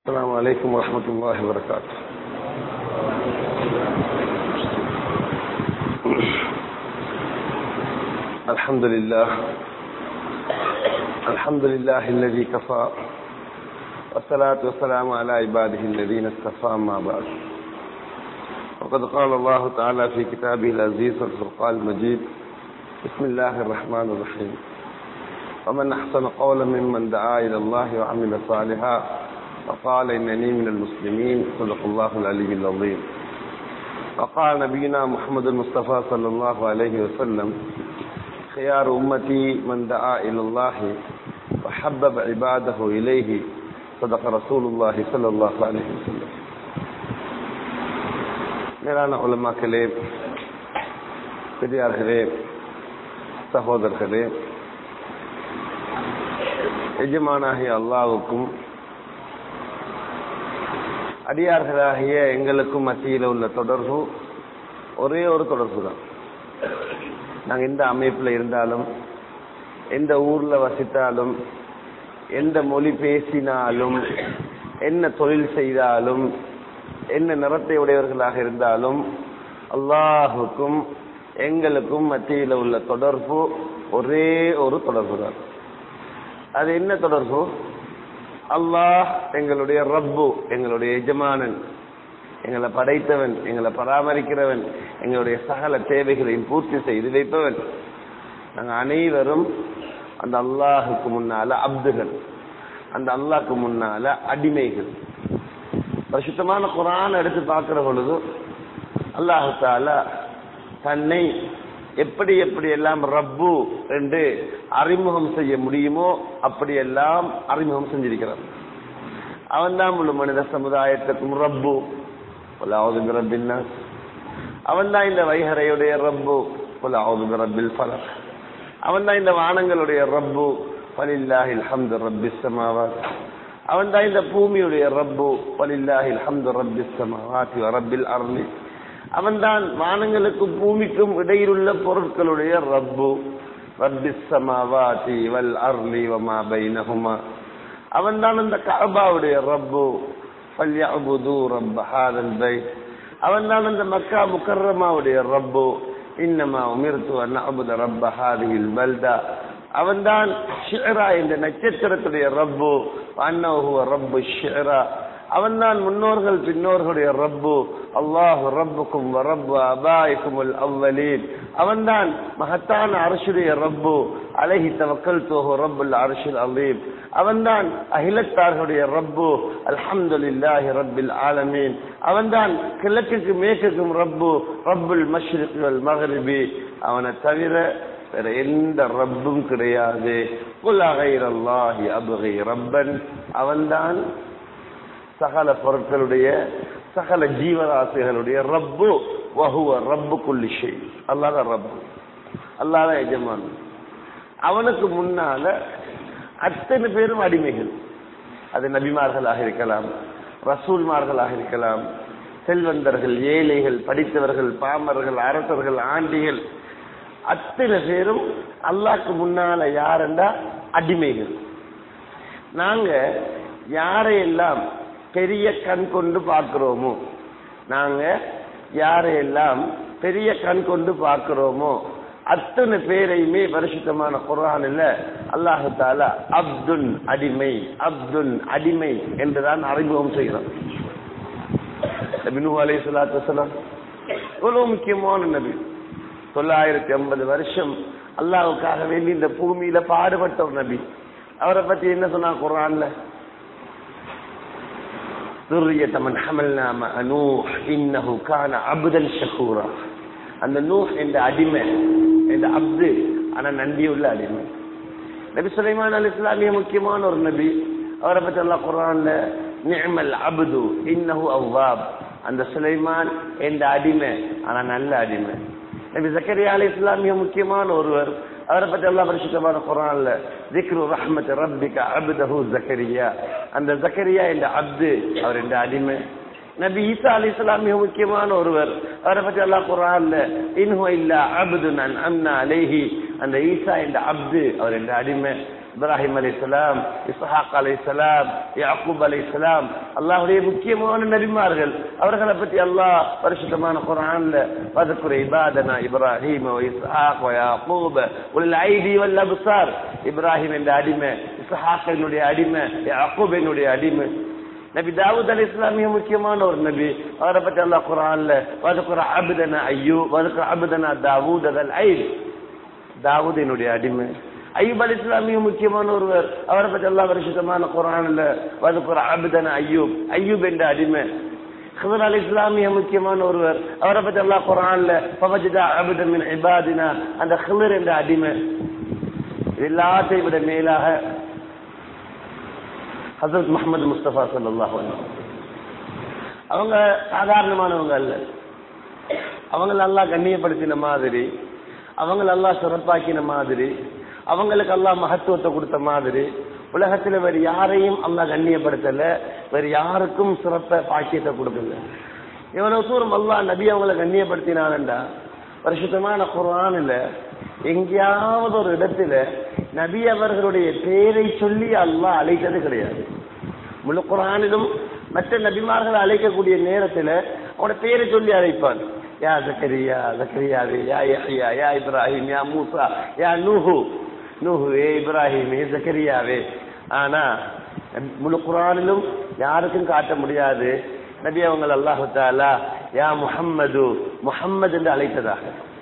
السلام عليكم ورحمة الله وبركاته الحمد لله الحمد لله الذي كفى والصلاة والسلام على عباده الذين اصطفى ما بعد وقد قال الله تعالى في كتابه العزيز والفرقان المجيد بسم الله الرحمن الرحيم ومن أحسن قولا ممن دعا إلى الله وعمل صالحا وقال إنني من المسلمين صدق الله العلي العظيم وقال نبينا محمد المصطفى صلى الله عليه وسلم خيار أمتي من دعا إلى الله وحبب عباده إليه صدق رسول الله صلى الله عليه وسلم மேலான உலமாக்களே பெரியார்களே சகோதரர்களே எஜமானாகிய அல்லாவுக்கும் அடியார்களாகிய எங்களுக்கும் மத்தியில் உள்ள தொடர்பு ஒரே ஒரு தொடர்பு தான் நாங்கள் எந்த அமைப்பில் இருந்தாலும் எந்த ஊரில் வசித்தாலும் எந்த மொழி பேசினாலும் என்ன தொழில் செய்தாலும் என்ன நிறத்தை உடையவர்களாக இருந்தாலும் அல்லாஹுக்கும் எங்களுக்கும் மத்தியில் உள்ள தொடர்பு ஒரே ஒரு தொடர்பு தான் அது என்ன தொடர்பு அல்லாஹ் எங்களுடைய ரப்பு எங்களுடைய எஜமானன் எங்களை படைத்தவன் எங்களை பராமரிக்கிறவன் எங்களுடைய சகல தேவைகளையும் பூர்த்தி செய்து வைப்பவன் நாங்கள் அனைவரும் அந்த அல்லாஹுக்கு முன்னால அப்துகள் அந்த அல்லாஹுக்கு முன்னால அடிமைகள் பரிசுத்தமான குரான் எடுத்து பார்க்கிற பொழுது அல்லாஹு தாலா தன்னை எப்படி எப்படி எல்லாம் ரப்பு என்று அறிமுகம் செய்ய முடியுமோ அப்படியெல்லாம் அறிமுகம் செஞ்சிருக்கிறான் அவன் தான் முழு மனித சமுதாயத்துக்கும் ரப்பு பொலாவது ரப்பின்னா அவன் தான் இந்த வைகரையுடைய ரப்பு பொலாவது ரப்பில் பலர் அவன் தான் இந்த வானங்களுடைய ரப்பு பலில்லாஹில் ஹம்து ரப்பி சமாவாத் அவன் தான் இந்த பூமியுடைய ரப்பு பலில்லாஹில் ஹம்து ரப்பி சமாவாத்தி ரப்பில் அருளி அவன்தான் வானங்களுக்கும் பூமிக்கும் இடையிலுள்ள பொருட்களுடைய ரப்பு ரப்பி சமாவாதி வல் அர்லி வமா பைனஹுமா அவன்தான் அந்த கஅபாவுடைய ரப்பு ஃபல்யஅபுது ரப்ப ஹாதல் பைத் அவன்தான் அந்த மக்கா முக்கர்ரமாவுடைய ரப்பு இன்னமா உமிர்த்து அன் அபுத ரப்ப ஹாதிஹில் பல்தா அவன்தான் ஷிரா என்ற நட்சத்திரத்துடைய ரப்பு அன்னஹு ரப்பு ஷிரா அவன்தான் முன்னோர்கள் பின்னோர்களுடைய ரப்பு அல்லாஹு ரப்புக்கும் ரப்பு அபாய்க்கும் அவ்வலீன் அவன்தான் மகத்தான அரசுடைய ரப்பு அலஹி தவக்கல் தோஹோ ரப்புல் அரசுல் அலீம் அவன்தான் அகிலத்தார்களுடைய ரப்பு அல்ஹம்துலில்லாஹி ரப்பில் ஆலமீன் அவன்தான் கிழக்குக்கு மேற்குக்கும் ரப்பு ரப்புல் மஷ்ரிக் வல் மகரிபி அவனை தவிர வேற எந்த ரப்பும் கிடையாது குல் அகைரல்லாஹி அபுகை ரப்பன் அவன்தான் சகல பொருட்களுடைய சகல ஜீவராசிகளுடைய ரப்பு வகுவ ரப்பு குல்லிஷை அல்லாத ரப்பு அல்லாத எஜமான் அவனுக்கு முன்னால அத்தனை பேரும் அடிமைகள் அது நபிமார்களாக இருக்கலாம் ரசூல்மார்களாக இருக்கலாம் செல்வந்தர்கள் ஏழைகள் படித்தவர்கள் பாமர்கள் அரசர்கள் ஆண்டிகள் அத்தனை பேரும் அல்லாக்கு முன்னால யாருண்டா அடிமைகள் நாங்க யாரையெல்லாம் பெரிய கண் கொண்டு பார்க்கிறோமோ நாங்க யாரையெல்லாம் பெரிய கண் கொண்டு பார்க்கிறோமோ அத்தனை பேரையுமே பரிசுத்தமான குரானில் அல்லாஹு தாலா அப்துன் அடிமை அப்துன் அடிமை என்றுதான் அறிமுகம் செய்கிறோம் நபினு அலை சொல்லாத்து சொல்லாம் எவ்வளவு முக்கியமான நபி தொள்ளாயிரத்தி ஐம்பது வருஷம் அல்லாவுக்காக வேண்டி இந்த பூமியில பாடுபட்ட ஒரு நபி அவரை பத்தி என்ன சொன்னா குரான்ல ذرية من حملنا مع نوح إنه كان عبدا شكورا அந்த நூஹ் என்ற அடிமை என்ற அப்து ஆனா நன்றியுள்ள அடிமை நபி சுலைமான் அலி இஸ்லாமிய முக்கியமான ஒரு நபி அவரை பற்றி எல்லாம் குரான்ல நிமல் அபுது இன்னஹு அவ்வாப் அந்த சுலைமான் என்ற அடிமை ஆனா நல்ல அடிமை நபி ஜக்கரியா அலி இஸ்லாமிய முக்கியமான ஒருவர் அவரை பற்றி எல்லாம் பரிசுத்தமான குரான்ல திக்ரு ரஹ்மத் ரப்பிக அப்தஹு ஜக்கரியா அந்த ஜக்கரியா என்ற அப்து அவர் என்ற அடிமை நபி ஈசா அலி இஸ்லாமிய முக்கியமான ஒருவர் அவரை பற்றி எல்லாம் குரான்ல இன்ஹு இல்லா அப்து நான் அம்னா அலேஹி அந்த ஈசா என்ற அப்து அவர் என்ற அடிமை இப்ராஹிம் அலைஹிஸ்ஸலாம் இஸ்ஹாக் அலைஹிஸ்ஸலாம் யாக்கூப் அலைஹிஸ்ஸலாம் அல்லாஹ்வுடைய முக்கியமான நபிமார்கள் அவர்களை பற்றி அல்லாஹ் பரிசுத்தமான குர்ஆன்ல வذكر عبادنا ابراهيم واسحاق ويعقوب والايدي والابصار இப்ராஹிம் என்ற அடிமை இஸ்ஹாக் என்னுடைய அடிமை யாக்கூப் என்னுடைய அடிமை நபி தாவூத் அலி இஸ்லாம் மிக முக்கியமான ஒரு நபி அவரை பற்றி அல்லாஹ் குரான்ல வதுக்குற அபுதனா ஐயோ வதுக்குற அபுதனா தாவூத் அதல் ஐ தாவூத் என்னுடைய அடிமை ஐயூப் அலி இஸ்லாம் மிக முக்கியமான ஒருவர் அவரை பற்றி அல்லாஹ் பரிசுத்தமான குரான்ல வதுக்குற அபுதனா ஐயூப் ஐயூப் என்ற அடிமை ஹிதர் அலி இஸ்லாம் மிக முக்கியமான ஒருவர் அவரை பற்றி அல்லாஹ் குரான்ல பவஜிதா அபுதன் மின் இபாதினா அந்த ஹிதர் என்ற அடிமை இது எல்லாத்தையும் விட மேலாக ஹசரத் முகமது முஸ்தபா சல்லாஹ் அவங்க சாதாரணமானவங்க அல்ல அவங்கள எல்லாம் கண்ணியப்படுத்தின மாதிரி அவங்கள எல்லாம் சிறப்பாக்கின மாதிரி அவங்களுக்கு எல்லாம் மகத்துவத்தை கொடுத்த மாதிரி உலகத்துல வேற யாரையும் அல்லாஹ் கண்ணியப்படுத்தல வேற யாருக்கும் சிறப்ப பாக்கியத்தை கொடுக்கல இவ்வளவு தூரம் அல்லாஹ் நபி அவங்கள கண்ணியப்படுத்தினான்டா பரிசுத்தமான குரான்ல எங்கேயாவது ஒரு இடத்துல நபி அவர்களுடைய பேரை சொல்லி அல்லாஹ் அழைத்தது கிடையாது முழு குரானிலும் மற்ற நபிமார்களை அழைக்கக்கூடிய நேரத்துல அவனோட பேரை சொல்லி அழைப்பான் யா ஜக்கரியா ஜக்கரியாவே யா யஹ்யா யா இப்ராஹிம் யா மூசா யா நூஹு நூஹு ஏ இப்ராஹிம் ஏ ஜக்கரியாவே ஆனா முழு குரானிலும் யாருக்கும் காட்ட முடியாது நபி அவங்க அல்லாஹு தாலா யா முஹம்மது முஹம்மது என்று அழைத்ததாக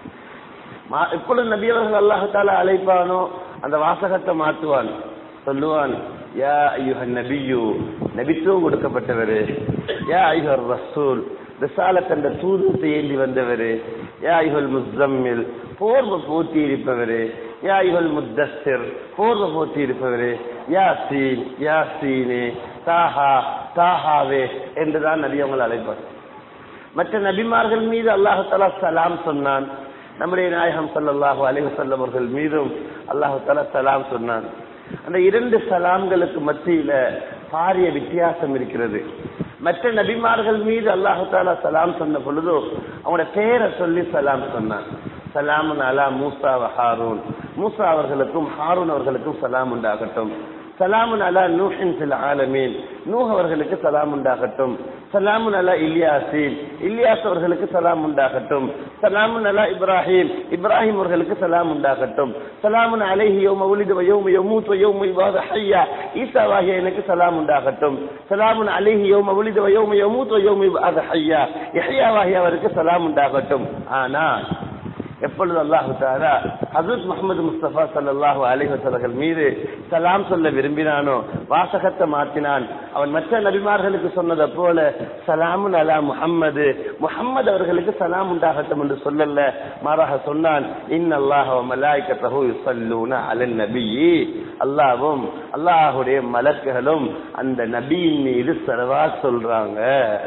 எப்பொழுது நபி அவர்கள் அல்லாஹு தாலா அழைப்பானோ அந்த வாசகத்தை மாற்றுவான் சொல்லுவான் யா ஐயுஹன் நபியு நபித்துவம் கொடுக்கப்பட்டவரு யா ஐயுஹர் ரசூல் ரிசாலத் என்ற தூதத்தை ஏந்தி வந்தவரு யா ஐயுல் முஸ்தம்மில் போர்வ போத்தி இருப்பவரு யா ஐயுல் முத்தஸ்ஸிர் போர்வ போத்தி இருப்பவரு யாசீன் யாசீனே தாஹா தாஹாவே என்றுதான் நபி அவங்களை அழைப்பார் மற்ற நபிமார்கள் மீது அல்லாஹு தலா சலாம் சொன்னான் நம்முடைய நாயகம் சல்லாஹு அலைவசல்லம் அவர்கள் மீதும் அல்லாஹு தலா சலாம் சொன்னான் அந்த இரண்டு சலாம்களுக்கு மத்தியில பாரிய வித்தியாசம் இருக்கிறது மற்ற நபிமார்கள் மீது அல்லாஹு தாலா சலாம் சொன்ன பொழுதோ அவங்களோட பேரை சொல்லி சலாம் சொன்னான் சலாமுன் அலா மூசா ஹாரூன் மூசா அவர்களுக்கும் ஹாரூன் அவர்களுக்கும் சலாம் உண்டாகட்டும் சலாமுன் அலா நூஹின் சில ஆலமீன் நூஹ் அவர்களுக்கு சலாம் உண்டாகட்டும் சலாமுன் அலா இல்யாசீன் இல்யாஸ் அவர்களுக்கு சலாம் உண்டாகட்டும் சலாமுன் அலா இப்ராஹிம் இப்ராஹிம் அவர்களுக்கு சலாம் உண்டாகட்டும் சலாமுன் அலைஹி யோம உலிது யோம யமூத் யோம இவாத ஹய்யா ஈசா வாகிய எனக்கு சலாம் உண்டாகட்டும் சலாமுன் அலைஹி யோம உலிது யோம யமூத் யோம இவாத ஹய்யா யஹ்யா வாகிய அவருக்கு சலாம் உண்டாகட்டும் ஆனா எப்பொழுது அல்லாஹு தாரா ஹசரத் முகமது முஸ்தபா சல்லாஹு அலிஹர்கள் மீது சலாம் சொல்ல விரும்பினானோ வாசகத்தை மாற்றினான் அவன் மற்ற நபிமார்களுக்கு சொன்னதை போல சலாமுன் அலா முஹம்மது முஹம்மது அவர்களுக்கு சலாம் உண்டாகட்டும் என்று சொல்லல மாறாக சொன்னான் இன் அல்லாஹ் மலாய்க்கத்தஹு யுசல்லூன அலன் நபியி அல்லாவும் அல்லாஹுடைய மலக்குகளும் அந்த நபியின் மீது செலவா சொல்றாங்க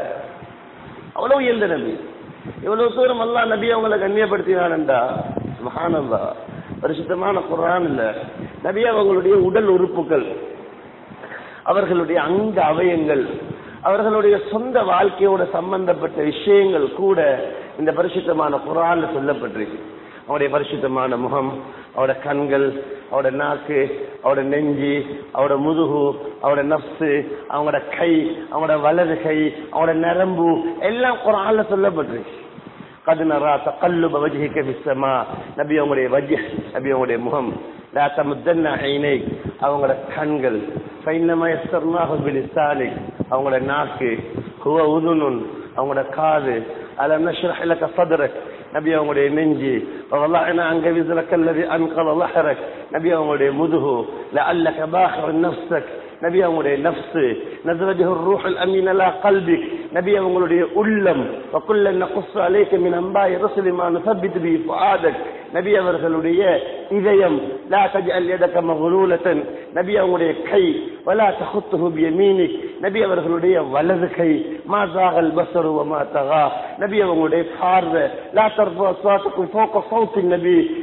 அவ்வளவு உயர்ந்த நபி இவ்வளவு தூரம் அல்லா நபி அவங்களை கண்ணியப்படுத்தினான்டா மகானல்லா பரிசுத்தமான குரான் இல்ல நபி அவங்களுடைய உடல் உறுப்புகள் அவர்களுடைய அங்க அவயங்கள் அவர்களுடைய சொந்த வாழ்க்கையோட சம்பந்தப்பட்ட விஷயங்கள் கூட இந்த பரிசுத்தமான குரான்ல சொல்லப்பட்டிருக்கு அவருடைய பரிசுத்தமான முகம் அவரோட கண்கள் அவரோட நாக்கு அவரோட நெஞ்சி அவரோட முதுகு அவரோட நப்சு அவங்களோட கை அவங்களோட வலது கை அவங்களோட நரம்பு எல்லாம் குரான்ல சொல்லப்பட்டிருக்கு قد نرى تقلب وجهك في السماء நபி அவங்களுடைய வஜ்ஹ நபி அவங்களுடைய முகம் لا تمدن عينيك அவங்களோட கண்கள் فإنما يسرناه بلسانك அவங்களோட நாக்கு هو اذن அவங்களோட காது அலம் نشرح لك صدرك நபி அவங்களுடைய நெஞ்சு وضعنا عنك وزرك الذي أنقض ظهرك நபி அவங்களுடைய முதுகு لعلك باخر نفسك நபி அவங்களுடைய நப்சு நசரஜஹு ரூஹுல் அமீன் அலா கல்பிக் நபி அவங்களுடைய உள்ளம் வகுல்ல நகுஸ் அலைக்க மின் அம்பாய் ரசுலி மா நுசப்பித் பி ஃபுஆதக் நபி அவர்களுடைய இதயம் லா தஜ்அல் யதக மக்லூலத்தன் நபி அவங்களுடைய கை வலா தஹுத்துஹு பியமீனிக் நபி அவர்களுடைய வலது கை மா ஜாகல் பஸரு வ மா தகா நபி அவங்களுடைய பார்வை லா தர்ஃபு அஸ்வாத்துக்கும் ஃபோக சௌத்தின் நபி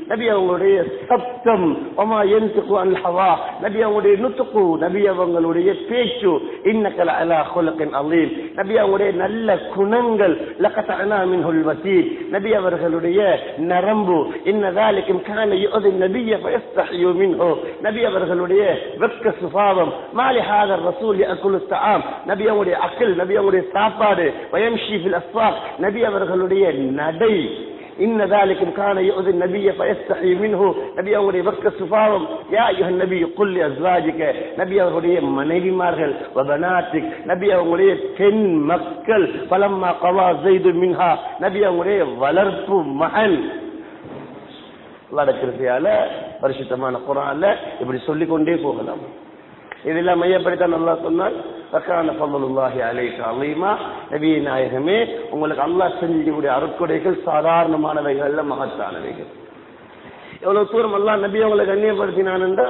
நபி அவங்களுடைய சப்தம் ஒமா என்துக்கு அல் ஹவா நபி அவங்களுடைய நுத்துக்கு நபி அவங்களுடைய பேச்சு இன்னக்கல அலா ஹுலகின் அலீம் நபி அவங்களுடைய நல்ல குணங்கள் லகத்தனா மின்ஹுல் வசீர் நபி அவர்களுடைய நரம்பு இன்னதாலிக்கும் கான யுதி நபிய ஃபயஸ்தஹியு மின்ஹு நபி அவர்களுடைய வெட்க சுபாவம் மாலி ஹாதர் ரசூல் யஅகுலு தஆம் நபி அவங்களுடைய அக்கல் நபி அவங்களுடைய சாப்பாடு வயம்ஷி ஃபில் அஸ்வாக் நபி அவர்களுடைய நடை إن ذلك كان يؤذي النبي فيستحي منه நபி அவங்களுடைய வெட்க சுபாவம் யா ஐயுஹ நபி குல் அஸ்வாஜிக நபி அவர்களுடைய மனைவிமார்கள் வபனாத்திக் நபி அவங்களுடைய பெண் மக்கள் பலம்மா கவா ஜெய்து மின்ஹா நபி அவங்களுடைய வளர்ப்பு மகன் கிருப்பையால பரிசுத்தமான குரான்ல இப்படி சொல்லிக் கொண்டே போகலாம் இதெல்லாம் மையப்படுத்த நல்லா சொன்னால் சக்கான பல்லுல்லாஹி அலைக்கு அலைமா நபி நாயகமே உங்களுக்கு அல்லாஹ் செஞ்சக்கூடிய அருட்கொடைகள் சாதாரணமானவைகள் அல்ல மகத்தானவைகள் எவ்வளவு தூரம் அல்லாஹ் நபி அவங்களை கண்ணியப்படுத்தினான்டா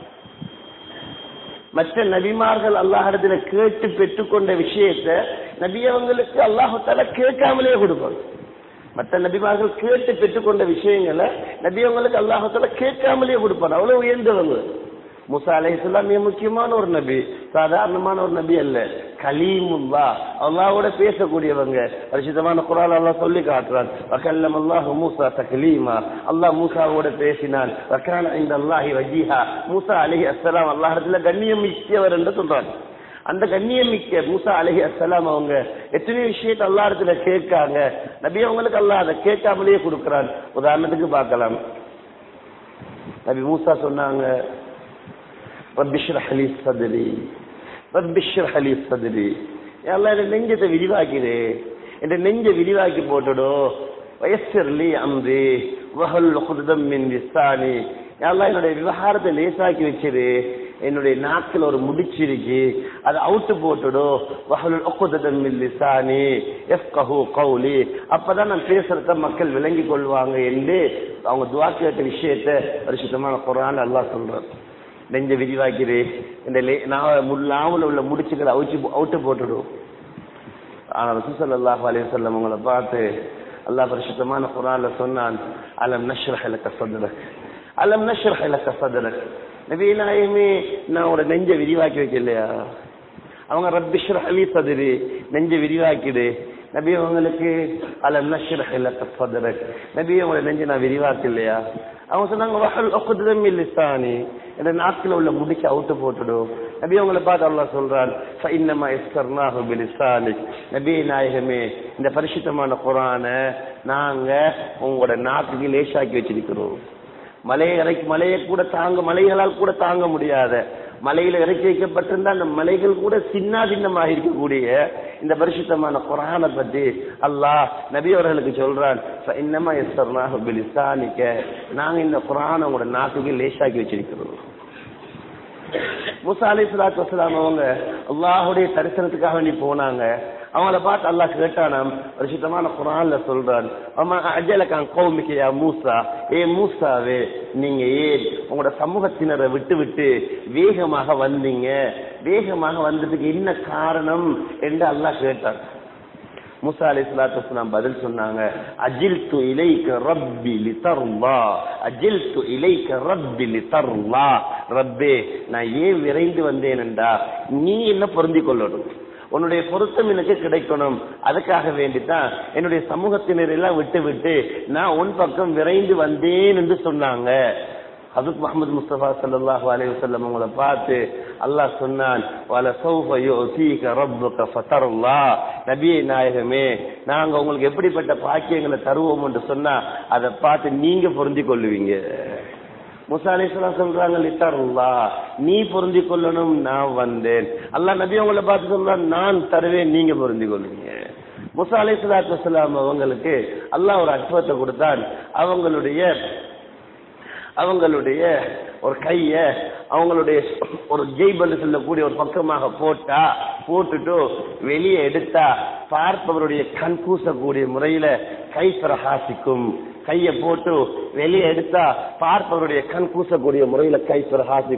மற்ற நபிமார்கள் அல்லாஹிடத்துல கேட்டு பெற்றுக்கொண்ட விஷயத்த நபி அவங்களுக்கு அல்லாஹால கேட்காமலே கொடுப்பாங்க மற்ற நபிமார்கள் கேட்டு பெற்றுக்கொண்ட விஷயங்களை நபி அவங்களுக்கு அல்லாஹால கேட்காமலே கொடுப்பாங்க அவ்வளவு உயர்ந்தவங்க முசா அலைஹிஸ்லாம் மிக முக்கியமான ஒரு நபி சாதாரணமான ஒரு நபி அல்ல கலீமுல்லா அல்லாவோட பேசக்கூடியவங்க பரிசுத்தமான குரான் அல்லாஹ் சொல்லி காட்டுறான் வக்கல்லம் அல்லாஹ் மூசா தக்லீமா அல்லாஹ் மூசாவோட பேசினான் வக்கான இந்த அல்லாஹி வஜீஹா மூசா அலிஹி அஸ்ஸலாம் அல்லாஹிடத்துல கண்ணியம் மிக்கவர் என்று சொல்றாங்க அந்த கண்ணியம் மிக்க மூசா அலஹி அஸ்ஸலாம் அவங்க எத்தனை விஷயத்தை அல்லா இடத்துல கேட்காங்க நபி அவங்களுக்கு அல்லாஹ் அதை கேட்காமலேயே கொடுக்கிறான் உதாரணத்துக்கு பார்க்கலாம் நபி மூசா சொன்னாங்க رب اشرح لي صدري رب اشرح لي صدري எல்லாம் என் நெஞ்சத்தை விரிவாக்கிடு என் நெஞ்ச விரிவாக்கி போட்டுடோ வயசர்லி அம்ரி வஹல் குதம் மின் விசானி எல்லாம் என்னுடைய விவகாரத்தை லேசாக்கி வச்சிரு என்னுடைய நாக்கில் ஒரு முடிச்சிருக்கு அதை அவுட்டு போட்டுடோ வஹல் உக்குதம் மின் லிசானி எஃப்கஹு கௌலி அப்பதான் நான் பேசுறத மக்கள் விளங்கி கொள்வாங்க என்று அவங்க துவா கேட்ட விஷயத்த பரிசுத்தமான குரான் அல்லாஹ் சொல்றார் நெஞ்ச விரிவாக்கிடு இந்த நாவல உள்ள முடிச்சுக்களை அவுச்சு அவுட்டு போட்டுடும் ஆனா ரசூசல் அல்லாஹ் அலைய சொல்லம் உங்களை பார்த்து அல்லாஹ் பரிசுத்தமான குரான்ல சொன்னான் அலம் நஷ்ரஹ் லக்க சதுரக் அலம் நஷ்ரஹ் லக்க சதுரக் நபி நாயமே நான் உங்களோட நெஞ்ச விரிவாக்கி வைக்கலையா அவங்க ரப்பிஷ்ரஹ் அலி சதுரி நெஞ்ச விரிவாக்கிடு நபி அவங்களுக்கு அலம் நஷ்ரஹ் லக்க சதுரக் நபி உங்களோட நெஞ்ச நான் விரிவாக்கு இல்லையா அவங்க சொன்னாங்க வஹல் உக்தம் லிசானி இந்த நாக்கில் உள்ள முடிச்சு அவுட்டு போட்டுடும் நபி அவங்களை பார்த்து அல்லாஹ் சொல்றான் ஃபைன்னமா இஸ்கர்னாஹு பிலிசானிக் நபி நாயகமே இந்த பரிசுத்தமான குரான நாங்க உங்களோட நாக்குக்கு லேசாக்கி வச்சிருக்கிறோம் மலையை இறக்கி மலையை கூட தாங்க மலைகளால் கூட தாங்க முடியாத மலையில இறக்கி வைக்கப்பட்டிருந்த அந்த மலைகள் கூட சின்ன சின்னமாக இருக்கக்கூடிய இந்த பரிசுத்தமான குரானை பத்தி அல்லாஹ் நபி அவர்களுக்கு சொல்றான் இன்னமா எஸ்வர்னாக பிலிசானிக்க நாங்க இந்த குரானை உங்களோட நாட்டுக்கு லேசாக்கி வச்சிருக்கிறோம் முசா அலி சலாத்து வசலாம் அவங்க அல்லாஹுடைய தரிசனத்துக்காக வேண்டி போனாங்க அவங்கள பார்த்து அல்லாஹ் கேட்டானாம் பரிசுத்தமான குரான்ல சொல்றான் அம்மா அஜலக்கான் கௌமிக்கையா மூசா ஏ மூசாவே நீங்க ஏன் உங்களோட சமூகத்தினரை விட்டு விட்டு வேகமாக வந்தீங்க வேகமாக வந்ததுக்கு என்ன காரணம் என்று அல்லாஹ் கேட்டான் மூசா அலி சலாத்து பதில் சொன்னாங்க அஜில் து இலைக்க ரப்பி லிதர்லா அஜில் து இலைக்க ரப்பி லிதர்லா ரப்பே நான் ஏன் விரைந்து வந்தேன் என்றா நீ என்ன பொருந்தி கொள்ளணும் உன்னுடைய பொருத்தம் எனக்கு கிடைக்கணும் அதுக்காக வேண்டித்தான் என்னுடைய சமூகத்தினர் எல்லாம் விட்டு விட்டு நான் உன் பக்கம் விரைந்து வந்தேன் என்று சொன்னாங்க ஹசரத் முகமது முஸ்தபா சல்லாஹூ அலைஹி வஸல்லம் உங்களை பார்த்து அல்லாஹ் சொன்னான் வல சௌஃப யுஸீக ரப்புக ஃபதர்லா நபியே நாயகமே நாங்க உங்களுக்கு எப்படிப்பட்ட பாக்கியங்களை தருவோம் என்று சொன்னா அதை பார்த்து நீங்க பொருந்தி கொள்ளுவீங்க முசா அலிஸ்லாம் சொல்றாங்க லித்தருல்லா நீ பொருந்தி கொள்ளணும் நான் வந்தேன் அல்லாஹ் நபி உங்களை பார்த்து சொல்றான் நான் தருவேன் நீங்க பொருந்தி கொள்ளுவீங்க முசா அலி சலாத்து வலாம் அவங்களுக்கு அல்லாஹ் ஒரு அற்புதத்தை கொடுத்தான் அவங்களுடைய அவங்களுடைய ஒரு கைய அவங்களுடைய ஒரு ஜெய்பல் சொல்லக்கூடிய ஒரு பக்கமாக போட்டா போட்டுட்டு வெளியே எடுத்தா பார்ப்பவருடைய கண் கூசக்கூடிய முறையில கை பிரகாசிக்கும் கைய போட்டு வெளியே எடுத்தா பார்ப்பவருடைய கண் கூசக்கூடிய முறையில கை பிரகாசிக்கும்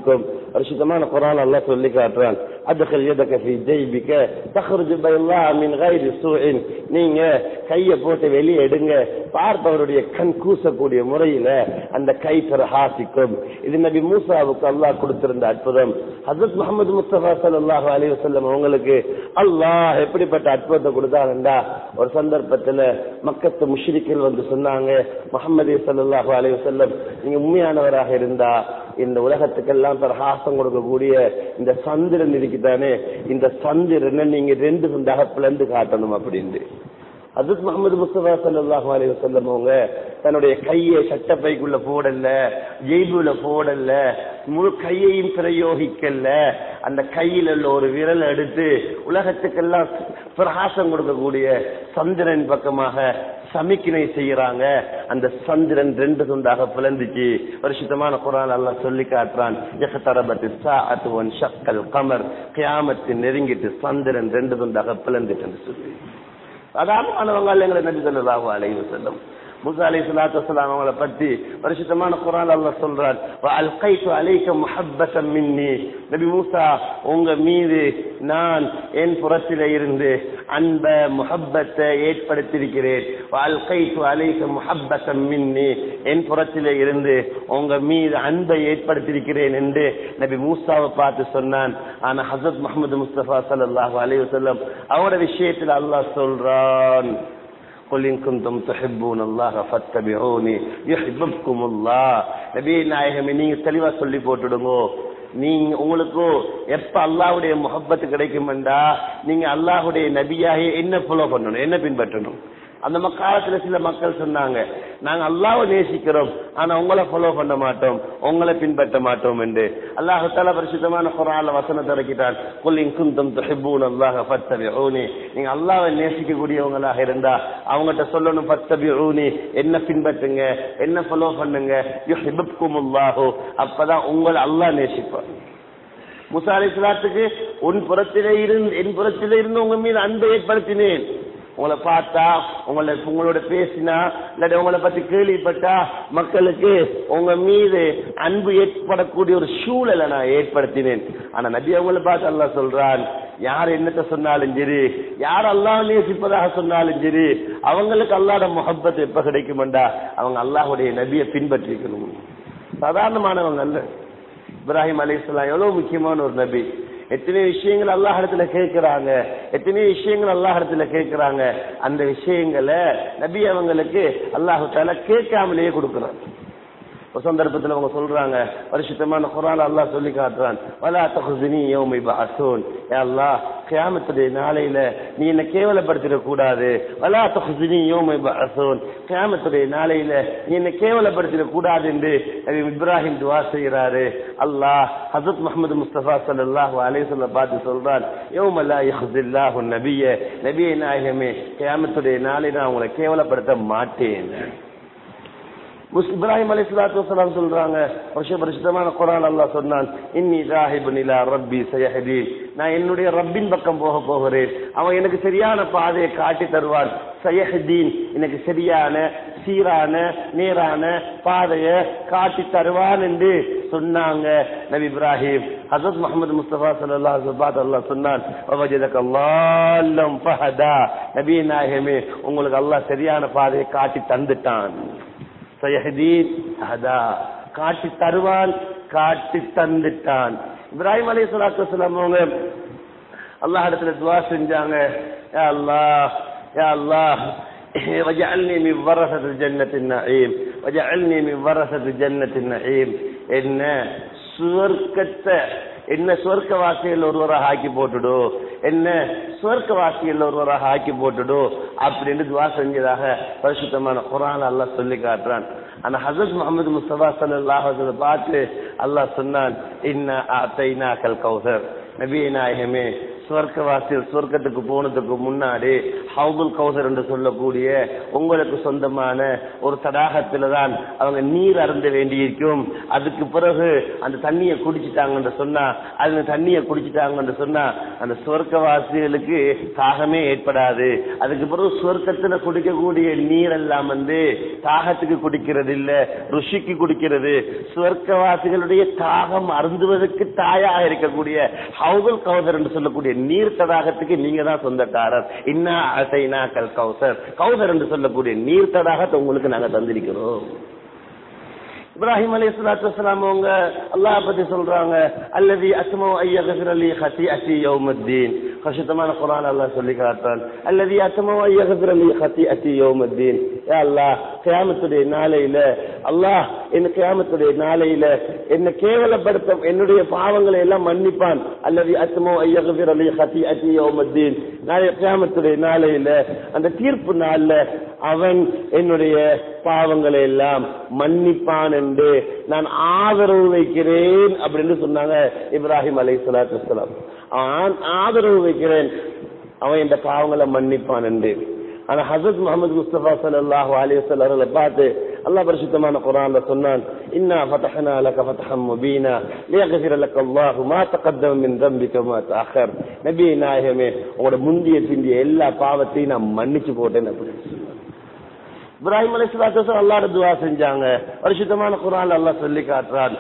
பரிசுத்தமான குரான் அல்லாஹ் சொல்லி காட்டுறான் அதுகள் எதக்க ஃபி ஜெய்பிக்க தஹ்ருஜு பைல்லா மின் கைரி சூஇன் நீங்க கைய போட்டு வெளியே எடுங்க பார்ப்பவருடைய கண் கூசக்கூடிய முறையில அந்த கை பிரகாசிக்கும் இது நபி மூசாவுக்கு அல்லாஹ் கொடுத்திருந்த அற்புதம் ஹசரத் முகமது முஸ்தபா ஸல்லல்லாஹு அலைஹி வஸல்லம் அவங்களுக்கு அல்லாஹ் எப்படிப்பட்ட அற்புதத்தை கொடுத்தாங்கண்டா ஒரு சந்தர்ப்பத்துல மக்கத்து முஷ்ரிக்கில் வந்து சொன்னாங்க முகமது ஸல்லல்லாஹு அலைஹி வஸல்லம் நீங்க உண்மையானவராக இருந்தா இந்த உலகத்துக்கெல்லாம் பிரகாசம் கொடுக்கக்கூடிய இந்த சந்திரன் இருக்குதானே இந்த சந்திரனை நீங்க ரெண்டு துண்டாக பிளந்து காட்டணும் அப்படின்னு அதுக்கு முகமது முஸ்தபா சல்லாஹூ அலைஹி வஸல்லம் அவங்க தன்னுடைய கையை சட்டப்பைக்குள்ள போடல ஜெய்புல போடல முழு கையையும் பிரயோகிக்கல அந்த கையில உள்ள ஒரு விரல் எடுத்து உலகத்துக்கெல்லாம் பிரகாசம் கொடுக்கக்கூடிய சந்திரன் பக்கமாக சமிக்கினை செய்யறாங்க அந்த சந்திரன் ரெண்டு துண்டாக பிளந்துச்சு வருஷத்தமான குரான் எல்லாம் சொல்லி காட்டுறான் எகத்தரபத்து சாஅத்து ஒன் ஷக்கல் கமர் கியாமத்து நெருங்கிட்டு சந்திரன் ரெண்டு துண்டாக பிளந்துட்டு சொல்லி சாதாரணமானவங்க எங்களை நபி ஸல்லல்லாஹு அலைஹி வஸல்லம் மூசா அலைஹி ஸலாத்து வஸலாம் அவங்கள பத்தி பரிசுத்தமான குர்ஆன் அல்லாஹ் சொல்றான் வ அல்கைது அலைக முஹப்பத்தம் மின்னி நபி மூசா உங்க மீது நான் என் புறத்திலே இருந்து அன்ப முஹப்பத்தை ஏற்படுத்தியிருக்கிறேன் வ அல்கைது அலைக முஹப்பத்தம் மின்னி என் புறத்திலே இருந்து உங்க மீது அன்பை ஏற்படுத்தியிருக்கிறேன் என்று நபி மூசாவை பார்த்து சொன்னான் ஆனா ஹசரத் முகமது முஸ்தபா ஸல்லல்லாஹு அலைஹி வஸல்லம் அவரோட விஷயத்தில் அல்லாஹ் சொல்றான் قل إن كنتم تحبون الله فاتبعوني يحببكم الله நபி நாயகமே நீங்க தெளிவா சொல்லி போட்டுடுங்க நீங்க உங்களுக்கு எப்ப அல்லாஹ்வுடைய முகப்பத்து கிடைக்கும்டா நீங்க அல்லாஹ்வுடைய நபியாக என்ன ஃபாலோ பண்ணணும் என்ன பின்பற்றணும் அந்த ம- காலத்துல சில மக்கள் சொன்னாங்க நாங்க அல்லாஹ்வை நேசிக்கிறோம் ஆனா உங்களை ஃபாலோ பண்ண மாட்டோம் உங்களை பின்பற்ற மாட்டோம் என்று அல்லாஹ் தஆலா பரிசுத்தமான குர்ஆன்ல வசனத்தை இறக்கிட்டான் குல் இன் குன்தும் துஹிப்பூன அல்லாஹ ஃபத்தபிஊனி நீங்க அல்லாஹ்வை நேசிக்கக்கூடியவங்களாக இருந்தா அவங்ககிட்ட சொல்லணும் ஃபத்தபிஊனி என்ன பின்பற்றுங்க என்ன ஃபாலோ பண்ணுங்க யுஹிப்புக்குமுல்லாஹு அப்பதான் உங்களை அல்லாஹ் நேசிப்பான் முசா அலைஹிஸ்ஸலாத்துக்கு உன் புறத்திலே இருந்து என் புறத்திலே இருந்து உங்க மீது அன்பை ஏற்படுத்தினேன் உங்களை பார்த்தா உங்களை உங்களோட பேசினா இல்லாட்டி உங்களை பத்தி கேள்விப்பட்டா மக்களுக்கு உங்க மீது அன்பு ஏற்படக்கூடிய ஒரு சூழலை நான் ஏற்படுத்தினேன் ஆனா நபி அவங்களை பார்த்து அல்லாஹ் சொல்றான் யார் என்னத்த சொன்னாலும் சரி யார் அல்லாஹ் நேசிப்பதாக சொன்னாலும் சரி அவங்களுக்கு அல்லாஹ்ட முகப்பத் எப்ப கிடைக்குமெண்டா அவங்க அல்லாஹ்வுடைய நபியை பின்பற்றிக்கணும் சாதாரணமானவங்க அல்ல இப்ராஹிம் அலைஹிஸ்ஸலாம் எவ்வளவு முக்கியமான ஒரு நபி எத்தனை விஷயங்கள் அல்லாஹ் இடத்துல கேட்கிறாங்க எத்தனை விஷயங்கள் அல்லாஹ் இடத்துல கேட்கிறாங்க அந்த விஷயங்களை நபி அவங்களுக்கு அல்லாஹு தாலா கேட்காமலேயே கொடுக்குறான் ஒரு சந்தர்ப்பத்தில் அவங்க சொல்றாங்க பரிசுத்தமான குரான் அல்லாஹ் சொல்லி காட்டுறான் வலா தகுதினி யோமை பாசோன் அல்லாஹ் கியாமத்துடைய நாளையில நீ என்ன கேவலப்படுத்திட கூடாது வலா தகுதினி யோமை பாசோன் கியாமத்துடைய நாளையில நீ என்ன கேவலப்படுத்திட கூடாது என்று நபி இப்ராஹிம் துவா செய்கிறாரு அல்லாஹ் ஹசரத் முகமது முஸ்தபா ஸல்லல்லாஹு அலைஹி வஸல்லம் பார்த்து சொல்றான் யௌம லா யஹ்ஸில்லாஹு நபிய நபியே நாயகமே கியாமத்துடைய நாளை நான் உங்களை கேவலப்படுத்த மாட்டேன் முஸ் இப்ராஹிம் அலி சலாத்து வசலாம் சொல்றாங்க வருஷ பரிசுத்தமான குரான் அல்லாஹ் சொன்னான் இன்னி ராஹிபுன் இலா ரப்பி சயஹதி நான் என்னுடைய ரப்பின் பக்கம் போக போகிறேன் அவன் எனக்கு சரியான பாதையை காட்டி தருவான் சயஹதீன் எனக்கு சரியான சீரான நேரான பாதையை காட்டி தருவான் என்று சொன்னாங்க நபி இப்ராஹிம் ஹசரத் முகமது முஸ்தபா ஸல்லல்லாஹு அலைஹி வஸல்லம் அல்லாஹ் சொன்னான் வவஜதக அல்லாஹ்லம் ஃபஹதா நபி நாயகமே உங்களுக்கு அல்லாஹ் சரியான பாதையை காட்டி தந்துட்டான் சயஹதீன் ஹதா காட்டி தருவான் காட்டி தந்துட்டான் இப்ராஹிம் அலைஹி ஸலாத்து வஸலாம் அவங்க அல்லாஹ் இடத்துல துவா செஞ்சாங்க யா அல்லாஹ் யா அல்லாஹ் وجعلني من ورثة جنة النعيم وجعلني من ورثة جنة النعيم என்ன சுவர்க்கத்தை என்ன சுவர்க்கவாசிகள் ஒருவராக ஆக்கி போட்டுடு என்ன சுவர்க்கவாசிகள் ஒருவராக ஆக்கி போட்டுடு அப்படின்னு துவா செஞ்சதாக பரிசுத்தமான குரான் அல்லாஹ் சொல்லி காட்டுறான் ஆனா ஹசரத் முகமது முஸ்தபா ஸல்லல்லாஹு அலைஹி வஸல்லம் பார்த்து அல்லாஹ் சொன்னான் இன்ன அத்தைனாக்கல் கௌசர் நபி நாயகமே சுவர்க்கவாசிகள் சுவர்க்கத்துக்கு போனதுக்கு முன்னாடி ஹவுதுல் கௌசர் என்று சொல்லக்கூடிய உங்களுக்கு சொந்தமான ஒரு தடாகத்துல தான் அவங்க நீர் அருந்த வேண்டியிருக்கும் அதுக்கு பிறகு அந்த தண்ணியை குடிச்சிட்டாங்கன்னு சொன்னா அந்த தண்ணியை குடிச்சிட்டாங்கன்னு சொன்னா அந்த சுவர்க்கவாசிகளுக்கு தாகமே ஏற்படாது அதுக்கு பிறகு சுவர்க்கத்துல குடிக்கக்கூடிய நீர் எல்லாம் வந்து தாகத்துக்கு குடிக்கிறது இல்ல ருஷிக்கு குடிக்கிறது சுவர்க்கவாசிகளுடைய தாகம் அருந்துவதற்கு தாயாக இருக்கக்கூடிய ஹவுதுல் கௌசர் என்று சொல்லக்கூடிய நீர் தடாகத்துக்கு நீங்க தான் சொந்தக்காரர் இன்னா அசைனா கல் கௌசர் கௌசர் என்று சொல்லக்கூடிய நீர் தடாகத்தை உங்களுக்கு நாங்க தந்திருக்கிறோம் இப்ராஹிம் அலி சலாத்து வலாம் அவங்க அல்லாஹ் பத்தி சொல்றாங்க அல்லது அஸ்மோ ஐயகஃபிர் அலி ஹத்தி அசி யௌமத்தீன் கஷித்தமான குரான் அல்லாஹ் சொல்லி காட்டான் அல்லது அஸ்மோ ஐயகஃபிர் அலி ஹத்தி அசி யௌமத்தீன் ஏ அல்லாஹ் கியாமத்துடைய நாளையில அல்லாஹ் என்ன கியாமத்துடைய நாளையில என்ன கேவலப்படுத்த என்னுடைய பாவங்களை எல்லாம் மன்னிப்பான் அல்லது அஸ்மோ ஐயகஃபிர் அலி ஹத்தி அசி யௌமத்தீன் நாளை கியாமத்துடைய நாளையில அந்த தீர்ப்பு நாள்ல அவன் என்னுடைய பாவங்களை எல்லாம் மன்னிப்பான் என்று நான் ஆதரவு வைக்கிறேன் அப்படின்னு சொன்னாங்க இப்ராஹிம் அலை சலாத்து வலாம் அவன் ஆதரவு வைக்கிறேன் அவன் இந்த பாவங்களை மன்னிப்பான் என்று ஆனா ஹசரத் முகமது முஸ்தபா சல்லாஹு அலிவசல் அவர்களை பார்த்து அல்லாஹ் பரிசுத்தமான குரான்ல சொன்னான் இன்னா ஃபதஹனா லக ஃபதஹம் முபீனா லியக்ஃபிர லக அல்லாஹு மா தகத்தம மின் தம்பிக மா தஅخر நபி நாயகமே உங்களோட முந்திய பிந்திய எல்லா பாவத்தையும் நான் மன்னிச்சு போட்டேன் அப்படின்னு சொன்னான் இப்ராஹிம் அலி சலாத்து அல்லாட துவா செஞ்சாங்க பரிசுத்தமான குரான் அல்லாஹ் சொல்லி காட்டுறான்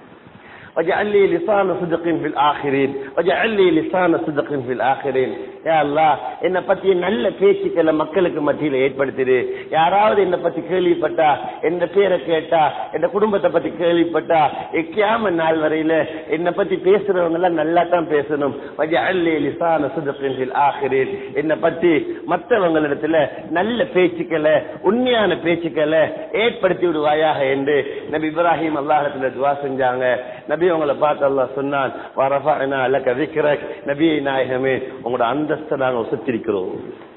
واجعل لي لسان صدق في الاخرين واجعل لي لسان صدق في الاخرين யா அல்லாஹ் என்னை பத்தி நல்ல பேச்சுக்களை மக்களுக்கு மத்தியில ஏற்படுத்திடு யாராவது என்னை பத்தி கேள்விப்பட்டா எந்த பேரை கேட்டா என் குடும்பத்தை பத்தி கேள்விப்பட்டா எக்கியாம நாள் வரையில என்னை பத்தி பேசுறவங்க எல்லாம் நல்லா தான் பேசணும் واجعل لي لسان صدق في الاخرين என்னை பத்தி மற்றவங்களிடத்துல நல்ல பேச்சுக்களை உண்மையான பேச்சுக்களை ஏற்படுத்தி விடுவாயாக என்று நபி இப்ராஹிம் அல்லாஹத்துல துவா செஞ்சாங்க நபி உங்களை பார்த்து அல்லாஹ் சொன்னான் வரஃபஅனா லக ذிக்ரக் நபி நாயகமே உங்களோட அந்தஸ்தை நாங்க உசத்திருக்கிறோம்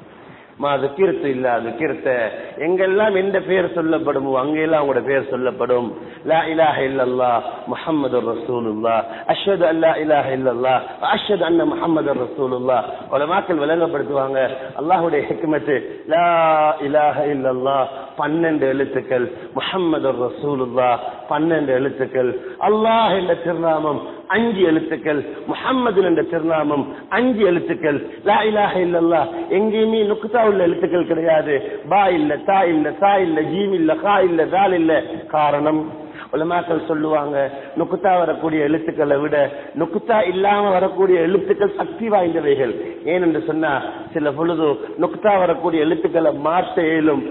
மா துக்கிரத்து இல்ல துக்கிரத்த எங்கெல்லாம் எந்த பேர் சொல்லப்படுமோ அங்கெல்லாம் உங்களோட பேர் சொல்லப்படும் லா இலாஹ இல்லல்லா முஹம்மது ரசூலுல்லா அஷ்ஹது அன் லா இலாஹ இல்லல்லா அஷ்ஹது அன்ன முஹம்மது ரசூலுல்லா உலமாக்கள் விளங்கப்படுத்துவாங்க அல்லாஹ்வுடைய ஹிக்மத்து லா இலாஹ இல்லல்லா பன்னெண்டு எழுத்துக்கள் முஹம்மது ரசூலுல்லா பன்னெண்டு எழுத்துக்கள் அல்லாஹ் என்ற திருநாமம் அஞ்சு எழுத்துக்கள் முஹம்மது என்ற திருநாமம் அஞ்சு எழுத்துக்கள் லா இலாஹ இல்லல்லா எங்கேயுமே நுக்தா உள்ள எழுத்துக்கள் கிடையாது பா இல்ல தா இல்ல சா இல்ல ஜீம் இல்ல கா இல்ல தால் இல்ல காரணம் உலமாக்கள் சொல்லுவாங்க நுக்குத்தா வரக்கூடிய எழுத்துக்களை விட நுக்குத்தா இல்லாம வரக்கூடிய எழுத்துக்கள் சக்தி வாய்ந்தவைகள் ஏனென்று சொன்னா சில பொழுது நுக்குத்தா வரக்கூடிய எழுத்துக்களை மாற்ற இயலும்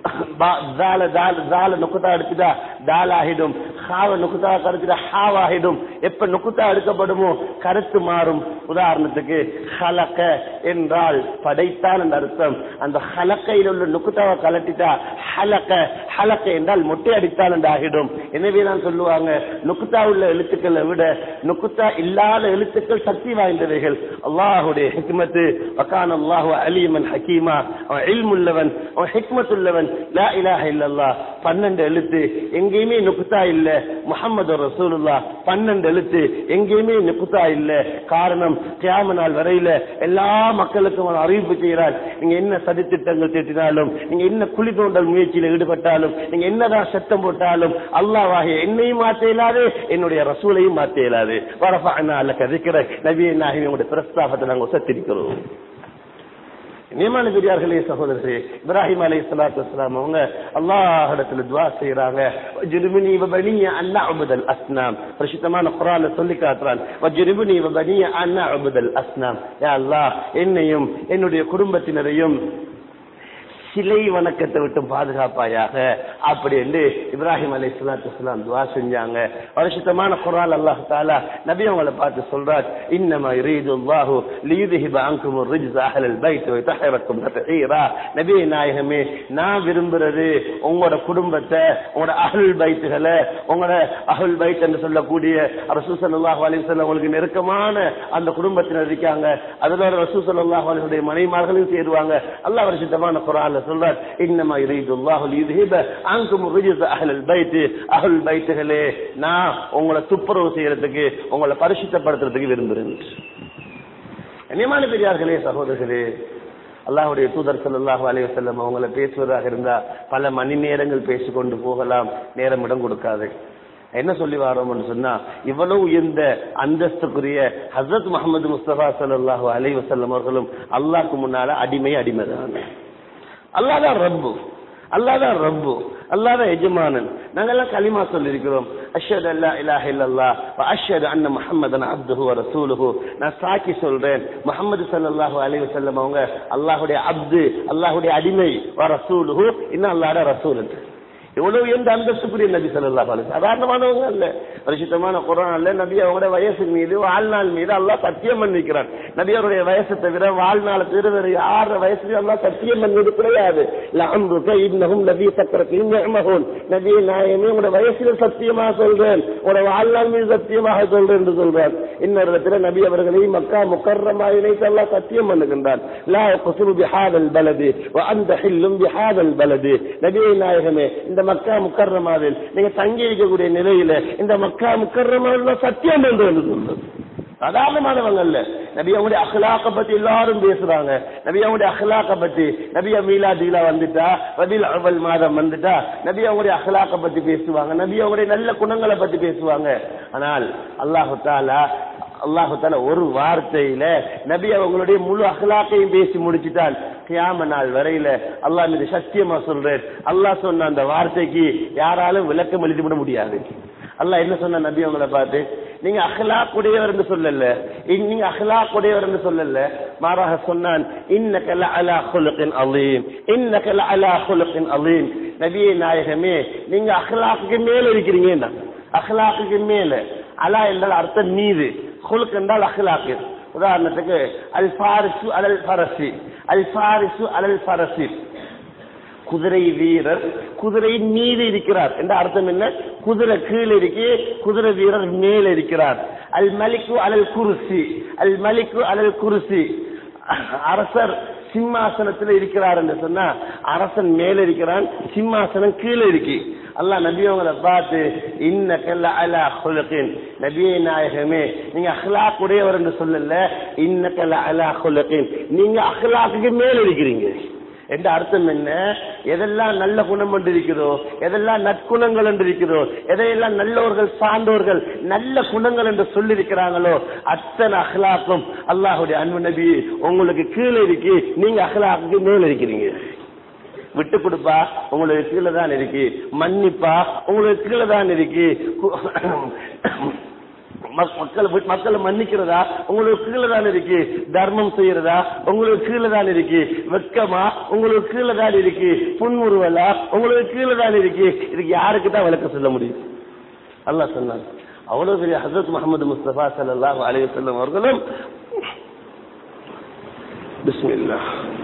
தால தால தால நுக்குத்தா எடுத்துட்டா தால் ஆகிடும் ஹாவ நுக்குத்தா கருத்துட்டா ஹாவ் ஆகிடும் எப்ப நுக்குத்தா எடுக்கப்படுமோ கருத்து மாறும் உதாரணத்துக்கு ஹலக்க என்றால் படைத்தான் என்ற அர்த்தம் அந்த ஹலக்கையில் உள்ள நுக்குத்தாவை கலட்டிட்டா ஹலக்க ஹலக்க என்றால் மொட்டை அடித்தால் என்று ஆகிடும் எனவே தான் சொல்லுவாங்க நுக்குத்தா உள்ள எழுத்துக்களை விட நுக்குத்தா இல்லாத எழுத்துக்கள் சக்தி வாய்ந்தவைகள் அல்லாஹுடைய ஹிக்மத்து வக்கான் அல்லாஹு அலிமன் ஹக்கீமா அவன் இல்முள்ளவன் அவன் ஹிக்மத் உள்ளவன் லா இலாஹ இல்லல்லாஹ் பன்னெண்டு எழுத்து எங்கேயுமே நுக்குத்தா இல்ல முஹம்மது ரசூலுல்லா பன்னெண்டு எழுத்து எங்கேயுமே நுக்குத்தா இல்ல காரணம் கியாம நாள் வரையில எல்லா மக்களுக்கும் அவன் அறிவிப்பு செய்கிறார் நீங்க என்ன சதித்திட்டங்கள் தீட்டினாலும் நீங்க என்ன குழி தோண்டல் முயற்சியில ஈடுபட்டாலும் நீங்க என்னதான் சத்தம் போட்டாலும் அல்லாஹ்வாகிய என்னையும் மாற்ற இயலாது என்னுடைய ரசூலையும் மாற்ற இயலாது வரஃபா அல்ல கதைக்கிற நபியை நாகி உங்களுடைய பிரஸ்தாபத்தை நாங்கள் ஒசத்திருக்கிறோம் நியமான பெரியார்களே சகோதரரே இப்ராஹிம் அலை சலாத்து வஸ்லாம் அவங்க அல்லாஹிடத்துல துவா செய்யறாங்க ஜிருபினி வபனிய அண்ணா அபுதல் அஸ்னாம் பிரசித்தமான குரான சொல்லி காட்டுறான் ஜிருபினி வபனிய அண்ணா அபுதல் அஸ்னாம் யா அல்லாஹ் என்னையும் என்னுடைய குடும்பத்தினரையும் சிலை வணக்கத்தை விட்டு பாதுகாப்பாயாக அப்படி என்று இப்ராஹிம் அலை சலாத்து வலாம் துவா செஞ்சாங்க வருஷத்தமான குரால் அல்லாஹ் தாலா நபி அவங்களை பார்த்து சொல்றார் இன்னமா யுரீது அல்லாஹு லியுதிஹிப அன்கும் ரிஜ்ஸ அஹ்லல் பைத் வ யதஹிரக்கும் தத்ஹீரா நபி நாயகமே நான் விரும்புறது உங்களோட குடும்பத்தை உங்களோட அஹ்ல் பைத்துகளை உங்களோட அஹ்ல் பைத் என்று சொல்லக்கூடிய ரசூல் ஸல்லல்லாஹு அலைஹி வஸல்லம் உங்களுக்கு நெருக்கமான அந்த குடும்பத்தினர் இருக்காங்க அதுல ரசூல் ஸல்லல்லாஹு அலைஹி வஸல்லம் மனைமார்களும் சேருவாங்க அல்லாஹ் வருஷத்தமான குரான்ல சொல்றார் இன்னமா யுரீது அல்லாஹு லியுதிஹிப அன்கும் ரிஜ்ஸ அஹ்லல் பைத் அஹ்ல் பைத்துகளே நான் உங்களை துப்புரவு செய்யறதுக்கு உங்களை பரிசுத்தப்படுத்துறதுக்கு விரும்புறேன் கண்ணியமான பெரியார்களே சகோதரர்களே அல்லாஹுடைய தூதர் ஸல்லல்லாஹு அலைஹி வஸல்லம் அவங்கள பேசுவதாக இருந்தா பல மணி நேரங்கள் பேசிக்கொண்டு போகலாம் நேரம் இடம் கொடுக்காது என்ன சொல்லி வரோம்னு சொன்னா இவ்வளவு உயர்ந்த அந்தஸ்துக்குரிய ஹசரத் முகமது முஸ்தபா ஸல்லல்லாஹு அலைஹி வஸல்லம் அவர்களும் அல்லாஹ்க்கு முன்னால அடிமை அடிமைதான் அல்லாஹ் தான் ரப்பு அல்லாஹ் தான் ரப்பு அல்லாஹ் தான் எஜமானன் நாங்கெல்லாம் களிமா சொல்லியிருக்கிறோம் அஷ்ஹது அல்லா இலாஹ இல்லல்லாஹ் வ அஷ்ஹது அன்ன முஹம்மதன் அப்துஹு வ ரசூலுஹு நான் சாக்கி சொல்றேன் முஹம்மது ஸல்லல்லாஹு அலைஹி வஸல்லம் அவங்க அல்லாஹ்வுடைய அப்து அல்லாஹ்வுடைய அடிமை வ ரசூலுஹு இன்னும் அல்லாஹ்வுடைய ரசூல் எவ்வளவு எந்த அந்தஸ்துக்குரிய நபி ஸல்லல்லாஹு அலைஹி வஸல்லம் சாதாரணமானவங்க அல்ல பரிசுத்தமான குர்ஆன் அல்ல நபி அவங்களுடைய வயசு மீது வாழ்நாள் மீது அல்லாஹ் சத்தியம் பண்ணிக்கிறான் நபி அவருடைய வயசை தவிர வாழ்நாளை தவிர வேற யார வயசுலயும் அல்லாஹ் சத்தியம் பண்ணது கிடையாது லஅம்ருக இன்னஹும் லபீ சக்கரத்தின் நிஅமஹூன் நபி நாயகமே உங்களுடைய வயசுல சத்தியமா சொல்றேன் உங்களுடைய வாழ்நாள் மீது சத்தியமாக சொல்றேன் என்று சொல்றான் இன்னொரு இடத்துல நபி அவர்களை மக்கா முக்கர்ரமா இணைத்து அல்லாஹ் சத்தியம் பண்ணுகின்றான் லா யக்ஸுரு பிஹாதல் பலதி வ அன்த ஹில்லும் பிஹாதல் பலதி நபி நாயகமே இந்த மக்கா முக்கர்ரமாவில் நீங்க தங்கி இருக்கக்கூடிய நிலையில இந்த மக்கா முக்கர்ரமாவில் சத்தியம் என்று வந்து சொல்றது சாதாரணமானவங்க அல்ல நபி அவங்களுடைய அஹ்லாக்க பத்தி எல்லாரும் பேசுறாங்க நபி அவங்களுடைய அஹ்லாக்க பத்தி நபியா மீலா தீலா வந்துட்டா ரபில் அவல் மாதம் வந்துட்டா நபி அவங்களுடைய அஹ்லாக்க பத்தி பேசுவாங்க நபி அவங்களுடைய நல்ல குணங்களை பத்தி பேசுவாங்க ஆனால் அல்லாஹு தாலா அல்லாஹு தாலா ஒரு வார்த்தையில நபி அவங்களுடைய முழு அஹ்லாக்கையும் பேசி முடிச்சுட்டால் கியாம நாள் வரையில அல்லாஹ் மீது சத்தியமா சொல்றேன் அல்லாஹ் சொன்ன அந்த வார்த்தைக்கு யாராலும் விளக்கம் எழுதிவிட முடியாது அல்லாஹ் என்ன சொன்ன நபி அவங்கள பார்த்து நீங்க அஹ்லாக் உடையவர் என்று சொல்லல இன் நீங்க அஹ்லாக் உடையவர் என்று சொல்லல மாறாக சொன்னான் இன்னக லஅலா குலுகின் அலீம் இன்னக லஅலா குலுகின் அலீம் நபியே நாயகமே நீங்க அஹ்லாக்கு மேல இருக்கிறீங்க அஹ்லாக்கு மேல அலா என்றால் அர்த்தம் மீது குலுக் என்றால் அஹ்லாக்கு உதாரணத்துக்கு அல் ஃபாரிசு அலல் ஃபரசி அல் ஃபாரிசு அலல் ஃபரசி குதிரை வீரர் குதிரையின் மீது இருக்கிறார் என்ற அர்த்தம் என்ன குதிரை கீழே இருக்கு குதிரை வீரர் மேல இருக்கிறார் அல் மலிக்கு அலல் குருசி அல் மலிக்கு அலல் குருசி அரசர் சிம்மாசனத்தில் இருக்கிறார் என்று சொன்னா அரசன் மேல இருக்கிறான் சிம்மாசனம் கீழே இருக்கு அல்லாஹ் நபி அவங்களை பார்த்து இன்னக்கல்ல அலா ஹுலுகின் நபியே நாயகமே நீங்க அஹ்லாக் உடையவர் என்று சொல்லல இன்னக்கல்ல அலா ஹுலுகின் நீங்க அஹ்லாக்கு மேல இருக்கிறீங்க என்ற அர்த்தம் என்ன எதெல்லாம் நல்ல குணம் என்று இருக்கிறதோ எதெல்லாம் நற்குணங்கள் என்று இருக்கிறதோ எதையெல்லாம் நல்லவர்கள் சார்ந்தவர்கள் நல்ல குணங்கள் என்று சொல்லியிருக்கிறாங்களோ அத்தனை அஹ்லாக்கும் அல்லாஹுடைய அன்பு நபி உங்களுக்கு கீழே இருக்கு நீங்க அஹ்லாக்கு மேல இருக்கிறீங்க விட்டு கொடுப்பா உங்களுக்கு கீழே தான் இருக்கு மன்னிப்பா உங்களுக்கு கீழே தான் இருக்கு மக்கள் மக்களை மன்னிக்கிறதா உங்களுக்கு கீழே தான் இருக்கு தர்மம் செய்யறதா உங்களுக்கு கீழே தான் இருக்கு வெக்கமா உங்களுக்கு கீழே தான் இருக்கு புன்முறுவலா உங்களுக்கு கீழே தான் இருக்கு இதுக்கு யாருக்கு தான் விளக்கம் சொல்ல முடியும் அல்லாஹ் சொன்னாங்க அவ்வளவு பெரிய ஹசரத் முகமது முஸ்தபா சல்லாஹ் அலி வல்லம் அவர்களும் பிஸ்மில்லா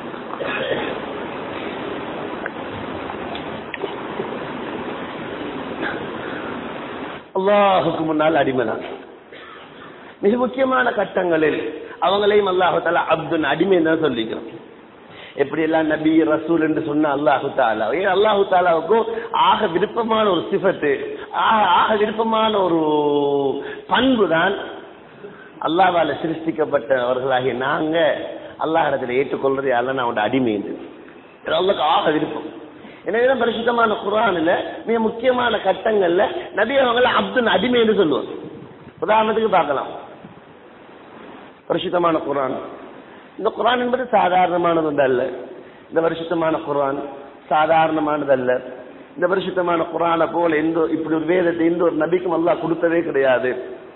அல்லாஹுக்கு முன்னால் அடிமைதான் மிக முக்கியமான கட்டங்களில் அவங்களையும் அல்லாஹால அப்துன் அடிமை தான் சொல்லிக்கிறோம் எப்படி எல்லாம் நபி ரசூல் என்று சொன்ன அல்லாஹு தாலா ஏன் அல்லாஹு தாலாவுக்கும் ஆக விருப்பமான ஒரு சிஃபத்து ஆக ஆக விருப்பமான ஒரு பண்பு தான் அல்லாவால சிருஷ்டிக்கப்பட்டவர்களாகிய நாங்க அல்லாஹ் இடத்துல ஏற்றுக்கொள்றது யாரெல்லாம் அவனோட அடிமை என்று அல்லாஹ் ஆக விருப்பம் எனவேதான் பரிசுத்தமான குரானில் மிக முக்கியமான கட்டங்கள்ல நபி அவங்கள அப்துன் அடிமை என்று சொல்லுவாங்க உதாரணத்துக்கு பார்க்கலாம் பரிசுத்தமான குரான் இந்த குரான் என்பது சாதாரணமானது அல்ல இந்த பரிசுத்தமான குரான் சாதாரணமானது அல்ல இந்த பரிசுத்தமான குரானை போல எந்த இப்படி ஒரு வேதத்தை எந்த ஒரு நபிக்கும் அல்லாஹ் கொடுத்ததே கிடையாது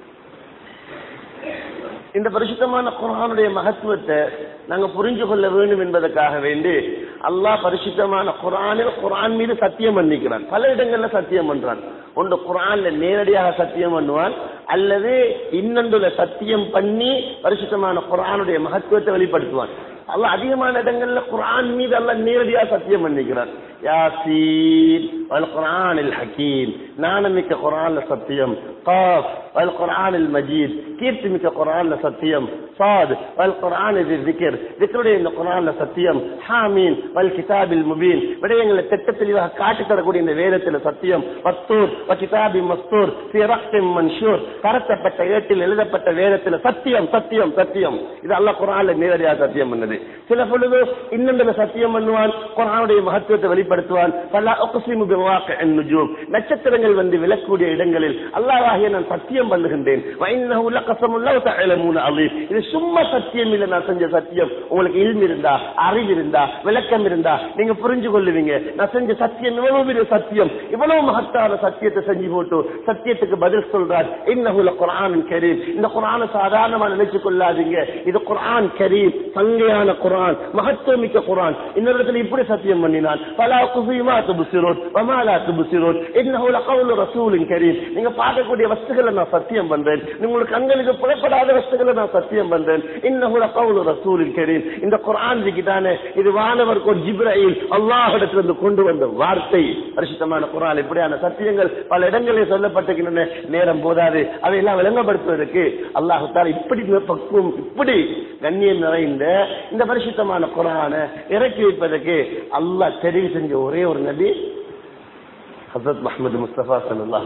இந்த பரிசுத்தமான குரானுடைய மகத்துவத்தை நாங்க புரிஞ்சு கொள்ள வேண்டும் என்பதற்காக வேண்டி அல்லாஹ் பரிசுத்தமான குரானில் குரான் மீது சத்தியம் பண்ணிக்கிறான் பல இடங்கள்ல சத்தியம் பண்றான் ஒன்று குரான்ல நேரடியாக சத்தியம் பண்ணுவான் அல்லது இன்னொன்றுல சத்தியம் பண்ணி பரிசுத்தமான குரானுடைய மகத்துவத்தை வெளிப்படுத்துவான் அல்லாஹ் அதிகமான இடங்கள்ல குரான் மீது அல்லாஹ் நேரடியாக சத்தியம் பண்ணிக்கிறான் யாசீன் வல் குர்ஆனில் ஹக்கீம் ஞானமிக்க குர்ஆன்ல சத்தியம் காஃப் வல் குர்ஆனில் மஜீத் கீர்த்திமிக்க குர்ஆன்ல சத்தியம் சாத் வல் குர்ஆனில் திக்ர் திக்ருடைய இந்த குர்ஆன்ல சத்தியம் ஹாமீன் வல் கிதாபில் முபீன் விடயங்களை திட்ட தெளிவாக காட்டி தரக்கூடிய இந்த வேதத்துல சத்தியம் வத்தூர் வ கிதாபி மஸ்தூர் ஃபி ரஹ்தின் மன்ஷூர் பரத்தப்பட்ட ஏட்டில் எழுதப்பட்ட வேதத்துல சத்தியம் சத்தியம் சத்தியம் இது அல்லாஹ் குர்ஆன்ல நேரடியாக சத்தியம் பண்ணது சில பொழுது இன்னொன்று சத்தியம் பண்ணுவான் குர்ஆனுடைய மகத்துவத்தை வெளிப்படுத்துவான் பல உக்ஸிமு பிவாக்கின் நுஜூம் நட்சத்திரங்கள் வந்து விளக்கக்கூடிய இடங்களில் அல்லாஹ்வாகிய நான் சத்தியம் பண்ணுகின்றேன் வ இன்னஹு லகஸமுல் லவ் தஅலமூன அலீம் இது சும்மா சத்தியம் இல்ல நான் செஞ்ச சத்தியம் உங்களுக்கு இல்மு இருந்தா அறிவு இருந்தா விளக்கம் இருந்தா நீங்க புரிஞ்சு கொள்ளுவீங்க நான் செஞ்ச சத்தியம் இவ்வளவு பெரிய சத்தியம் இவ்வளவு மகத்தான சத்தியத்தை செஞ்சு போட்டு சத்தியத்துக்கு பதில் சொல்றார் இன்னஹு குர்ஆன் கரீம் இந்த குர்ஆனை சாதாரணமா நினைச்சு கொள்ளாதீங்க இது குர்ஆன் கரீம் சங்கையான குர்ஆன் மகத்துவமிக்க குர்ஆன் இன்னொரு இடத்துல இப்படி சத்தியம் பண்ணினான் பலா குஃபிமா துபுசிரோன் வமாலா துபுசிரோன் இன்னஹு லகவுலு ரசூலின் கரீம் நீங்க பார்க்கக்கூடிய வஸ்துகளை நான் சத்தியம் பண்றேன் உங்களுக்கு கண்களுக்கு புலப்படாத வஸ்துகளை நான் சத்தியம் பண்றேன் இன்னஹு லகவுலு ரசூலின் கரீம் இந்த குர்ஆன் இருக்குதானே இது வானவருக்கு ஒரு ஜிப்ராயில் அல்லாஹ்விடத்திலிருந்து கொண்டு வந்த வார்த்தை பரிசுத்தமான குர்ஆன் இப்படியான சத்தியங்கள் பல இடங்களில் சொல்லப்பட்டிருக்கின்றன நேரம் போதாது அதையெல்லாம் விளங்கப்படுத்துவதற்கு அல்லாஹு தாலா இப்படி பக்குவம் இப்படி கண்ணியம் நிறைந்த இந்த பரிசுத்தமான குரானை இறக்கி வைப்பதற்கு அல்லாஹ் தெரிவு செஞ்ச ஒரே ஒரு நபி ஹசரத் முகமது முஸ்தபா சல்லாஹ்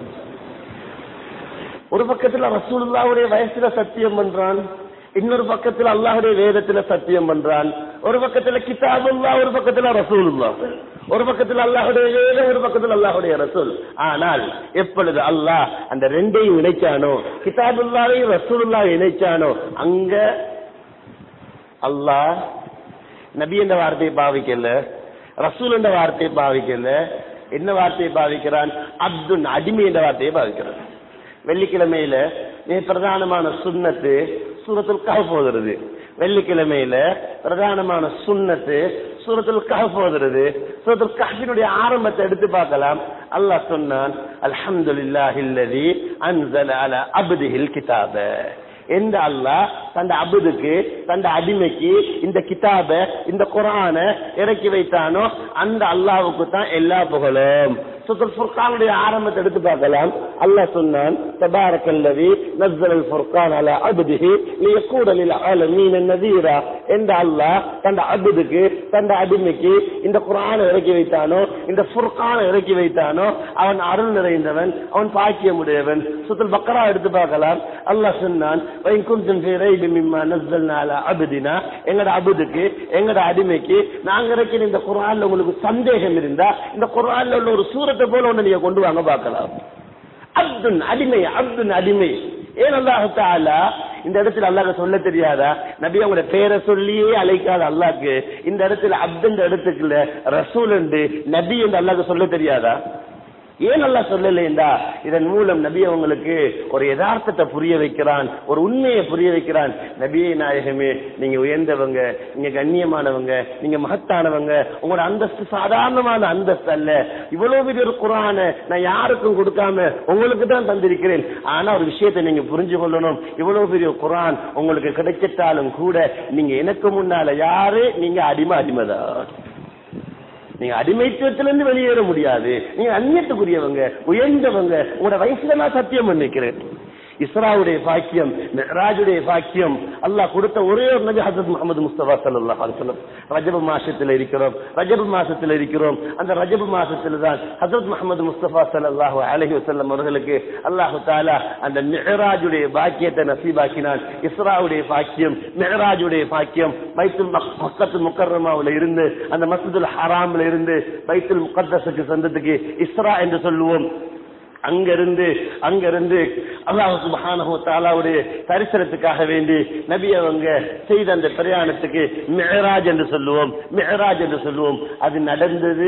ஒரு பக்கத்துல ரசூலுல்லாவுடைய வயசுல சத்தியம் பண்றான் இன்னொரு பக்கத்துல அல்லாஹுடைய வேதத்துல சத்தியம் பண்றான் ஒரு பக்கத்துல கிதாபுல்லா ஒரு பக்கத்துல ரசூலுல்லா ஒரு பக்கத்துல அல்லாஹுடைய வேதம் ஒரு பக்கத்துல அல்லாஹுடைய ரசூல் ஆனால் எப்பொழுது அல்லாஹ் அந்த ரெண்டையும் இணைச்சானோ கிதாபுல்லாவையும் ரசூலுல்லாவை இணைச்சானோ அங்க அல்லாஹ் நபி என்ற வார்த்தையை பாவிக்கல ரசூல் என்ற வார்த்தையை பாவிக்கல என்ன வார்த்தையை பாவிக்கிறான் அப்துன் அடிமை என்ற வார்த்தையை பாவிக்கிறான் வெள்ளிக்கிழமையில மிக பிரதானமான சுண்ணத்து சூரத்துல் கஹப் போகிறது வெள்ளிக்கிழமையில பிரதானமான சுண்ணத்து சூரத்துல் கஹப் போகிறது சூரத்துல் கஹ்பினுடைய ஆரம்பத்தை எடுத்து பார்க்கலாம் அல்லாஹ் சொன்னான் அல்ஹம்துலில்லாஹில்லதி அன்ஸல அலா அப்திஹில் கிதாப எந்த அல்லாஹ் தந்த அபுதுக்கு தந்த அடிமைக்கு இந்த கிதாப இந்த குரான இறக்கி வைத்தானோ அந்த அல்லாவுக்கு தான் எல்லா புகழும் சுத்தல் ஃபுர்கானுடைய ஆரம்பத்தை எடுத்து பார்க்கலாம் அல்லாஹ் சொன்னான் தபாரக்கல்லவி நஸ்ஸல் ஃபுர்கான் அலா அப்திஹி லியகூட லில் ஆலமீன நதீரா எந்த அல்லாஹ் தந்த அபுதுக்கு தந்த அடிமைக்கு இந்த குரானை இறக்கி வைத்தானோ இந்த ஃபுர்கானை இறக்கி வைத்தானோ அவன் அருள் நிறைந்தவன் அவன் பாக்கியமுடையவன் சுத்தல் பக்கரா எடுத்து பார்க்கலாம் அல்லாஹ் சொன்னான் وإن كنتم في ريب مما نزلنا على عبدنا எங்கட அபுதுக்கு எங்கட அடிமைக்கு நாங்க இருக்கிற இந்த குர்ஆன்ல உங்களுக்கு சந்தேகம் இருந்தா இந்த குர்ஆன்ல உள்ள ஒரு சூரத்தை போல ஒண்ணு நீங்க கொண்டு வாங்க பார்க்கலாம் அப்துன் அடிமை அப்துன் அடிமை ஏன் அல்லாஹ் தாலா இந்த இடத்துல அல்லாஹ் சொல்ல தெரியாதா நபி அவங்களோட பேரை சொல்லியே அழைக்காத அல்லாஹ்க்கு இந்த இடத்துல அப்துன்ற இடத்துக்குள்ள ரசூல் என்று நபி என்று அல்லாஹ் சொல்ல தெரியாதா ஏன் நல்லா சொல்லலைண்டா இதன் மூலம் நபி அவங்களுக்கு ஒரு யதார்த்தத்தை புரிய வைக்கிறான் ஒரு உண்மையை புரிய வைக்கிறான் நபியே நாயகமே நீங்க உயர்ந்தவங்க நீங்க கண்ணியமானவங்க நீங்க மகத்தானவங்க உங்களோட அந்தஸ்து சாதாரணமான அந்தஸ்து அல்ல இவ்வளவு பெரிய ஒரு குரான நான் யாருக்கும் கொடுக்காம உங்களுக்கு தான் தந்திருக்கிறேன் ஆனா ஒரு விஷயத்தை நீங்க புரிஞ்சு கொள்ளணும் இவ்வளவு பெரிய குரான் உங்களுக்கு கிடைச்சிட்டாலும் கூட நீங்க எனக்கு முன்னால யாரு நீங்க அடிமை அடிமைதான் நீங்க அடிமைத்துவத்திலிருந்து வெளியேற முடியாது நீங்க அந்நியத்துக்குரியவங்க உயர்ந்தவங்க உங்களோட வயசுல நான் சத்தியம் பண்ணிக்கிறேன் இஸ்ராவுடைய பாக்கியம் மெஹராஜுடைய பாக்கியம் அல்லாஹ் கொடுத்த ஒரே ஒரு நபி ஹசரத் முகமது முஸ்தபா சல்லாஹ் அலுவலம் ரஜப மாசத்துல இருக்கிறோம் ரஜப மாசத்துல இருக்கிறோம் அந்த ரஜப மாசத்துல தான் ஹசரத் முகமது முஸ்தபா சல்லாஹ் அலஹி வசல்லம் அவர்களுக்கு அல்லாஹு தாலா அந்த மெஹராஜுடைய பாக்கியத்தை நசீபாக்கினான் இஸ்ராவுடைய பாக்கியம் மெஹராஜுடைய பாக்கியம் பைத்துல் மக்கத்து முக்கர்ரமாவுல இருந்து அந்த மஸ்ஜிதுல் ஹராம்ல இருந்து பைத்துல் முகத்தஸுக்கு சொந்தத்துக்கு இஸ்ரா என்று சொல்லுவோம் அங்கிருந்து அங்கிருந்து அல்லாஹ் சுபஹானஹு தஆலாவுடைய தரிசனத்துக்காக வேண்டி நபி அவங்க செய்த அந்த பிரயாணத்துக்கு மிஹராஜ் என்று சொல்லுவோம் மிஹராஜ் என்று சொல்லுவோம் அது நடந்தது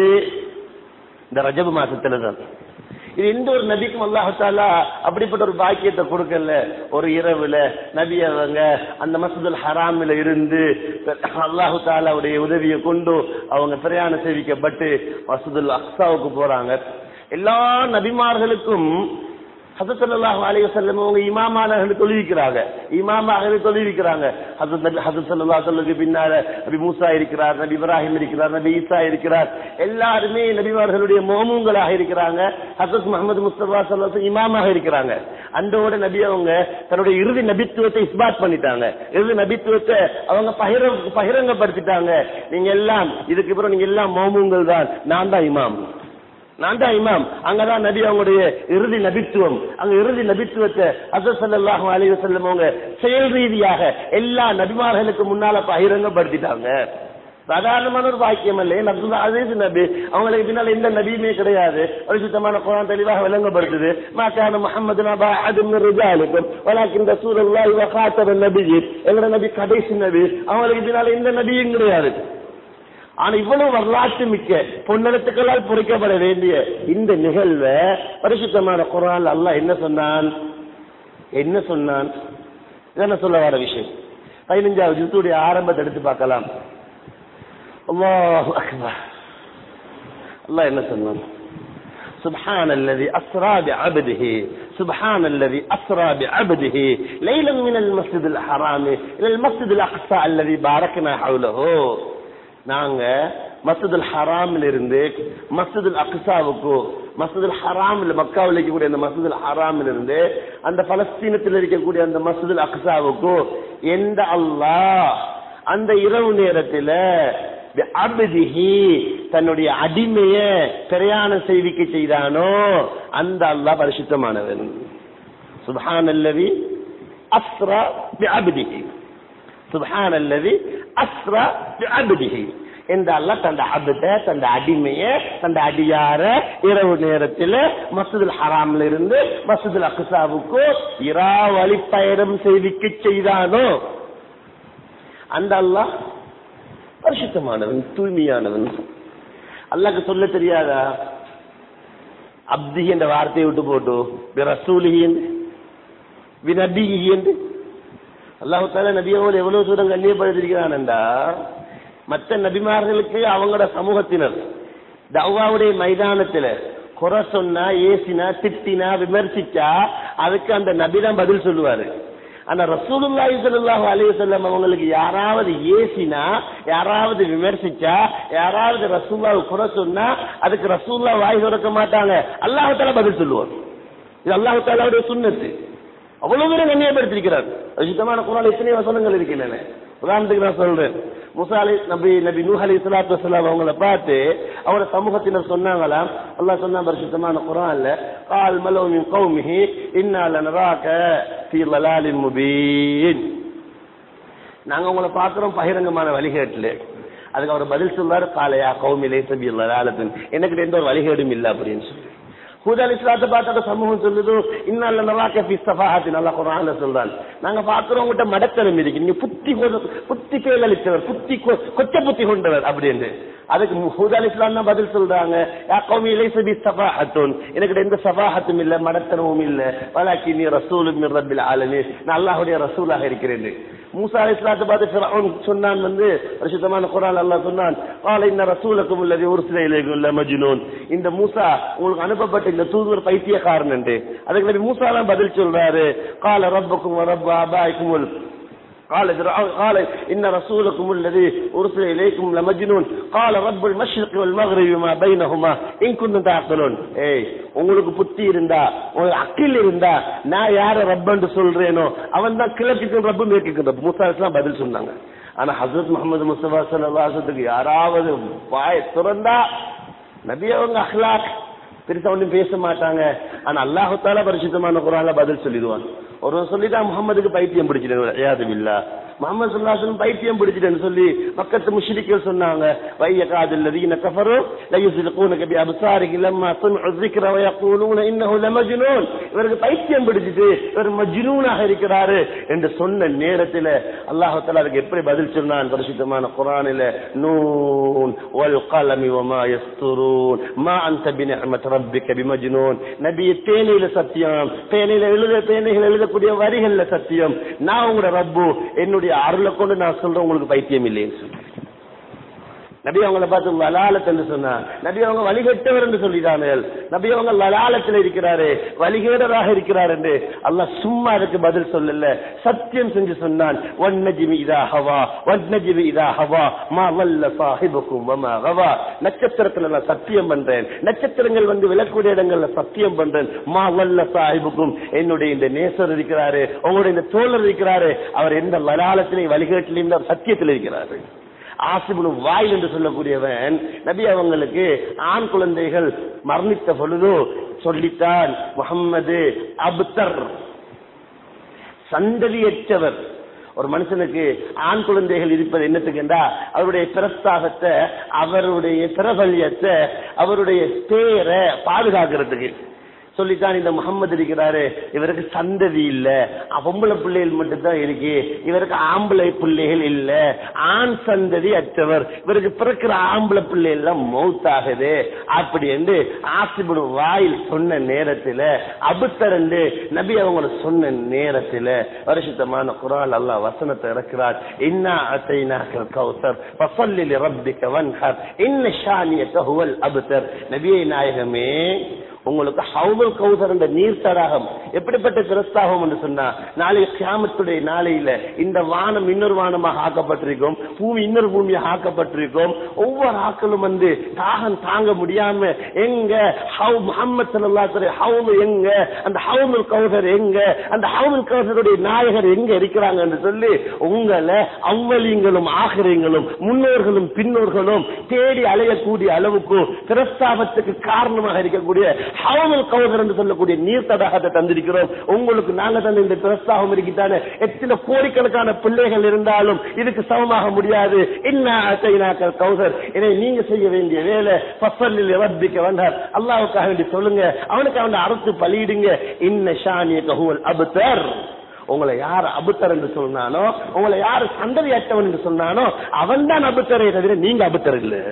இந்த ரஜப மாசத்துல தான் இது எந்த ஒரு நபிக்கும் அல்லாஹாலா அப்படிப்பட்ட ஒரு பாக்கியத்தை கொடுக்கல ஒரு இரவுல நபி அவங்க அந்த மசூதுல் ஹராமில இருந்து அல்லாஹு தாலாவுடைய உதவியை கொண்டு அவங்க பிரயாணம் சேவிக்கப்பட்டு மசூதுல் அக்ஸாவுக்கு போறாங்க எல்லா நபிமார்களுக்கும் ஹசத்தல்லாஹு அலைஹி வஸல்லம் அவங்க இமாமாக தொழுவிக்கிறாங்க இமாமாக தொழுவிக்கிறாங்க ஹசத் நபி ஹசத் ஸல்லல்லாஹு அலைஹி பின்னால நபி மூசா இருக்கிறார் நபி இப்ராஹிம் இருக்கிறார் நபி ஈசா இருக்கிறார் எல்லாருமே நபிமார்களுடைய மோமுங்களாக இருக்கிறாங்க ஹசத் முகமது முஸ்தபா ஸல்லல்லாஹு இமாமாக இருக்கிறாங்க அந்தோட நபி அவங்க தன்னுடைய இறுதி நபித்துவத்தை இஸ்பாத் பண்ணிட்டாங்க இறுதி நபித்துவத்தை அவங்க பகிர பகிரங்கப்படுத்திட்டாங்க நீங்க எல்லாம் இதுக்கு அப்புறம் நீங்க எல்லாம் மோமுங்கள் தான் நான் தான் இமாம் நான் தான் இமாம் அங்கதான் நபி அவங்களுடைய இறுதி நபித்துவம் அங்க இறுதி நபித்துவத்தை அசர் சல்லாஹு அலைஹி வஸல்லம் அவங்க செயல் ரீதியாக எல்லா நபிமார்களுக்கு முன்னால பகிரங்கப்படுத்திட்டாங்க சாதாரணமான ஒரு வாக்கியம் அல்ல ஏன் அப்துல்லா அசீஸ் நபி அவங்களுக்கு பின்னால எந்த நபியுமே கிடையாது பரிசுத்தமான குரான் தெளிவாக விளங்கப்படுத்துது மாக்கான முஹம்மது நபா அதும் ரிஜாலுக்கும் வலாக்கின் ரசூலுல்லாஹி வ காத்தபன் நபிஜி எங்கட நபி கடைசி நபி அவங்களுக்கு பின்னால எந்த நபியும் கிடையாது ஆனா இவ்வளவு வரலாற்று மிக்க பொன்னெழுத்துக்களால் பொறிக்கப்பட வேண்டிய இந்த நிகழ்வை பரிசுத்தமான குரான் அல்லாஹ் என்ன சொன்னான் என்ன சொன்னான் இதான் சொல்ல வர விஷயம் பதினஞ்சாவது யுத்தத்துடைய ஆரம்பத்தை எடுத்து பார்க்கலாம் அல்லாஹ் அக்பர் அல்லாஹ் என்ன சொன்னான் سبحان الذي أسرى بعبده سبحان الذي أسرى بعبده ليلا من المسجد الحرام إلى المسجد الأقصى الذي باركنا حوله நாங்க மஸ்ஜிதுல் ஹராமில் இருந்து மஸ்ஜிதுல் அக்சாவுக்கு மஸ்ஜிதுல் ஹராமில் மக்காவில் இருக்கக்கூடிய அந்த மஸ்ஜிதுல் ஹராமில் இருந்து அந்த பலஸ்தீனத்தில் இருக்கக்கூடிய அந்த மஸ்ஜிதுல் அக்சாவுக்கு எந்த அல்லாஹ் அந்த இரவு நேரத்தில் அபிதிஹி தன்னுடைய அடிமைய பிரயாணம் செய்விக்க செய்தானோ அந்த அல்லாஹ் பரிசுத்தமானவன் சுபஹான் அல்லவி அஸ்ரா அபிதிஹி சுபஹான் அல்லவி அஸ்ரா அபிதிஹி இந்த அல்ல தந்த அபுத தந்த அடிமைய தந்த அடியார இரவு நேரத்தில் மசூதுல் ஹராம்ல இருந்து மசூதுல் அக்சாவுக்கு இரா வழி பயணம் செய்திக்க செய்தானோ அந்த அல்லாஹ் பரிசுத்தமானவன் தூய்மையானவன் அல்லாக்கு சொல்ல தெரியாதா அப்தி என்ற வார்த்தையை விட்டு போட்டு ரசூலி என்று விநபிகி என்று அல்லாஹு தாலா நபியோடு எவ்வளவு தூரம் கண்ணியப்படுத்திருக்கிறான்டா மற்ற நபிமார்களுக்கு அவங்களோட சமூகத்தினர் தவ்வாவுடைய மைதானத்துல குறை சொன்னா ஏசினா திட்டினா விமர்சிச்சா அதுக்கு அந்த நபிதான் பதில் சொல்லுவாரு ஆனா ரசூலுல்லாஹி ஸல்லல்லாஹு அலைஹி வஸல்லம் அவங்களுக்கு யாராவது ஏசினா யாராவது விமர்சிச்சா யாராவது ரசூலுல்லாஹ் குறை சொன்னா அதுக்கு ரசூலுல்லாஹ் வாய் திறக்க மாட்டாங்க அல்லாஹ் தஆலா பதில் சொல்லுவார் இது அல்லாஹ் தஆலாவுடைய சுன்னத்து அவ்வளவு தூரம் கண்ணியப்படுத்திருக்கிறார் சுத்தமான குரான் எத்தனை வசனங்கள் இருக்கின்றன உதாரணத்துக்கு நான் சொல்றேன் முசா அலி நபி நபி நூஹ் அலி சலாத்து வசலாம் அவங்கள பார்த்து அவரோட சமூகத்தினர் சொன்னாங்களாம் அல்லாஹ் சொன்னா பரிசுத்தமான குரான்ல கால் மலோ மின் கௌமிஹி இன்னால நராக ஃபீ லலாலின் முபீன் நாங்க உங்களை பார்க்கிறோம் பகிரங்கமான வழிகேட்டுல அதுக்கு அவர் பதில் சொல்றாரு காலையா கௌமிலே சபி லலாலத்தின் எனக்கு எந்த ஒரு வழிகேடும் இல்லை அப்படின்னு சொல்லி ஹூத் அலி இஸ்லாத்தை பார்த்த சமூகம் சொல்லுது இன்னல்ல நல்லா கஃபி சஃபாஹாத்தி நல்லா குரான்ல சொல்றான் நாங்க பாக்குறோம் உங்ககிட்ட மடத்தனம் இருக்கு நீங்க புத்தி கொ- புத்தி பேலளித்தவர் புத்தி கொ- கொச்ச புத்தி கொண்டவர் அப்படின்னு அதுக்கு ஹூத் அலி இஸ்லாம் தான் பதில் சொல்றாங்க யா கௌமி லைஸ பி சஃபாஹத்துன் எனக்கு எந்த சஃபாஹத்தும் இல்ல மடத்தனமும் இல்ல வலாக்கி நீ ரசூலும் மின் ரப்பில் ஆலமீன் நான் அல்லாஹ்வுடைய ரசூலாக இருக்கிறேன் மூசா அலி இஸ்லாத்தை பார்த்து ஃபிரௌன் சொன்னான் வந்து பரிசுத்தமான குரான் அல்லாஹ் சொன்னான் قال ان رسولكم الذي ارسل اليكم لمجنون இந்த மூசா உங்களுக்கு அனுப்பப்பட்ட இந்த தூதுவர் பைத்தியக்காரன் என்று அதுக்கு நபி மூசா தான் பதில் சொல்றாரு قال ربكم ورب ابائكم قال فرعون قال ان رسولكم الذي ارسل اليكم لمجنون قال رب المشرق والمغرب ما بينهما ان كنتم تعقلون ஏய் உங்களுக்கு புத்தி இருந்தா உங்களுக்கு அக்கில் இருந்தா நான் யார ரப்பன்னு சொல்றேனோ அவன் தான் கிழக்குக்கு ரப்பு மேற்கு ரப்பு மூசா அலைஹிஸ்ஸலாம் பதில் சொன்னாங்க ஆனா ஹசரத் முகமது முஸ்தபா சல்லாசத்துக்கு யாராவது வாய் திறந்தா நபி அவங்க அஹ்லாக் பெருசா ஒண்ணும் பேச மாட்டாங்க ஆனா அல்லாஹு தாலா பரிசுத்தமான குரான்ல பதில் சொல்லிடுவான் ஒருவன் சொல்லிதான் முகமதுக்கு பைத்தியம் பிடிச்சிட்டேன் ஐயாது இல்லா முகமது சொல்லாசன் பைத்தியம் பிடிச்சிட்டேன்னு சொல்லி பக்கத்து முஷ்ரிக்கள் சொன்னாங்க வைய காதில் الذين كفروا لا يزلقونك بأبصارهم لما سمعوا الذكر ويقولون إنه لمجنون இவருக்கு பைத்தியம் பிடிச்சிட்டு இவர் மஜ்னூனாக இருக்கிறாரு என்று சொன்ன நேரத்துல அல்லாஹ் தஆலா அதுக்கு எப்படி பதில் சொன்னான் பரிசுத்தமான குர்ஆனில நூன் வல் கலமி வமா யஸ்துரூன் மா அன்த பினிஅமத் ரப்பிக பிமஜ்னூன் நபி தேனில சத்தியம் தேனில எழுத தேனில எழுதக்கூடிய வரிகள்ல சத்தியம் நான் உங்களோட ரப்பு என்னுடைய அருளை கொண்டு நான் சொல்றேன் உங்களுக்கு பைத்தியம் இல்லைன்னு சொல்லி நபி அவங்கள பார்த்து லலாலத் என்று சொன்னார் நபி அவங்க வழிகட்டவர் என்று சொல்லிட்டார்கள் நபி அவங்க லலாலத்தில் இருக்கிறாரு வழிகேடராக இருக்கிறார் என்று அல்லாஹ் சும்மா அதுக்கு பதில் சொல்லல சத்தியம் செஞ்சு சொன்னான் வன்னஜிமி இதா ஹவா வன்னஜிமி இதா ஹவா மா வல்ல சாஹிபுக்கும் வமா ஹவா நட்சத்திரத்துல நான் சத்தியம் பண்றேன் நட்சத்திரங்கள் வந்து விளக்கூடிய இடங்கள்ல சத்தியம் பண்றேன் மா வல்ல சாஹிபுக்கும் என்னுடைய இந்த நேசர் இருக்கிறாரு உங்களுடைய இந்த தோழர் இருக்கிறாரு அவர் எந்த லலாலத்திலையும் வழிகேட்டிலையும் அவர் சத்தியத்தில் இருக்கிறாரு ஆசிபுனு வாயில் என்று சொல்லக்கூடியவன் நபி அவங்களுக்கு ஆண் குழந்தைகள் மரணித்த பொழுதோ சொல்லித்தான் முகம்மது அப்தர் சந்ததியற்றவர் ஒரு மனுஷனுக்கு ஆண் குழந்தைகள் இருப்பது என்னத்துக்குண்டா அவருடைய பிரஸ்தாகத்தை அவருடைய பிரபல்யத்தை அவருடைய பேரை பாதுகாக்கிறதுக்கு சொல்லித்தான் இந்த முகம்மது இருக்கிறாரு இவருக்கு சந்ததி இல்ல பொம்பளை பிள்ளைகள் மட்டும்தான் இருக்கு இவருக்கு ஆம்பளை பிள்ளைகள் இல்ல ஆண் சந்ததி அற்றவர் இவருக்கு பிறக்கிற ஆம்பளை பிள்ளை எல்லாம் மௌத்தாகுது அப்படி என்று ஆசிபுடு வாயில் சொன்ன நேரத்துல அபுத்தரண்டு நபி அவங்க சொன்ன நேரத்துல வருஷத்தமான குரால் அல்லாஹ் வசனத்தை இறக்கிறார் இன்னா அத்தைனாக்கல் கௌசர் ஃபஸல்லி லிரப்பிக வன்ஹர் இன்ன ஷானியக ஹுவல் அபுத்தர் நபியே நாயகமே உங்களுக்கு ஹவுல் கௌசர் என்ற நீர் தடாகம் எப்படிப்பட்ட கிறிஸ்தாகம் என்று சொன்னா நாளை கியாமத்துடைய நாளையில இந்த வானம் இன்னொரு வானமாக ஆக்கப்பட்டிருக்கும் பூமி இன்னொரு பூமியாக ஆக்கப்பட்டிருக்கும் ஒவ்வொரு ஆக்களும் வந்து தாகம் தாங்க முடியாம எங்க ஹவு முகமது சல்லாத்துறை ஹவுல் எங்க அந்த ஹவுல் கௌசர் எங்க அந்த ஹவுல் கௌசருடைய நாயகர் எங்க இருக்கிறாங்க என்று சொல்லி உங்களை அவ்வளிங்களும் ஆகிரங்களும் முன்னோர்களும் பின்னோர்களும் தேடி அலையக்கூடிய அளவுக்கு பிரஸ்தாபத்துக்கு காரணமாக இருக்கக்கூடிய ஹவுல் கௌசர் என்று சொல்லக்கூடிய நீர் தடாகத்தை தந்திருக்கிறோம் உங்களுக்கு நாங்க தந்த இந்த பிரஸ்தாபம் இருக்கிட்டான எத்தனை கோடிக்கணக்கான பிள்ளைகள் இருந்தாலும் இதுக்கு சமமாக முடியாது இன்னாக்கள் கௌசர் இதை நீங்க செய்ய வேண்டிய வேலை பசலில் ரப்பிக்க வந்தார் அல்லாவுக்காக வேண்டி சொல்லுங்க அவனுக்கு அவனை அறுத்து பலியிடுங்க இன்ன ஷானிய கஹுவல் அபுத்தர் உங்களை யார் அபுத்தர் என்று சொன்னானோ உங்களை யார் சந்ததி அற்றவன் என்று சொன்னானோ அவன் தான் அபுத்தரை தவிர நீங்க அபுத்தர் இல்லை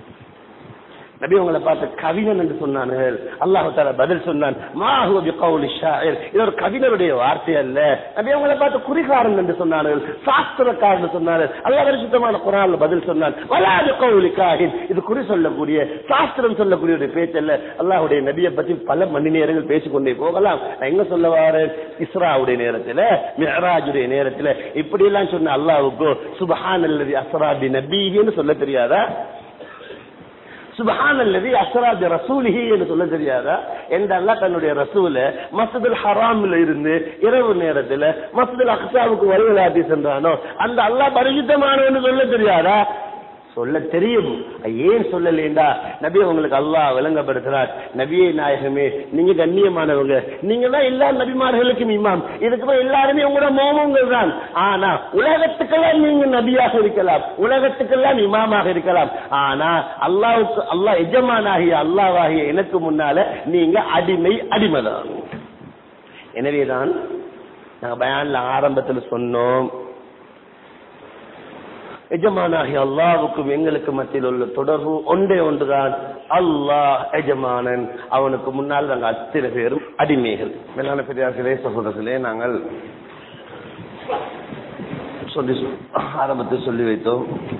நபி உங்களை பார்த்து கவிஞன் என்று சொன்னார்கள் அல்லாஹு தாலா பதில் சொன்னான் மாஹுவ கவுலி ஷாயர் இது ஒரு கவிஞருடைய வார்த்தை அல்ல நபி உங்களை பார்த்து குறிகாரன் என்று சொன்னார்கள் சாஸ்திரக்காரன் என்று சொன்னார்கள் அல்லாஹ் பரிசுத்தமான குரான்ல பதில் சொன்னான் வலாது கவுலி காஹின் இது குறி சொல்லக்கூடிய சாஸ்திரம் சொல்லக்கூடிய ஒரு பேச்சு அல்ல அல்லாஹுடைய நபியை பத்தி பல மணி நேரங்கள் பேசிக்கொண்டே போகலாம் நான் எங்க சொல்ல வரேன் இஸ்ராவுடைய நேரத்துல மிஹராஜுடைய நேரத்துல இப்படி எல்லாம் சொன்ன அல்லாஹுக்கு சுபஹான் அல்லது அஸ்ராபி நபின்னு சொல்ல தெரியாதா சுபஹான் அல்லது அஸ்ராபி ரசூலிஹி என்று சொல்ல தெரியாதா என்றெல்லாம் தன்னுடைய ரசூல மசதுல் ஹராமில் இருந்து இரவு நேரத்துல மசதுல் அக்சாவுக்கு வருவலாட்டி சென்றானோ அந்த அல்லாஹ் பரிசுத்தமானவன்னு சொல்ல தெரியாதா சொல்ல தெரியும் ஏன் சொல்லலேண்டா நபி உங்களுக்கு அல்லாஹ் விளங்கப்படுத்துறார் நபியே நாயகமே நீங்க கண்ணியமானவங்க நீங்க தான் எல்லா நபிமார்களுக்கும் இமாம் இதுக்கு தான் எல்லாருமே உங்களோட மோமங்கள் தான் ஆனா உலகத்துக்கெல்லாம் நீங்க நபியாக இருக்கலாம் உலகத்துக்கெல்லாம் இமாமாக இருக்கலாம் ஆனா அல்லாவுக்கு அல்லாஹ் எஜமானாகிய அல்லாவாகிய எனக்கு முன்னால நீங்க அடிமை அடிமைதான் எனவேதான் நாங்க பயான்ல ஆரம்பத்தில் சொன்னோம் எஜமானாகிய அல்லாவுக்கும் எங்களுக்கு மத்தியில் உள்ள தொடர்பு ஒன்றே ஒன்றுதான் அல்லாஹ் எஜமானன் அவனுக்கு முன்னால் நாங்கள் அத்தனை பேரும் அடிமைகள் மேலான பெரியார்களே சகோதரர்களே நாங்கள் சொல்லி ஆரம்பத்தில் சொல்லி வைத்தோம்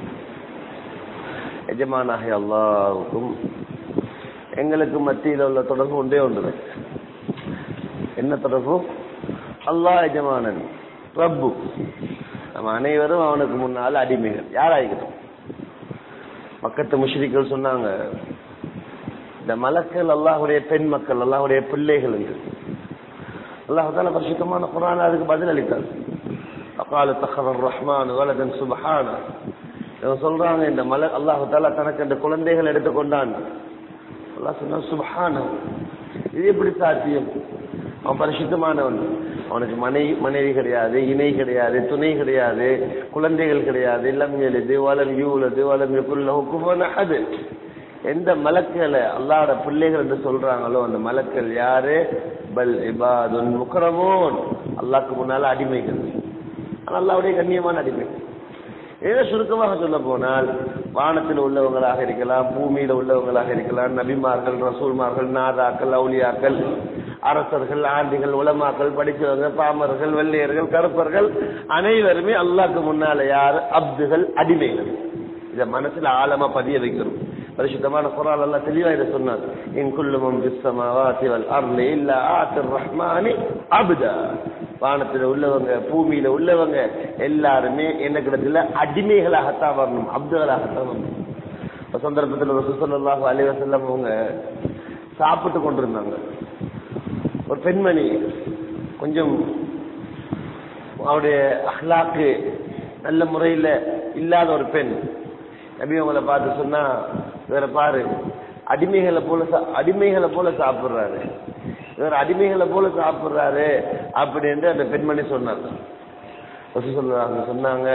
எஜமானாகிய அல்லாவுக்கும் எங்களுக்கு மத்தியில் உள்ள தொடர்பு ஒன்றே ஒன்றுதான் என்ன தொடர்பு அல்லாஹ் எஜமானன் ரப்பு நம்ம அனைவரும் அவனுக்கு முன்னால் அடிமைகள் யாராயிருக்கட்டும் மக்கத்து முஷ்ரிக்கள் சொன்னாங்க இந்த மலக்கள் அல்லாஹுடைய பெண் மக்கள் அல்லாஹுடைய பிள்ளைகள் என்று அல்லாஹால பரிசுத்தமான குரான் அதுக்கு பதில் அளித்தார் அக்கால தஹர் ரஹ்மான் வலதன் சுபஹான இவங்க சொல்றாங்க இந்த மல அல்லாஹு தாலா தனக்கு அந்த குழந்தைகள் எடுத்துக்கொண்டான் அல்லாஹ் சொன்னா சுபஹான இது எப்படி சாத்தியம் அவன் பரிசுத்தமானவன் அவனுக்கு மனைவி மனைவி கிடையாது இணை கிடையாது துணை கிடையாது குழந்தைகள் கிடையாது லம் எழுது வலம் யூலது வலம் குல்ல அது எந்த மலக்களை அல்லாட பிள்ளைகள் என்று சொல்றாங்களோ அந்த மலக்கள் யாரு பல் இபாதுன் முக்கரமோன் அல்லாக்கு முன்னால அடிமைகள் ஆனா அல்லாவுடைய கண்ணியமான அடிமைகள் ஏதோ சுருக்கமாக சொல்ல போனால் வானத்தில் உள்ளவங்களாக இருக்கலாம் பூமியில உள்ளவங்களாக இருக்கலாம் நபிமார்கள் ரசூல்மார்கள் நாதாக்கள் அவுலியாக்கள் அரசர்கள் ஆண்டிகள் உலமாக்கள் படிச்சவங்க பாமர்கள் வெள்ளையர்கள் கருப்பர்கள் அனைவருமே அல்லாக்கு முன்னால யார் அப்துகள் அடிமைகள் இத மனசுல ஆழமா பதிய வைக்கணும் பரிசுத்தமான குரான் எல்லாம் தெளிவா இதை சொன்னார் இன் குல்லுமும் பிஸ்ஸமாவாத்தி வல் அர்லி இல்ல ஆத்திர் ரஹ்மானி அப்தா வானத்துல உள்ளவங்க பூமியில உள்ளவங்க எல்லாருமே என்ன கிடத்துல அடிமைகளாகத்தான் வரணும் அப்துகளாகத்தான் வரணும் ஒரு சந்தர்ப்பத்தில் ரசூலுல்லாஹி அலைஹி வஸல்லம் அவங்க சாப்பிட்டு கொண்டிருந்தாங்க ஒரு பெண்மணி கொஞ்சம் அவருடைய அஹ்லாக்கு நல்ல முறையில இல்லாத ஒரு பெண் நபி அவங்கள பார்த்து சொன்னா வேற பாரு அடிமைகளை போல சா- அடிமைகளை போல சாப்பிடுறாரு இவர் அடிமைகளை போல சாப்பிடுறாரு அப்படின்னு அந்த பெண்மணி சொன்னாங்க ரசூல் சொல்றாங்க சொன்னாங்க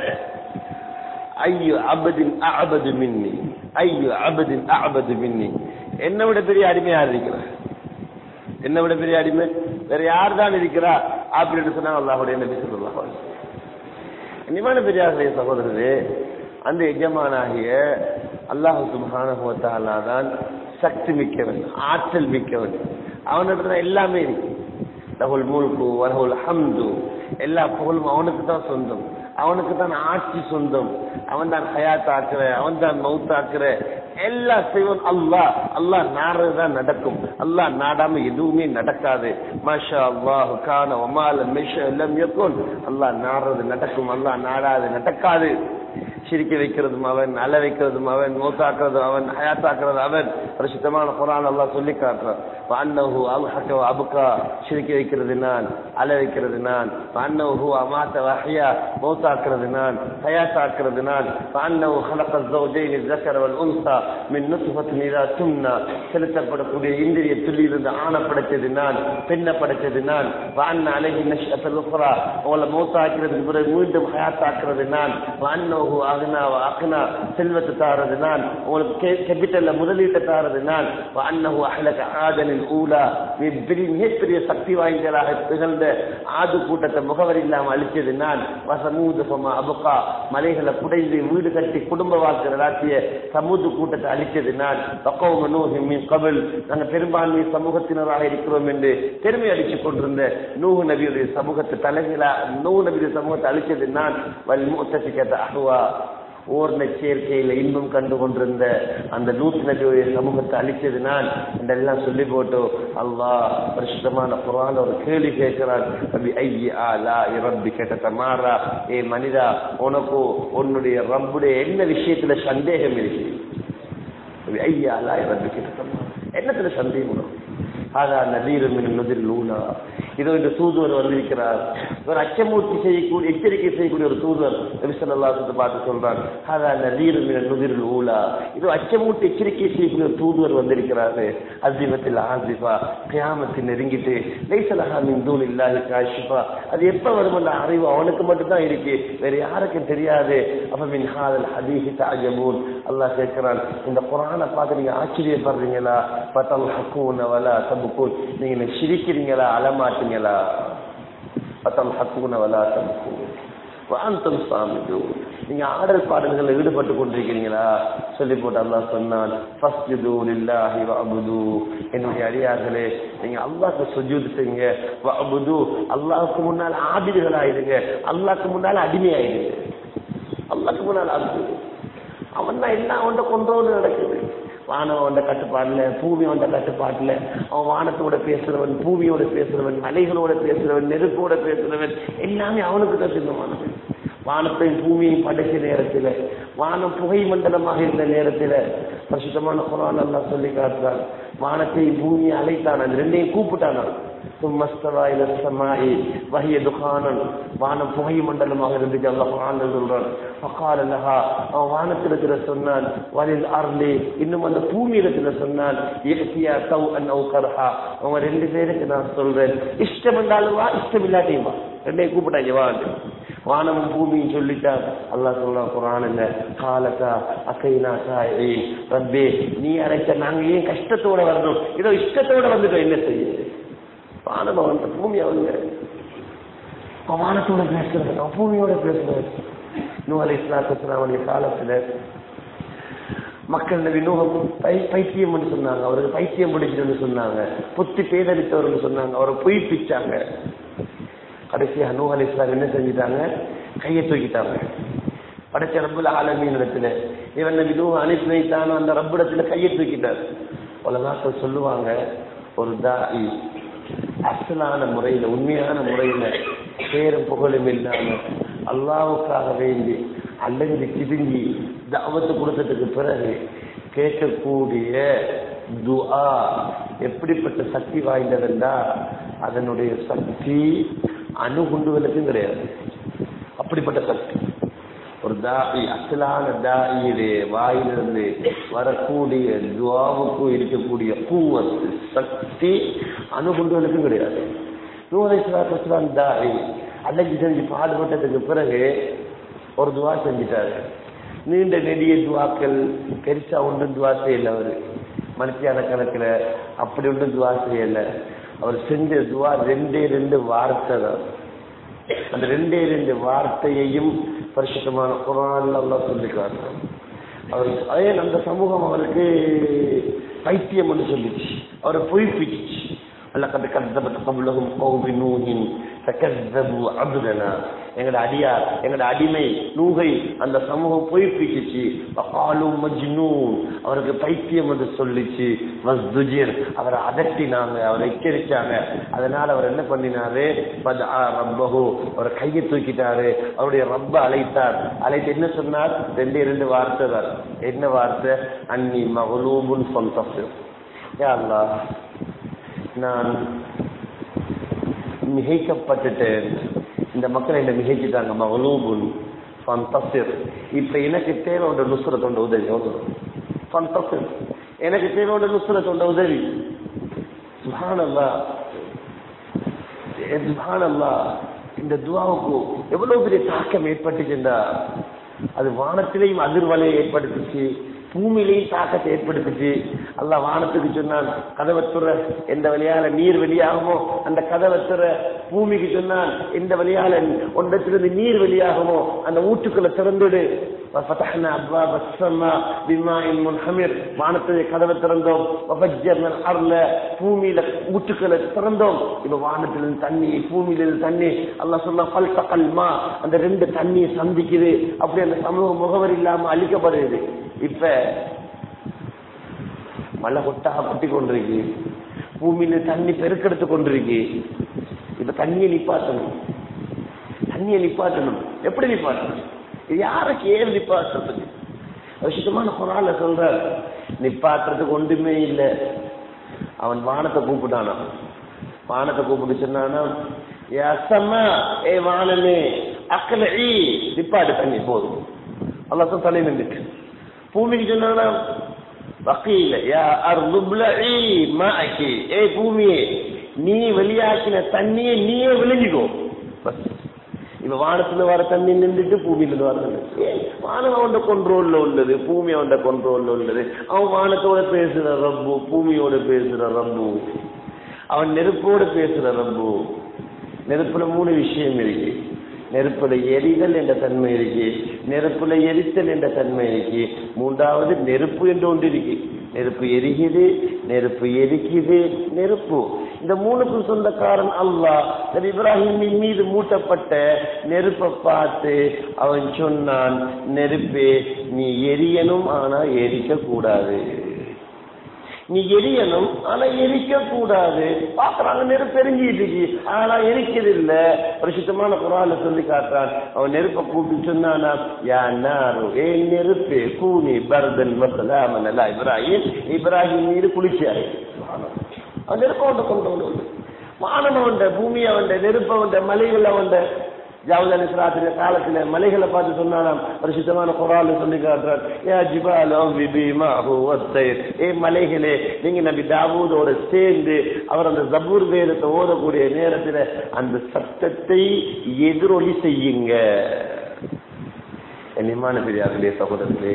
ஐயோ அபதின் அபது மின்னி ஐயோ அபதின் அபது மின்னி என்னை விட பெரிய அடிமை யார் இருக்கிறார் என்னை விட பெரிய அடிமை வேற யார் தான் இருக்கிறா அப்படின்னு சொன்னாங்க அல்லாஹுடைய நபி ஸல்லல்லாஹு அலைஹி வஸல்லம். இனிமான பெரியார்களே சகோதரரே அந்த எஜமானாகிய அல்லாஹு சுப்ஹானஹு வ தஆலா தான் சக்தி மிக்கவன் ஆற்றல் மிக்கவன் அவனிடத்துல எல்லாமே இருக்கு லஹுல் முல்கு வலஹுல் ஹம்து எல்லா புகழும் அவனுக்கு தான் சொந்தம் அவனுக்கு தான் ஆட்சி சொந்தம் அவன் தான் ஹயாத் ஆக்குற அவன் தான் மவுத்தாக்குற எல்லா செய்வன் அல்லாஹ் அல்லாஹ் நாடுறதுதான் நடக்கும் அல்லாஹ் நாடாம எதுவுமே நடக்காது மாஷா அல்லாஹ் கான ஒமால மிஷ எல்லாம் யக்குன் அல்லாஹ் நாடுறது நடக்கும் அல்லாஹ் நாடாது நடக்காது சிரிக்க வைக்கிறதும் அவன் அழ வைக்கிறதும் அவன் மூத்தாக்குறதும் அவன் ஹயாத்தாக்குறது அவன் பரிசுத்தமான குரான் அல்லாஹ் சொல்லி காட்டுறான் அன்னஹு அல்ஹக வ அபுகா சிரிக்க வைக்கிறது நான் அழ வைக்கிறது நான் அன்னஹு அமாத்த வஹ்யா மௌத்தாக்குறது நான் ஹயாத்தாக்குறது நான் அன்னஹு خلق الزوجين الذكر والانثى من نطفة اذا تمنى செலுத்தப்படக்கூடிய இந்திரிய துள்ளியிலிருந்து ஆணை படைச்சது நான் பெண்ணை படைச்சது நான் வான் அழகி நஷ்டத்தில் உக்ரா உங்களை மௌத்தாக்கிறதுக்கு பிறகு மீண்டும் ஹயாத்தாக்குறது நான் வான்னோகு அகுனா அக்னா செல்வத்தை தாரது நான் உங்களுக்கு கேபிட்டல்ல முதலீட்டை தாரது நான் வான்னஹு அஹ்லக ஆதனின் ஊலா மிக பெரிய மிகப்பெரிய சக்தி வாய்ந்ததாக திகழ்ந்த ஆது கூட்டத்தை முகவரி இல்லாம அழிச்சது நான் வசமூது சமா அபுகா மலைகளை புடைந்து வீடு கட்டி குடும்ப வாழ்க்கை நடாத்திய சமூது கூட்டத்தை அழிச்சது நான் பக்கவ நூஹிமின் கபில் நாங்க பெரும்பான்மை சமூகத்தினராக இருக்கிறோம் என்று பெருமை அடித்துக் கொண்டிருந்த நூஹு நபியுடைய சமூகத்தை தலைகளா நூஹு நபியுடைய சமூகத்தை அழிச்சது நான் வல் மூத்தசிக்கத்த அகுவா ஓர்ண சேர்க்கையில இன்பம் கண்டு கொண்டிருந்த அந்த லூத் நபியுடைய சமூகத்தை அழிச்சது நான் என்றெல்லாம் சொல்லி போட்டு அல்லாஹ் பரிசுத்தமான குரான் ஒரு கேள்வி கேட்கிறான் ரபி ஐயா லா ரப்பி கேட்ட மாறா ஏ மனிதா உனக்கு உன்னுடைய ரப்புடைய என்ன விஷயத்துல சந்தேகம் இருக்கு ரபி ஐயா லா ரப்பி கேட்ட என்னத்துல சந்தேகம் உனக்கு ஆதா நதீரும் நதிர் லூனா இதோ இந்த தூதுவர் வந்திருக்கிறார் ஒரு அச்சமூர்த்தி செய்யக்கூடிய எச்சரிக்கை செய்யக்கூடிய ஒரு தூதுவர் நபிசல்லாசத்தை பார்த்து சொல்றார் ஆதா நதீரும் நதிர் லூலா இதோ அச்சமூர்த்தி எச்சரிக்கை செய்யக்கூடிய ஒரு தூதுவர் வந்திருக்கிறாரு அசிபத்தில் ஆசிஃபா கியாமத்தில் நெருங்கிட்டு லைசலஹா மின் தூள் இல்லாஹி காஷிஃபா அது எப்ப வரும் அந்த அறிவு அவனுக்கு மட்டும்தான் இருக்கு வேற யாருக்கும் தெரியாது அப்ப மின் ஹாதல் ஹதீஹி தாஜபூன் அல்லாஹ் கேட்கிறான் இந்த குரானை பார்த்து நீங்க ஆச்சரியப்படுறீங்களா பத்தல் ஹக்கூன வலா தபுக்கூன் நீங்க என்ன சிரிக்கிறீங்களா அழமாட்டீங்களா பத்தல் ஹக்கூன வலா தபுக்கூன் வாந்தம் சாமிது நீங்க ஆடல் பாடல்களில் ஈடுபட்டு கொண்டிருக்கிறீங்களா சொல்லி போட்டு அல்லாஹ் சொன்னான் ஃபஸ்ஜுது லில்லாஹி வஅபுது என்னுடைய அடியார்களே நீங்க அல்லாஹ்க்கு சுஜூத் செய்யுங்க வஅபுது அல்லாஹ்வுக்கு முன்னால் ஆபிதுகளாயிருங்க அல்லாஹ்க்கு முன்னால் அடிமையாயிருங்க அல்லாஹ்க்கு முன்னால் அபுது அவன் தான் எல்லாம் அவன்கிட்ட கொண்டோன்னு நடக்குது வானம் அவன் கட்டுப்பாடுல பூமி அவன் கட்டுப்பாட்டுல அவன் வானத்தோட பேசுறவன் பூமியோட பேசுறவன் மலைகளோட பேசுறவன் நெருப்போட பேசுறவன் எல்லாமே அவனுக்கு தான் சொந்தமானது வானத்தையும் பூமியையும் படைச்ச நேரத்துல வானம் புகை மண்டலமாக இருந்த நேரத்துல பரிசுத்தமான குரான் எல்லாம் சொல்லி காட்டுறான் வானத்தையும் பூமியை அழைத்தான் அந்த ரெண்டையும் கூப்பிட்டானான் ثم استوى الى السماء وهي دخان வானம் புகை மண்டலமாக இருந்துச்சு அல்லாஹ் குர்ஆன்ல சொல்றான் فقال لها அவன் வானத்திடத்துல சொன்னான் வலில் அர்லி இன்னும் அந்த பூமி இடத்துல சொன்னான் இயற்கையா தவ் அன் அவு கர்ஹா அவங்க ரெண்டு பேருக்கு நான் சொல்றேன் இஷ்டம் இருந்தாலும் வா இஷ்டம் இல்லாட்டியும் வா ரெண்டையும் கூப்பிட்டாங்க வா வானமும் பூமியும் சொல்லிட்டான் அல்லாஹ் சொல்றான் குரான்ல காலக்கா அக்கைனா சாயி ரப்பே நீ அரைச்ச நாங்க ஏன் கஷ்டத்தோட வரணும் ஏதோ இஷ்டத்தோட வந்துட்டோம் என்ன செய்ய வானம் அவன் பூமி அவங்க அவன் வானத்தோட பேசுறது அவன் பூமியோட பேசுறது நூ அலை இஸ்லாத்துடைய காலத்துல மக்கள் நபி நூகம் பை பைத்தியம் சொன்னாங்க அவருக்கு பைத்தியம் பிடிச்சதுன்னு சொன்னாங்க புத்தி பேதளித்தவர்னு சொன்னாங்க அவரை பொய்ப்பிச்சாங்க கடைசியா நூ அலை இஸ்லாம் என்ன செஞ்சிட்டாங்க கையை தூக்கிட்டாங்க படைச்ச ரப்புல ஆலமீன் இடத்துல இவன் நபி நூஹ் அனுப்பி வைத்தானோ அந்த ரப்பிடத்துல கையை தூக்கிட்டார் உலகாக்கள் சொல்லுவாங்க ஒரு தாயி அசலான முறையில உண்மையான முறையில பேரும் புகழும் இல்லாம அல்லாவுக்காக வேண்டி அல்லது கிதுங்கி தாவத்து கொடுத்ததுக்கு பிறகு கேட்கக்கூடிய துஆ எப்படிப்பட்ட சக்தி வாய்ந்ததுண்டா அதனுடைய சக்தி அணுகுண்டுகளுக்கும் கிடையாது அப்படிப்பட்ட சக்தி ஒரு தாயி அசலான தாயிலே வாயிலிருந்து வரக்கூடிய துவாவுக்கும் இருக்கக்கூடிய பூவத்து சக்தி அணுகுண்டுகளுக்கும் கிடையாது நூலைஸ்லாம் தாயி அல்லது செஞ்சு பாடுபட்டதுக்கு பிறகு ஒரு துவா செஞ்சிட்டாரு நீண்ட நெடிய துவாக்கள் பெருசா ஒன்றும் துவா செய்யல அவரு மனுஷியான கணக்குல அப்படி ஒன்றும் துவா செய்யல அவர் செஞ்ச துவா ரெண்டே ரெண்டு வார்த்தை தான் அந்த ரெண்டே ரெண்டு வார்த்தையையும் பரிசுத்தமான குரான்ல எல்லாம் சொல்லிக்காரு அவர் அதே அந்த சமூகம் அவருக்கு பைத்தியம் சொல்லிச்சு அவரை பொய்ப்பிச்சு لقد كذبت قبلهم قوم نوح فكذبوا عبدنا எங்கட அடியார் எங்கட அடிமை நூகை அந்த சமூகம் பொய்ப்பிச்சு பகாலும் மஜ்னூன் அவருக்கு பைத்தியம் என்று சொல்லிச்சு மஸ்துஜிர் அவரை அதட்டினாங்க அவரை எச்சரிச்சாங்க அதனால அவர் என்ன பண்ணினாரு பதஆ ரப்பஹு அவர் கையை தூக்கிட்டாரு அவருடைய ரப்ப அழைத்தார் அழைத்து என்ன சொன்னார் ரெண்டு ரெண்டு வார்த்தை தான் என்ன வார்த்தை அன்னி மகளூபுன் சொந்தம் யா அல்லாஹ் நான் மிகைக்கப்பட்டுட்டேன் இந்த மக்கள் என்ன மிகைச்சிட்டாங்க மகளூபுன் ஃபந்தசிர் இப்ப எனக்கு தேவை உண்ட நுசுரத்தோட உதவி அவ்வளவு ஃபந்தசிர் எனக்கு தேவை உண்ட நுசுரத்தோட உதவி சுபானல்லா சுபானல்லா இந்த துவாவுக்கு எவ்வளவு பெரிய தாக்கம் ஏற்பட்டுச்சுண்டா அது வானத்திலையும் அதிர்வலையை ஏற்படுத்துச்சு பூமியிலையும் தாக்கத்தை ஏற்படுத்துச்சு அல்ல வானத்துக்கு சொன்னான் கதவை துற எந்த வழியால நீர் வெளியாகுமோ அந்த கதவை துற பூமிக்கு சொன்னான் எந்த வழியால ஒன்றத்திலிருந்து நீர் வெளியாகுமோ அந்த ஊட்டுக்களை திறந்துடு فتحنا ابواب السماء بماء منهمر வானத்தை கதவை திறந்தோம் وفجرنا الارض பூமியில ஊட்டுக்களை திறந்தோம் இப்ப வானத்திலிருந்து தண்ணி பூமியிலிருந்து தண்ணி அல்லாஹ் சொன்னா பல்தகல் மா அந்த ரெண்டு தண்ணியை சந்திக்குது அப்படி அந்த சமூக முகவரி இல்லாம அழிக்கப்படுது இப்ப மழை கொட்டாக கொட்டி கொண்டிருக்கு பூமியில தண்ணி பெருக்கெடுத்து கொண்டிருக்கு இப்ப தண்ணியை நிப்பாட்டணும் தண்ணியை நிப்பாட்டணும் எப்படி நிப்பாட்டணும் இது யாருக்கு ஏன் நிப்பாட்டுறதுக்கு விஷயமான குரால சொல்ற நிப்பாட்டுறதுக்கு ஒன்றுமே இல்லை அவன் வானத்தை கூப்பிட்டானா வானத்தை கூப்பிட்டு சொன்னானா ஏசம்மா ஏ வானமே அக்கல ஈ நிப்பாட்டு தண்ணி போதும் அல்லாத்தான் தலை நின்றுட்டு பூமிக்கு சொன்னானா வக்கீல யா அர்துப்லஇ மாஅகி ஏ பூமியே நீ வெளியாக்கின தண்ணியை நீயே விழுங்கிக்கோ பஸ் இப்ப வானத்துல வர தண்ணி நின்றுட்டு பூமியில இருந்து வர தண்ணி வானம் அவன் கொண்ட்ரோல்ல உள்ளது பூமி அவன் கொண்ட்ரோல்ல உள்ளது அவன் வானத்தோட பேசுற ரப்பு பூமியோட பேசுற ரப்பு அவன் நெருப்போட பேசுற ரப்பு நெருப்புல மூணு விஷயம் இருக்கு நெருப்புல எரிதல் என்ற தன்மை இருக்கு நெருப்புல எரித்தல் என்ற தன்மை இருக்கு மூன்றாவது நெருப்பு என்று ஒன்று இருக்கு நெருப்பு எரிக்குது நெருப்பு எரிக்குது நெருப்பு இந்த மூணுக்கும் சொந்தக்காரன் அல்லாஹ் நபி இப்ராஹிமின் மீது மூட்டப்பட்ட நெருப்பை பார்த்து அவன் சொன்னான் நெருப்பே நீ எரியணும் ஆனா எரிக்க கூடாது நீ எரியணும் ஆனா எரிக்க கூடாது பாக்குறாங்க நெருப்பு எரிஞ்சிட்டு இருக்கு ஆனா எரிக்கிறது இல்ல பிரசித்தமான குரால சொல்லி காட்டுறான் அவன் நெருப்பை கூப்பிட்டு சொன்னானா யா நாரு ஏ நெருப்பு கூனி பரதன் வசலாம் நல்லா இப்ராஹிம் இப்ராஹிம் மீது குளிச்சாரு அவன் நெருப்ப அவன் கொண்டு வந்து வானவன் பூமி அவன் நெருப்ப அவன் மலைகள் அவன் ஜாவல் அலிஸ்லாத்தின காலத்துல மலைகளை பார்த்து சொன்னாராம் பரிசுத்தமான குரால் சொல்லி காட்டுறார் ஏ ஜிபாலம் விபிமாஹு வஸ்தைர் ஏ மலைகளே நீங்க நபி தாவூதோட சேர்ந்து அவர் அந்த ஜபூர் வேதத்தை ஓதக்கூடிய நேரத்துல அந்த சத்தத்தை எதிரொலி செய்யுங்க கண்ணியமான பெரியார்களே சகோதரர்களே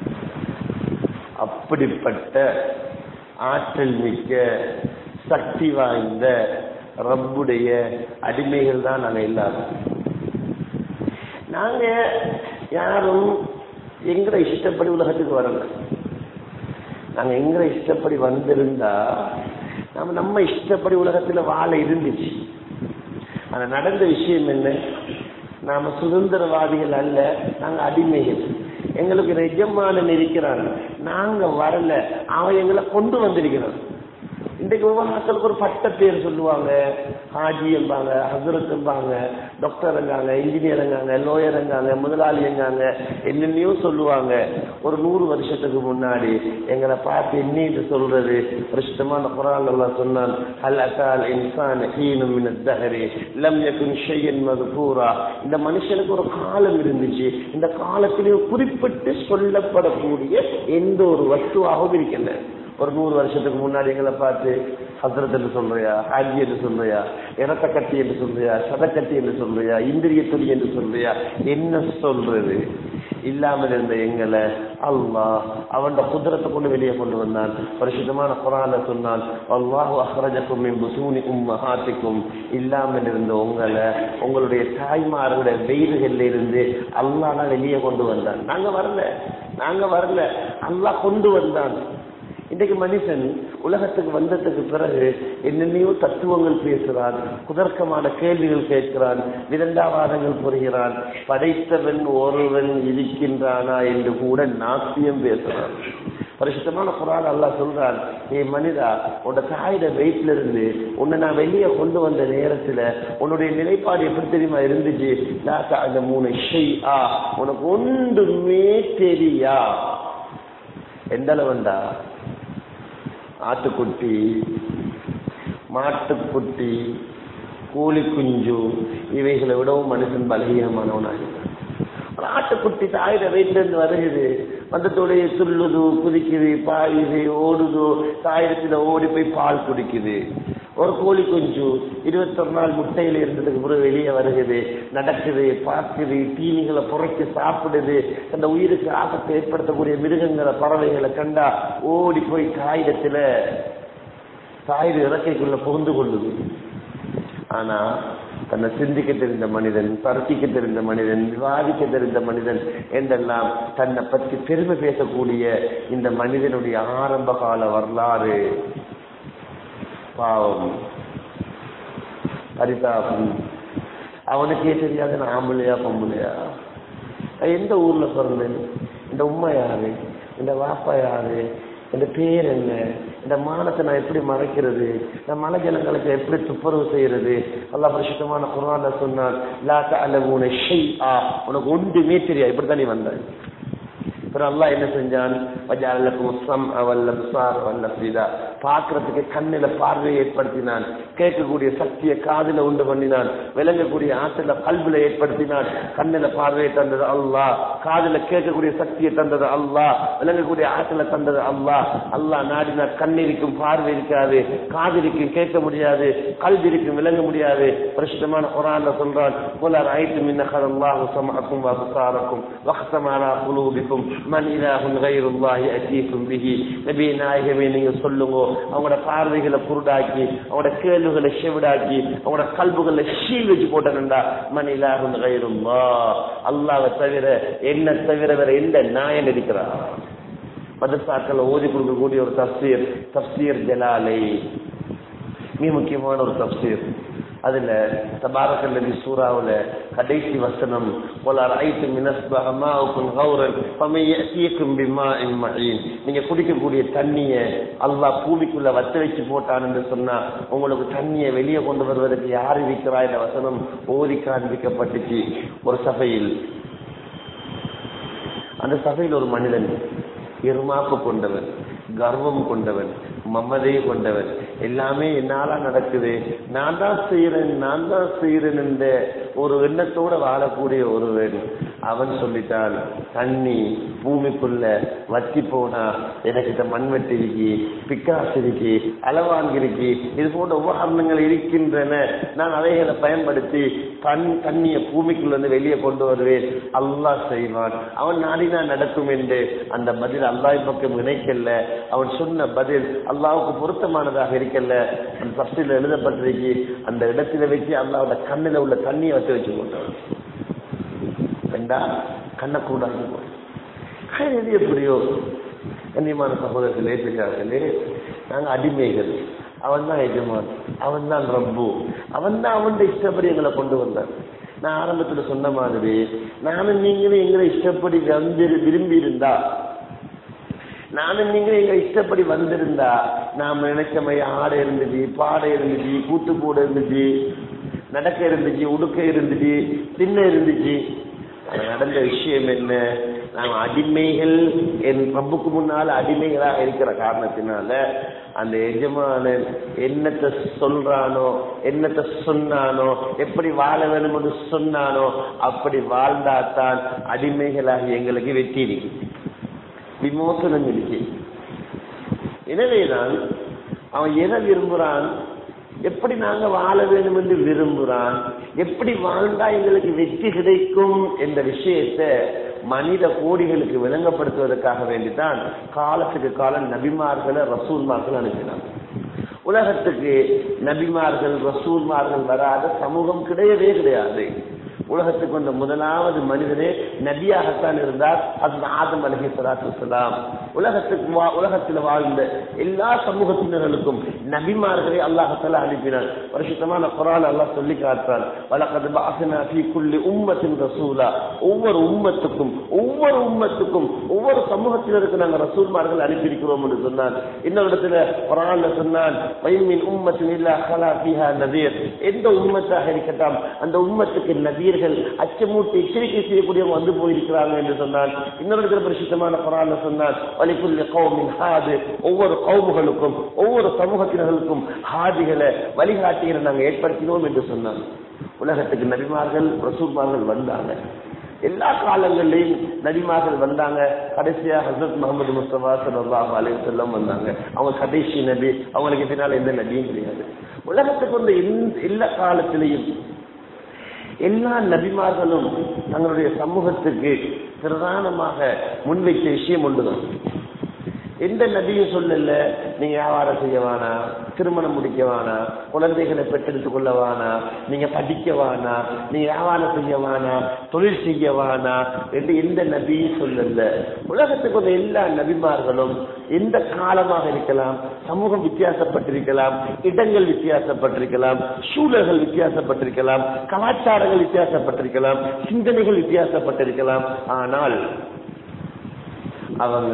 அப்படிப்பட்ட ஆற்றல் மிக்க சக்தி வாய்ந்த ரப்புடைய அடிமைகள் தான் நாங்க எல்லாரும் நாங்க யாரும் எங்கட இஷ்டப்படி உலகத்துக்கு வரல நாங்க எங்கட இஷ்டப்படி வந்திருந்தா நம்ம நம்ம இஷ்டப்படி உலகத்துல வாழ இருந்துச்சு ஆனா நடந்த விஷயம் என்ன நாம சுதந்திரவாதிகள் அல்ல நாங்க அடிமைகள் எங்களுக்கு ஒரு எஜமானன் இருக்கிறான் நாங்க வரல அவன் எங்களை கொண்டு வந்திருக்கிறான் இன்றைக்கு ஒவ்வொரு மக்களுக்கு ஒரு பட்ட பேர் சொல்லுவாங்க ஹாஜி என்பாங்க ஹசரத் என்பாங்க டாக்டர் எங்காங்க இன்ஜினியர் எங்காங்க லோயர் எங்காங்க முதலாளி எங்காங்க என்னென்னையோ சொல்லுவாங்க ஒரு நூறு வருஷத்துக்கு முன்னாடி எங்களை பார்த்து என்ன சொல்றது வருஷமான குரான் எல்லாம் சொன்னான் அல் அசால் இன்சான் ஹீனும் மின தஹரி லம் யகுன் ஷையன் மதுபூரா இந்த மனுஷனுக்கு ஒரு காலம் இருந்துச்சு இந்த காலத்திலேயே குறிப்பிட்டு சொல்லப்படக்கூடிய எந்த ஒரு வஸ்துவாகவும் இருக்கின்றன ஒரு நூறு வருஷத்துக்கு முன்னாடி எங்களை பார்த்து ஹசரத் என்று சொல்றியா ஹாஜி என்று சொல்றியா இறத்த கட்டி என்று சொல்றியா சதக்கட்டி என்று சொல்றியா இந்திரிய துணி என்று சொல்றியா என்ன சொல்றது இல்லாமல் இருந்த எங்களை அல்லாஹ் அவன் குதிரத்தை கொண்டு வெளியே கொண்டு வந்தான் பரிசுத்தமான குரான சொன்னான் அல்லாஹு அஹ்ரஜக்கும் மின் புசூனி உம்மஹாத்திக்கும் இல்லாமல் இருந்த உங்களை உங்களுடைய தாய்மார்களுடைய வெயில்கள்ல இருந்து அல்லாஹ் தான் வெளியே கொண்டு வந்தான் நாங்க வரல நாங்க வரல அல்லாஹ் கொண்டு வந்தான் இன்றைக்கு மனுஷன் உலகத்துக்கு வந்ததுக்கு பிறகு என்னென்னையோ தத்துவங்கள் பேசுகிறான் குதர்க்கமான கேள்விகள் கேட்கிறான் விதண்டாவாதங்கள் புரிகிறான் படைத்தவன் ஒருவன் இருக்கின்றானா என்று கூட நாத்தியம் பேசுறான் பரிசுத்தமான குரான் அல்லாஹ் சொல்றான் ஏ மனிதா உன்னோட தாயோட வெயிட்ல இருந்து உன்னை நான் வெளியே கொண்டு வந்த நேரத்துல உன்னுடைய நிலைப்பாடு எப்படி தெரியுமா இருந்துச்சு லாத்தா அந்த மூணு ஷெய் ஆ உனக்கு ஒன்றுமே தெரியா எந்த அளவுண்டா ஆட்டுக்குட்டி மாட்டுக்குட்டி கூலி குஞ்சு இவைகளை விடவும் மனுஷன் பலகீனமானவனாக ஆட்டுக்குட்டி தாயிட வீட்டுல இருந்து வருகுது வந்தத்தோடைய துள்ளுது குதிக்குது பாயுது ஓடுது தாயிடத்துல ஓடி போய் பால் குடிக்குது ஒரு கோழி குஞ்சு இருபத்தொரு நாள் முட்டையில இருந்ததுக்கு பிறகு வெளியே வருகுது நடக்குது பார்க்குது தீனிகளை புரைக்கு சாப்பிடுது அந்த உயிருக்கு ஆபத்தை ஏற்படுத்தக்கூடிய மிருகங்களை பறவைகளை கண்டா ஓடி போய் தாயிடத்துல தாயிடு இறக்கைக்குள்ள புகுந்து கொள்ளுது ஆனா தன்னை சிந்திக்க தெரிந்த மனிதன் தர்க்கிக்க தெரிந்த மனிதன் விவாதிக்க தெரிந்த மனிதன் என்றெல்லாம் தன்னை பற்றி பெருமை பேசக்கூடிய இந்த மனிதனுடைய ஆரம்ப கால வரலாறு பாவம் பரிதாபம் அவனுக்கே தெரியாது நான் ஆம்பளையா பொம்பளையா நான் எந்த ஊர்ல பிறந்தேன் இந்த உம்மா யாரு இந்த வாப்பா யாரு இந்த பேர் என்ன இந்த மானத்தை நான் எப்படி மறைக்கிறது இந்த மலை ஜனங்களுக்கு எப்படி துப்புரவு செய்யறது அல்லாஹ் பரிசுத்தமான குரான்ல சொன்னான் லா தஅலமூன ஷைஆ உனக்கு ஒன்றுமே தெரியாது இப்படித்தான் நீ வந்த அப்புறம் அல்லாஹ் என்ன செஞ்சான் வஜாலக்கும் சம் வல்ல சார் வல்ல ஃப்ரீதா பார்க்கறதுக்கு கண்ணில பார்வையை ஏற்படுத்தினான் கேட்கக்கூடிய சக்தியை காதுல உண்டு பண்ணினான் விளங்கக்கூடிய ஆற்றல கல்வில ஏற்படுத்தினான் கண்ணில பார்வையை தந்தது அல்லாஹ் காதுல கேட்கக்கூடிய சக்தியை தந்தது அல்லாஹ் விளங்கக்கூடிய ஆற்றல தந்தது அல்லாஹ் அல்லாஹ் நாடினா கண் இருக்கும் பார்வை இருக்காது காது இருக்கும் கேட்க முடியாது கல்வி இருக்கும் விளங்க முடியாது பிரஷ்டமான குரான்ல சொல்றான் புலர் ஐட்டு மின்னகர் அல்லாஹ் சமக்கும் வகுசாரக்கும் வக்தமானா குலூபிக்கும் மன் இலாஹும் கைருல்லாஹி அஜீக்கும் பிஹி நபி நாயகமே நீங்க சொல்லுங்க அவங்களோட பார்வைகளை குருடாக்கி அவங்களோட கேள்விகளை செவிடாக்கி அவங்களோட கல்புகளை ஷீல் வச்சு போட்டா மன் இலாஹும் கைருல்லா அல்லாவை தவிர என்ன தவிர வேற எந்த நாயன் இருக்கிறார் மதசாக்கள் ஓதி கொடுக்கக்கூடிய ஒரு தப்சீர் தப்சீர் ஜலாலை மிக முக்கியமான ஒரு தப்சீர் அதுல தபாரக்கல் நபி சூறாவுல கடைசி வசனம் போல ரைத்து மினஸ்பகமாவுக்கும் கௌரன் பமையக்கும் பிமா மழையின் நீங்க குடிக்கக்கூடிய தண்ணிய அல்லாஹ் பூமிக்குள்ள வத்த வச்சு போட்டான் என்று சொன்னா உங்களுக்கு தண்ணியை வெளியே கொண்டு வருவதற்கு யார் இருக்கிறா இந்த வசனம் ஓதி காண்பிக்கப்பட்டுச்சு ஒரு சபையில் அந்த சபையில் ஒரு மனிதன் இருமாப்பு கொண்டவன் கர்வம் கொண்டவன் மமதை கொண்டவன் எல்லாமே என்னால நடக்குது நான் தான் செய்யறேன் நான் தான் செய்யறேன் என்ற ஒரு எண்ணத்தோட வாழக்கூடிய ஒருவன் அவன் சொல்லிட்டான் தண்ணி பூமிக்குள்ள வத்தி போனா எனக்கு இந்த மண்வெட்டி இருக்கி பிக்காஸ் இருக்கி அளவாங்கி இருக்கி இது போன்ற உபகரணங்கள் இருக்கின்றன நான் அவைகளை பயன்படுத்தி தன் தண்ணியை பூமிக்குள்ள இருந்து வெளியே கொண்டு வருவேன் அல்லாஹ் செய்வான் அவன் நாடினா நடக்கும் என்று அந்த பதில் அல்லாஹ் பக்கம் நினைக்கல அவன் சொன்ன பதில் அல்லாவுக்கு பொருத்தமானதாக இருக்கல அந்த தப்சில் எழுதப்பட்டிருக்கு அந்த இடத்துல வச்சு அல்லாவோட கண்ணில் உள்ள தண்ணியை வச்சு வச்சு போட்டான் வேண்டா கண்ணை கூடாது எது எப்படியோ கண்ணியமான சகோதரர்களே பெரியார்களே நாங்க அடிமைகள் அவன் தான் எஜமான் அவன் தான் ரப்பு அவன் தான் அவன் இஷ்டப்படி எங்களை கொண்டு வந்தான் நான் ஆரம்பத்துல சொன்ன மாதிரி நானும் நீங்களும் எங்களை இஷ்டப்படி வந்து விரும்பி இருந்தா நானும் நீங்களும் எங்க இஷ்டப்படி வந்திருந்தா நாம நினைச்ச மாதிரி ஆடை இருந்துச்சு பாடை இருந்துச்சு கூத்து கூட இருந்துச்சு நடக்க இருந்துச்சு உடுக்க இருந்துச்சு தின்ன இருந்துச்சு ஆனா நடந்த விஷயம் என்ன நாம் அடிமைகள் என் ரப்புக்கு முன்னால அடிமைகளாக இருக்கிற காரணத்தினால அந்த எஜமானன் என்னத்தை சொல்றானோ என்னத்தை சொன்னானோ எப்படி வாழ வேணும் என்று சொன்னானோ அப்படி வாழ்ந்தாத்தான் அடிமைகளாக எங்களுக்கு வெற்றி இருக்கு விமோசனம் இருக்கு எனவேதான் அவன் எதை விரும்புறான் எப்படி நாங்க வாழ வேண்டும் என்று விரும்புறான் எப்படி வாழ்ந்தா எங்களுக்கு வெற்றி கிடைக்கும் என்ற விஷயத்தை மனித கோடிகளுக்கு விளங்கப்படுத்துவதற்காக வேண்டித்தான் காலத்துக்கு காலம் நபிமார்களை ரசூல்மார்கள் அனுப்பினான் உலகத்துக்கு நபிமார்கள் ரசூல்மார்கள் வராத சமூகம் கிடையவே கிடையாது உலகத்துக்கு வந்த முதலாவது மனிதனே நபியாகத்தான் இருந்தார் அது ஆதம் அலஹி சலாத்து வலாம் உலகத்துக்கு வா- உலகத்தில் வாழ்ந்த எல்லா சமூகத்தினர்களுக்கும் நபிமார்களை அல்லாஹத்தால அனுப்பினார் வருஷத்தமான குரான் அல்லாஹ் சொல்லி காட்டான் வழக்கது பாசனா ஃபீ குல்லி உம்மத்தின் ரசூலா ஒவ்வொரு உம்மத்துக்கும் ஒவ்வொரு உம்மத்துக்கும் ஒவ்வொரு சமூகத்தினருக்கு நாங்கள் ரசூல்மார்கள் அனுப்பியிருக்கிறோம் என்று சொன்னான் இன்னொரு இடத்துல குரான்ல சொன்னான் வைமின் உம்மத்தின் இல்லா ஹலா ஃபீஹா நதீர் எந்த உம்மத்தாக இருக்கட்டும் அந்த உம்மத்துக்கு நதீர்கள் அச்சமூட்டி எச்சரிக்கை செய்யக்கூடியவங்க வந்து போயிருக்கிறாங்க என்று சொன்னான் இன்னொரு இடத்துல பரிசுத்தமான குரான்ல சொன்னான் வலிக்குள்ள கௌமின் ஹாது ஒவ்வொரு கௌமுகளுக்கும் ஒவ்வொரு சமூகத்தினர்களுக்கும் ஹாதிகளை வழிகாட்டிகளை நாங்கள் ஏற்படுத்தினோம் என்று சொன்னான் உலகத்துக்கு நபிமார்கள் ரசூல்மார்கள் வந்தாங்க எல்லா காலங்களிலையும் நபிமார்கள் வந்தாங்க கடைசியா ஹசரத் முகமது முஸ்தபா சல்லாஹ் அலைஹி வஸல்லம் வந்தாங்க அவங்க கடைசி நபி அவங்களுக்கு பின்னால் எந்த நபியும் கிடையாது உலகத்துக்கு வந்த எந்த- எல்லா காலத்திலையும் எல்லா நபிமார்களும் தங்களுடைய சமூகத்துக்கு பிரதானமாக முன்வைத்த விஷயம் ஒன்றுதான் எந்த நபியும் சொல்லல நீங்க வியாபாரம் செய்ய வேணாம் திருமணம் முடிக்க வேணாம் குழந்தைகளை பெற்றெடுத்துக் கொள்ள வேணாம் நீங்க படிக்க வேணாம் நீங்க வியாபாரம் செய்ய வேணாம் தொழில் செய்ய வேணாம் என்று எந்த நபியும் சொல்லல உலகத்துக்கு வந்த எல்லா நபிமார்களும் எந்த காலமாக இருக்கலாம் சமூகம் வித்தியாசப்பட்டிருக்கலாம் இடங்கள் வித்தியாசப்பட்டிருக்கலாம் சூழல்கள் வித்தியாசப்பட்டிருக்கலாம் கலாச்சாரங்கள் வித்தியாசப்பட்டிருக்கலாம் சிந்தனைகள் வித்தியாசப்பட்டிருக்கலாம் ஆனால் அவங்க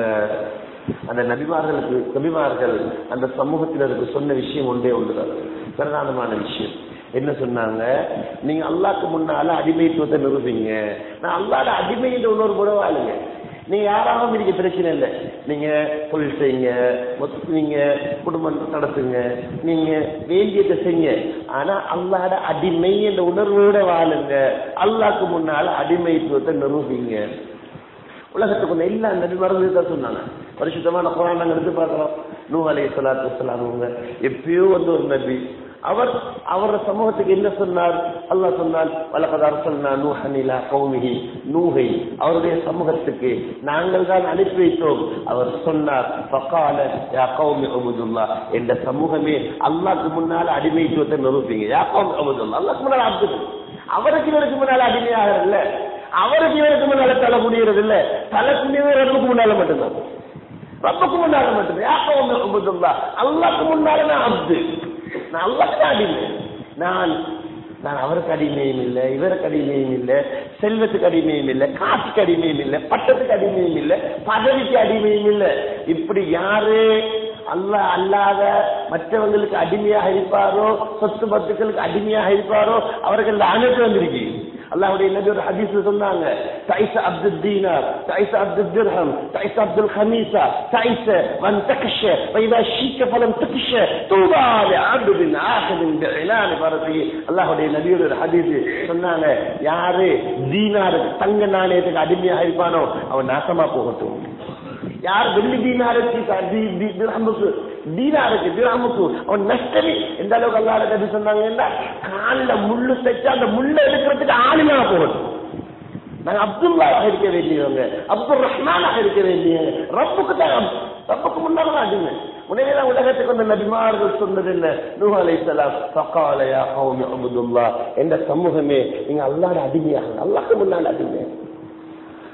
அந்த நபிமார்களுக்கு நபிமார்கள் அந்த சமூகத்தினருக்கு சொன்ன விஷயம் ஒன்றே ஒன்றுதான் பிரதானமான விஷயம் என்ன சொன்னாங்க நீங்க அல்லாஹ்க்கு முன்னால அடிமைத்துவத்தை நிரூபிங்க நான் அல்லாத அடிமை என்ற இன்னொரு கூட வாழுங்க நீங்க யாராகவும் இருக்க பிரச்சனை இல்லை நீங்க தொழில் செய்யுங்க மொத்த- நீங்க குடும்பம் நடத்துங்க நீங்க வேண்டியதை செய்யுங்க ஆனா அல்லாத அடிமை என்ற உணர்வோட வாழுங்க அல்லாஹ்க்கு முன்னால அடிமைத்துவத்தை நிரூபிங்க உலகத்துக்கு வந்த எல்லா நபிமார்களும் தான் சொன்னாங்க பரிசுத்தமான குரான் நாங்க எடுத்து பார்க்கிறோம் நூ அலை சலாத்து வசலாம் அவங்க எப்பயோ வந்து ஒரு நபி அவர் அவரோட சமூகத்துக்கு என்ன சொன்னார் அல்லாஹ் சொன்னார் வலக்கத் அரசல்னா நூஹன் இலா கௌமிஹி நூஹை அவருடைய சமூகத்துக்கு நாங்கள் தான் அனுப்பி வைத்தோம் அவர் சொன்னார் ஃபகால யா கௌமி அபுதுல்லா என்ற சமூகமே அல்லாஹ்க்கு முன்னால அடிமைத்துவத்தை நிரூபிங்க யா கௌமி அபுதுல்லா அல்லாஹ்க்கு முன்னால அப்துல் அவருக்கு இவருக்கு முன்னால அடிமையாகிறல்ல அவருக்கு இவருக்கு முன்னால தலை குடிகிறது இல்ல தலை குடியவர் ரப்புக்கு முன்னால மட்டும்தான் ரப்புக்கு முன்னால மட்டும்தான் யாக்கோ உபதுல்லா அல்லாஹ்க்கு முன்னால நான் அப்து நான் அல்லாஹ்க்கு தான் அடிமை நான் நான் அவருக்கு அடிமையும் இல்லை இவருக்கு அடிமையும் இல்லை செல்வத்துக்கு அடிமையும் இல்லை காசுக்கு அடிமையும் இல்லை பட்டத்துக்கு அடிமையும் இல்லை பதவிக்கு அடிமையும் இல்லை இப்படி யாரு அல்லாஹ் அல்லாத மற்றவங்களுக்கு அடிமையாக இருப்பாரோ சொத்து பத்துக்களுக்கு அடிமையாக இருப்பாரோ அவர்கள் அனுப்பி வந்திருக்கு அல்லாஹ்வுடைய நபி ஒரு ஹதீஸ்ல சொன்னாங்க தைச அப்துல் தீனார் தைச அப்துல் திர்ஹம் தைச அப்துல் ஹமீசா தைச மன் தக்ஷ வைதா ஷீக்க ஃபலம் தக்ஷ தூபா லிஅப்தின் ஆஹிதின் பிஇலான் பரதி அல்லாஹ்வுடைய நபியோட ஒரு ஹதீஸ் சொன்னாங்க யாரு தீனாருக்கு தங்க நாணயத்துக்கு அடிமையாக இருப்பானோ அவன் நாசமா போகட்டும் யார் வெள்ளி தீனாருக்கு திரமுக்கு தீனாருக்கு திரமுக்கு அவன் நஷ்டமே எந்த அளவுக்கு அல்லாத கதை சொன்னாங்கன்னா காலில் முள்ளு தைச்சு அந்த முள்ளை எடுக்கிறதுக்கு ஆளுமா போகட்டும் நாங்க அப்துல்லாவாக இருக்க வேண்டியவங்க அப்துல் ரஹ்மானாக இருக்க வேண்டிய ரப்புக்கு தான் ரப்புக்கு முன்னால தான் அடிமை உடனேதான் உலகத்துக்கு வந்த நபிமார்கள் சொன்னது என்ன நூஹ் அலைஹிஸ்ஸலாம் ஃபகாலயா கௌமி அப்துல்லா என்ற சமூகமே நீங்க அல்லாஹ்ட அடிமையாக அல்லாஹ்க்கு முன்னால் அடிமை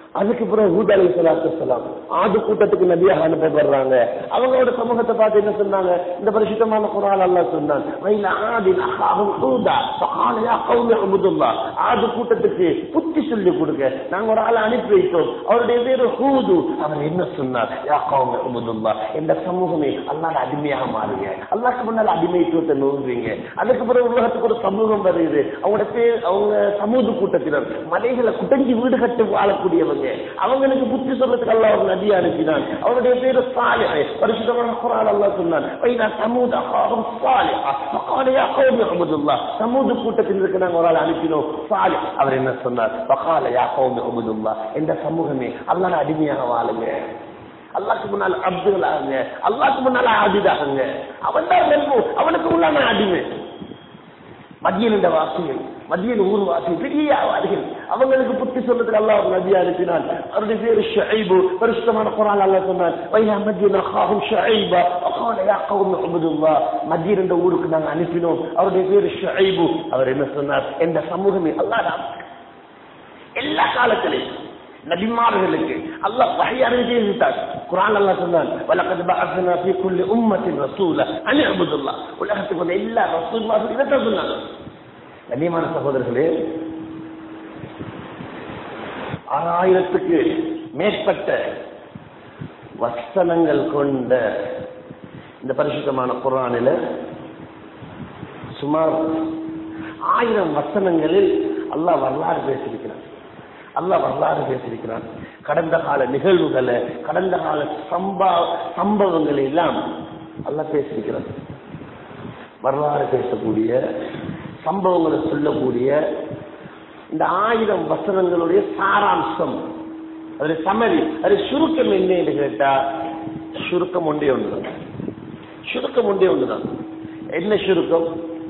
அதுக்கு பிறகு ஹூத் அலி சலாத்து சலாம் ஆது கூட்டத்துக்கு நபியாக அனுப்பப்படுறாங்க அவங்களோட சமூகத்தை பார்த்து என்ன சொன்னாங்க இந்த பரிசுத்தமான குரால் அல்லா சொன்னான் "வயல ஆதின் அஹாஹும் ஹூதா, ஃபகால யா கௌமி உபுதுல்லா." ஆது கூட்டத்துக்கு புத்தி சொல்லி கொடுங்க நாங்க ஒரு ஆளை அனுப்பி வைத்தோம் அவருடைய பேரு ஹூது அவர் என்ன சொன்னார் யா கௌமி உபுதுல்லா இந்த சமூகமே அல்லாத அடிமையாக மாறுங்க அல்லாஹ்க்கு முன்னால் அடிமைத்துவத்தை நோங்குவீங்க அதுக்கு பிறகு உலகத்துக்கு ஒரு சமூகம் வருது அவங்களோட பேர் அவங்க சமூக கூட்டத்தினர் மலைகளை குட்டஞ்சி வீடு கட்டி வாழக்கூடியவங்க அவங்களுக்கு புத்தி சொல்றதுக்கு அல்லாஹ் ஒரு நதியை அனுப்பினான் அவருடைய பேரு சாலிஹ் பரிசுத்தமான குரான் அல்லாஹ் சொன்னான் வைனா சமூத அகாஹும் சாலிஹ் ஃபகால யா கௌமி உபுதுல்லாஹ் சமூக கூட்டத்தினருக்கு நாங்க ஒரு ஆள் அனுப்பினோம் சாலிஹ் அவர் என்ன சொன்னார் ஃபகால யா கௌமி உபுதுல்லாஹ் இந்த சமூகமே அல்லாஹ் அடிமையாக வாழுங்க அல்லாக்கு முன்னால் அப்துல்லாங்க அல்லாக்கு முன்னால ஆதிதாகுங்க அவன் தான் நெல்பு அவனுக்கு முன்னால அடிமை மத்தியன் இந்த வாசிகள் மத்தியன் ஊர் வாசி பெரிய வாதிகள் அவங்களுக்கு புத்தி சொல்றதுக்கு அல்லாஹ் ஒரு நபியா அனுப்பினான் அவருடைய பேரு ஷைபு பரிசுத்தமான குரான் அல்லாஹ் சொன்னான் வையா மத்தியன் அகாஹும் ஷைபா அகால யா கௌமி உபுதுல்லா மத்தியன் என்ற ஊருக்கு நாங்க அனுப்பினோம் அவருடைய பேரு ஷைபு அவர் என்ன சொன்னார் எந்த சமூகமே அல்லாஹ் தான் எல்லா காலத்திலையும் நபிமார்களுக்கு அல்லாஹ் வஹி அறிவித்தார் குர்ஆன் அல்லாஹ் சொன்னான் வலகத் பஅஸ்னா ஃபீ குல்லி உம்மத்தின் ரசூல அன் இஅ்புதுல்லாஹ் உலகத்துக்கு வந்த எல்லா ரசூல்மார்களும் இதை தான் சொன்னாங்க கண்ணியமான சகோதரர்களே ஆறாயிரத்துக்கு மேற்பட்ட வசனங்கள் கொண்ட இந்த பரிசுத்தமான குர்ஆனில் சுமார் ஆயிரம் வசனங்களில் அல்லாஹ் வரலாறு பேசியிருக்கிறான் அல்லாஹ் வரலாறு பேசியிருக்கிறான் கடந்த கால நிகழ்வுகளை கடந்த கால சம்பா சம்பவங்களை எல்லாம் அல்லாஹ் பேசியிருக்கிறான் வரலாறு பேசக்கூடிய சம்பவங்களை சொல்லக்கூடிய இந்த ஆயிரம் வசனங்களுடைய சாராம்சம் அது சமரி அது சுருக்கம் என்ன என்று கேட்டா சுருக்கம் ஒன்றே ஒன்றுதான் சுருக்கம் ஒன்றே ஒன்றுதான் என்ன சுருக்கம்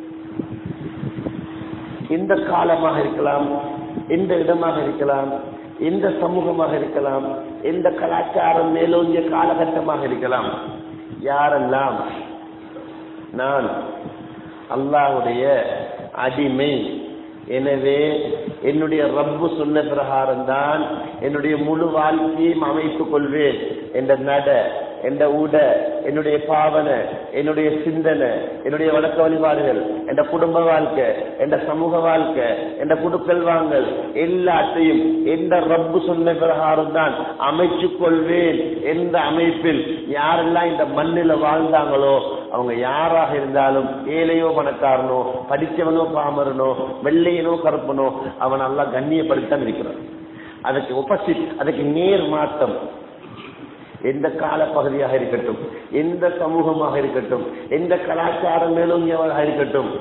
எந்த காலமாக இருக்கலாம் எந்த இடமாக இருக்கலாம் எந்த சமூகமாக இருக்கலாம் எந்த கலாச்சாரம் மேலோங்கிய காலகட்டமாக இருக்கலாம் யாரெல்லாம் நான் அல்லாஹுடைய அடிமை எனவே என்னுடைய ரப்பு சொன்ன பிரகாரம் தான் என்னுடைய முழு வாழ்க்கையும் அமைத்துக் கொள்வேன் என்ற நட என்ற உட என்னுடைய பாவனை என்னுடைய சிந்தனை என்னுடைய வழக்க வழிபாடுகள் என்ற குடும்ப வாழ்க்கை என்ற சமூக வாழ்க்கை என்ற குடுக்கல் வாங்கல் எல்லாத்தையும் எந்த ரப்பு சொன்ன பிரகாரம் தான் அமைச்சுக் கொள்வேன் என்ற அமைப்பில் யாரெல்லாம் இந்த மண்ணில வாழ்ந்தாங்களோ அவங்க யாராக இருந்தாலும் ஏழையோ பணக்காரனோ படிச்சவனோ பாமரனோ வெள்ளையனோ கருப்பனோ அவன் நல்லா கண்ணியப்படுத்தான் இருக்கிறான் அதுக்கு ஒப்போசிட் அதுக்கு நேர் மாற்றம் எந்த கால பகுதியாக இருக்கட்டும் எந்த சமூகமாக இருக்கட்டும் எந்த கலாச்சாரம் மேலோங்கியவராக இருக்கட்டும்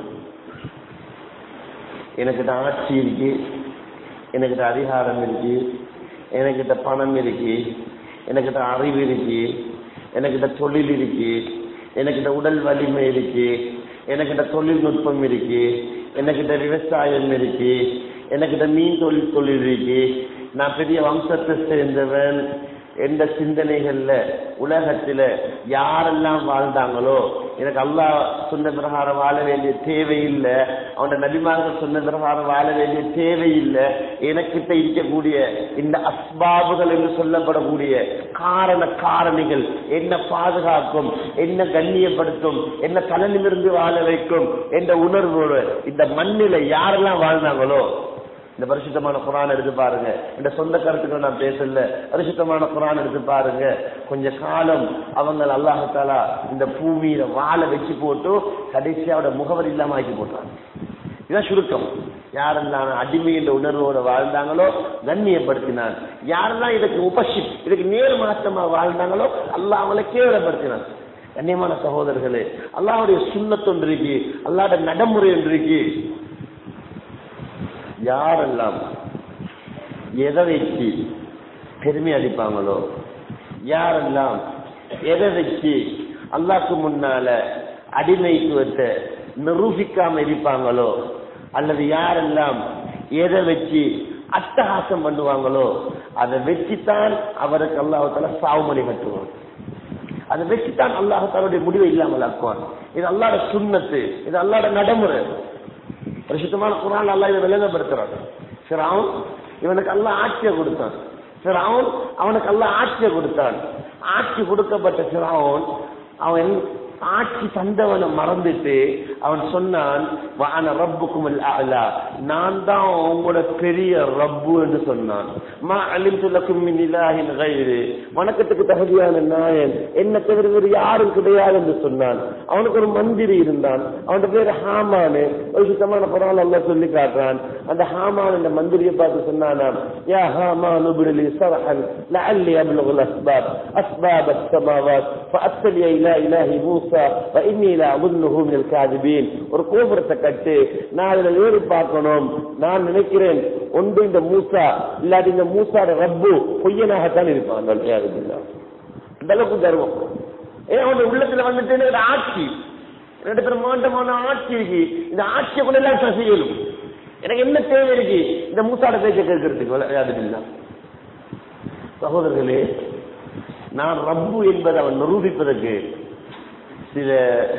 எனக்கிட்ட ஆட்சி இருக்கு எனக்கிட்ட அதிகாரம் இருக்கு எனக்கிட்ட பணம் இருக்கு எனக்கிட்ட அறிவு இருக்கு எனக்கிட்ட தொழில் இருக்கு எனக்கிட்ட உடல் வலிமை இருக்கு எனக்கிட்ட தொழில்நுட்பம் இருக்கு எனக்கிட்ட விவசாயம் இருக்கு எனக்கிட்ட மீன் தொழில் தொழில் இருக்கு நான் பெரிய வம்சத்தை சேர்ந்தவன் எந்த சிந்தனைகள்ல உலகத்துல யாரெல்லாம் வாழ்ந்தாங்களோ எனக்கு அல்லாஹ் சொன்ன பிரகாரம் வாழ வேண்டிய தேவையில்லை அவனோட நபிமார்கள் சொன்ன பிரகாரம் வாழ வேண்டிய தேவையில்லை எனக்கிட்ட இருக்கக்கூடிய இந்த அஸ்பாபுகள் என்று சொல்லப்படக்கூடிய காரண காரணிகள் என்ன பாதுகாக்கும் என்ன கண்ணியப்படுத்தும் என்ன தலைநிமிருந்து வாழ வைக்கும் என்ற உணர்வோடு இந்த மண்ணில யாரெல்லாம் வாழ்ந்தாங்களோ இந்த பரிசுத்தமான குரான் எடுத்து பாருங்க இந்த சொந்த கருத்துக்கள் நான் பேசல பரிசுத்தமான குரான் எடுத்து பாருங்க கொஞ்ச காலம் அவங்க அல்லாஹாலா இந்த பூமியில வாழ வச்சு போட்டு கடைசியாவோட முகவரி இல்லாம ஆக்கி போட்டாங்க இதான் சுருக்கம் யாரெல்லாம் அடிமை என்ற உணர்வோட வாழ்ந்தாங்களோ கண்ணியப்படுத்தினான் யாரெல்லாம் இதுக்கு உபஷிப் இதுக்கு நேர் மாற்றமா வாழ்ந்தாங்களோ அல்லாஹ் அவங்களை கேவலப்படுத்தினான் கண்ணியமான சகோதரர்களே அல்லாஹுடைய சுண்ணத்தொன்று இருக்கு அல்லாட நடைமுறை ஒன்று இருக்கு யாரெல்லாம் எதை வச்சு பெருமை அடிப்பாங்களோ யாரெல்லாம் எதை வச்சு அல்லாக்கு முன்னால அடிமைத்துவத்தை நிரூபிக்காம இருப்பாங்களோ அல்லது யாரெல்லாம் எதை வச்சு அட்டகாசம் பண்ணுவாங்களோ அதை வச்சுத்தான் அவருக்கு அல்லாஹால சாவுமணி கட்டுவான் அதை வச்சுத்தான் அல்லாஹாலுடைய முடிவை இல்லாமல் ஆக்குவான் இது அல்லாட சுண்ணத்து இது அல்லாட நடைமுறை பரிசுத்தமான குரான் அல்லா இதை விளங்கப்படுத்துறான் சரி அவன் இவனுக்கு அல்லா ஆட்சியை கொடுத்தான் ஃபிரௌன் அவனுக்கு எல்லாம் ஆட்சியை கொடுத்தான் ஆட்சி கொடுக்கப்பட்ட ஃபிரௌன் அவன் ஆட்சி தந்தவனை மறந்துட்டு அவன் சொன்னான் வான ரப்புக்கும் அலா நான் தான் உங்களோட பெரிய ரப்பு என்று சொன்னான் மா அலிம் துலக்கும் மின் இலாஹின் கைரு வணக்கத்துக்கு தகுதியான நாயன் என்ன தவிர வேறு யாரும் கிடையாது என்று சொன்னான் அவனுக்கு ஒரு மந்திரி இருந்தான் அவன் பேர் ஹாமானு ஒரு சுத்தமான பரவாயில்ல அல்ல சொல்லி காட்டுறான் அந்த ஹாமான் அந்த மந்திரியை பார்த்து சொன்னானாம் யா ஹாமான் உபிடலி சரஹன் لعلي أبلغ الأسباب أسباب السماوات فأتلي إلى إله موسى وإني لأظنه من الكاذبين ஒரு கோபுரத்தை கட்டு நான் அதுல ஏறி பார்க்கணும் நான் நினைக்கிறேன் ஒன்று இந்த மூசா இல்லாட்டி இந்த மூசாட ரப்பு பொய்யனாகத்தான் இருப்பான் அந்த அல்காதுபில்லா. அந்த அளவுக்கு கர்வம் ஏன் அவன் உள்ளத்துல வந்துட்டு எனக்கு ஆட்சி ரெண்டு பேரும் மாண்டமான ஆட்சி இருக்கு இந்த ஆட்சியை கொண்டு எல்லாம் சரி செய்யணும் எனக்கு என்ன தேவை இருக்கு இந்த மூசாட பேச்சை கேட்கறதுக்கு விளையாடுதில்லை சகோதரர்களே நான் ரப்பு என்பதை அவன் நிரூபிப்பதற்கு சில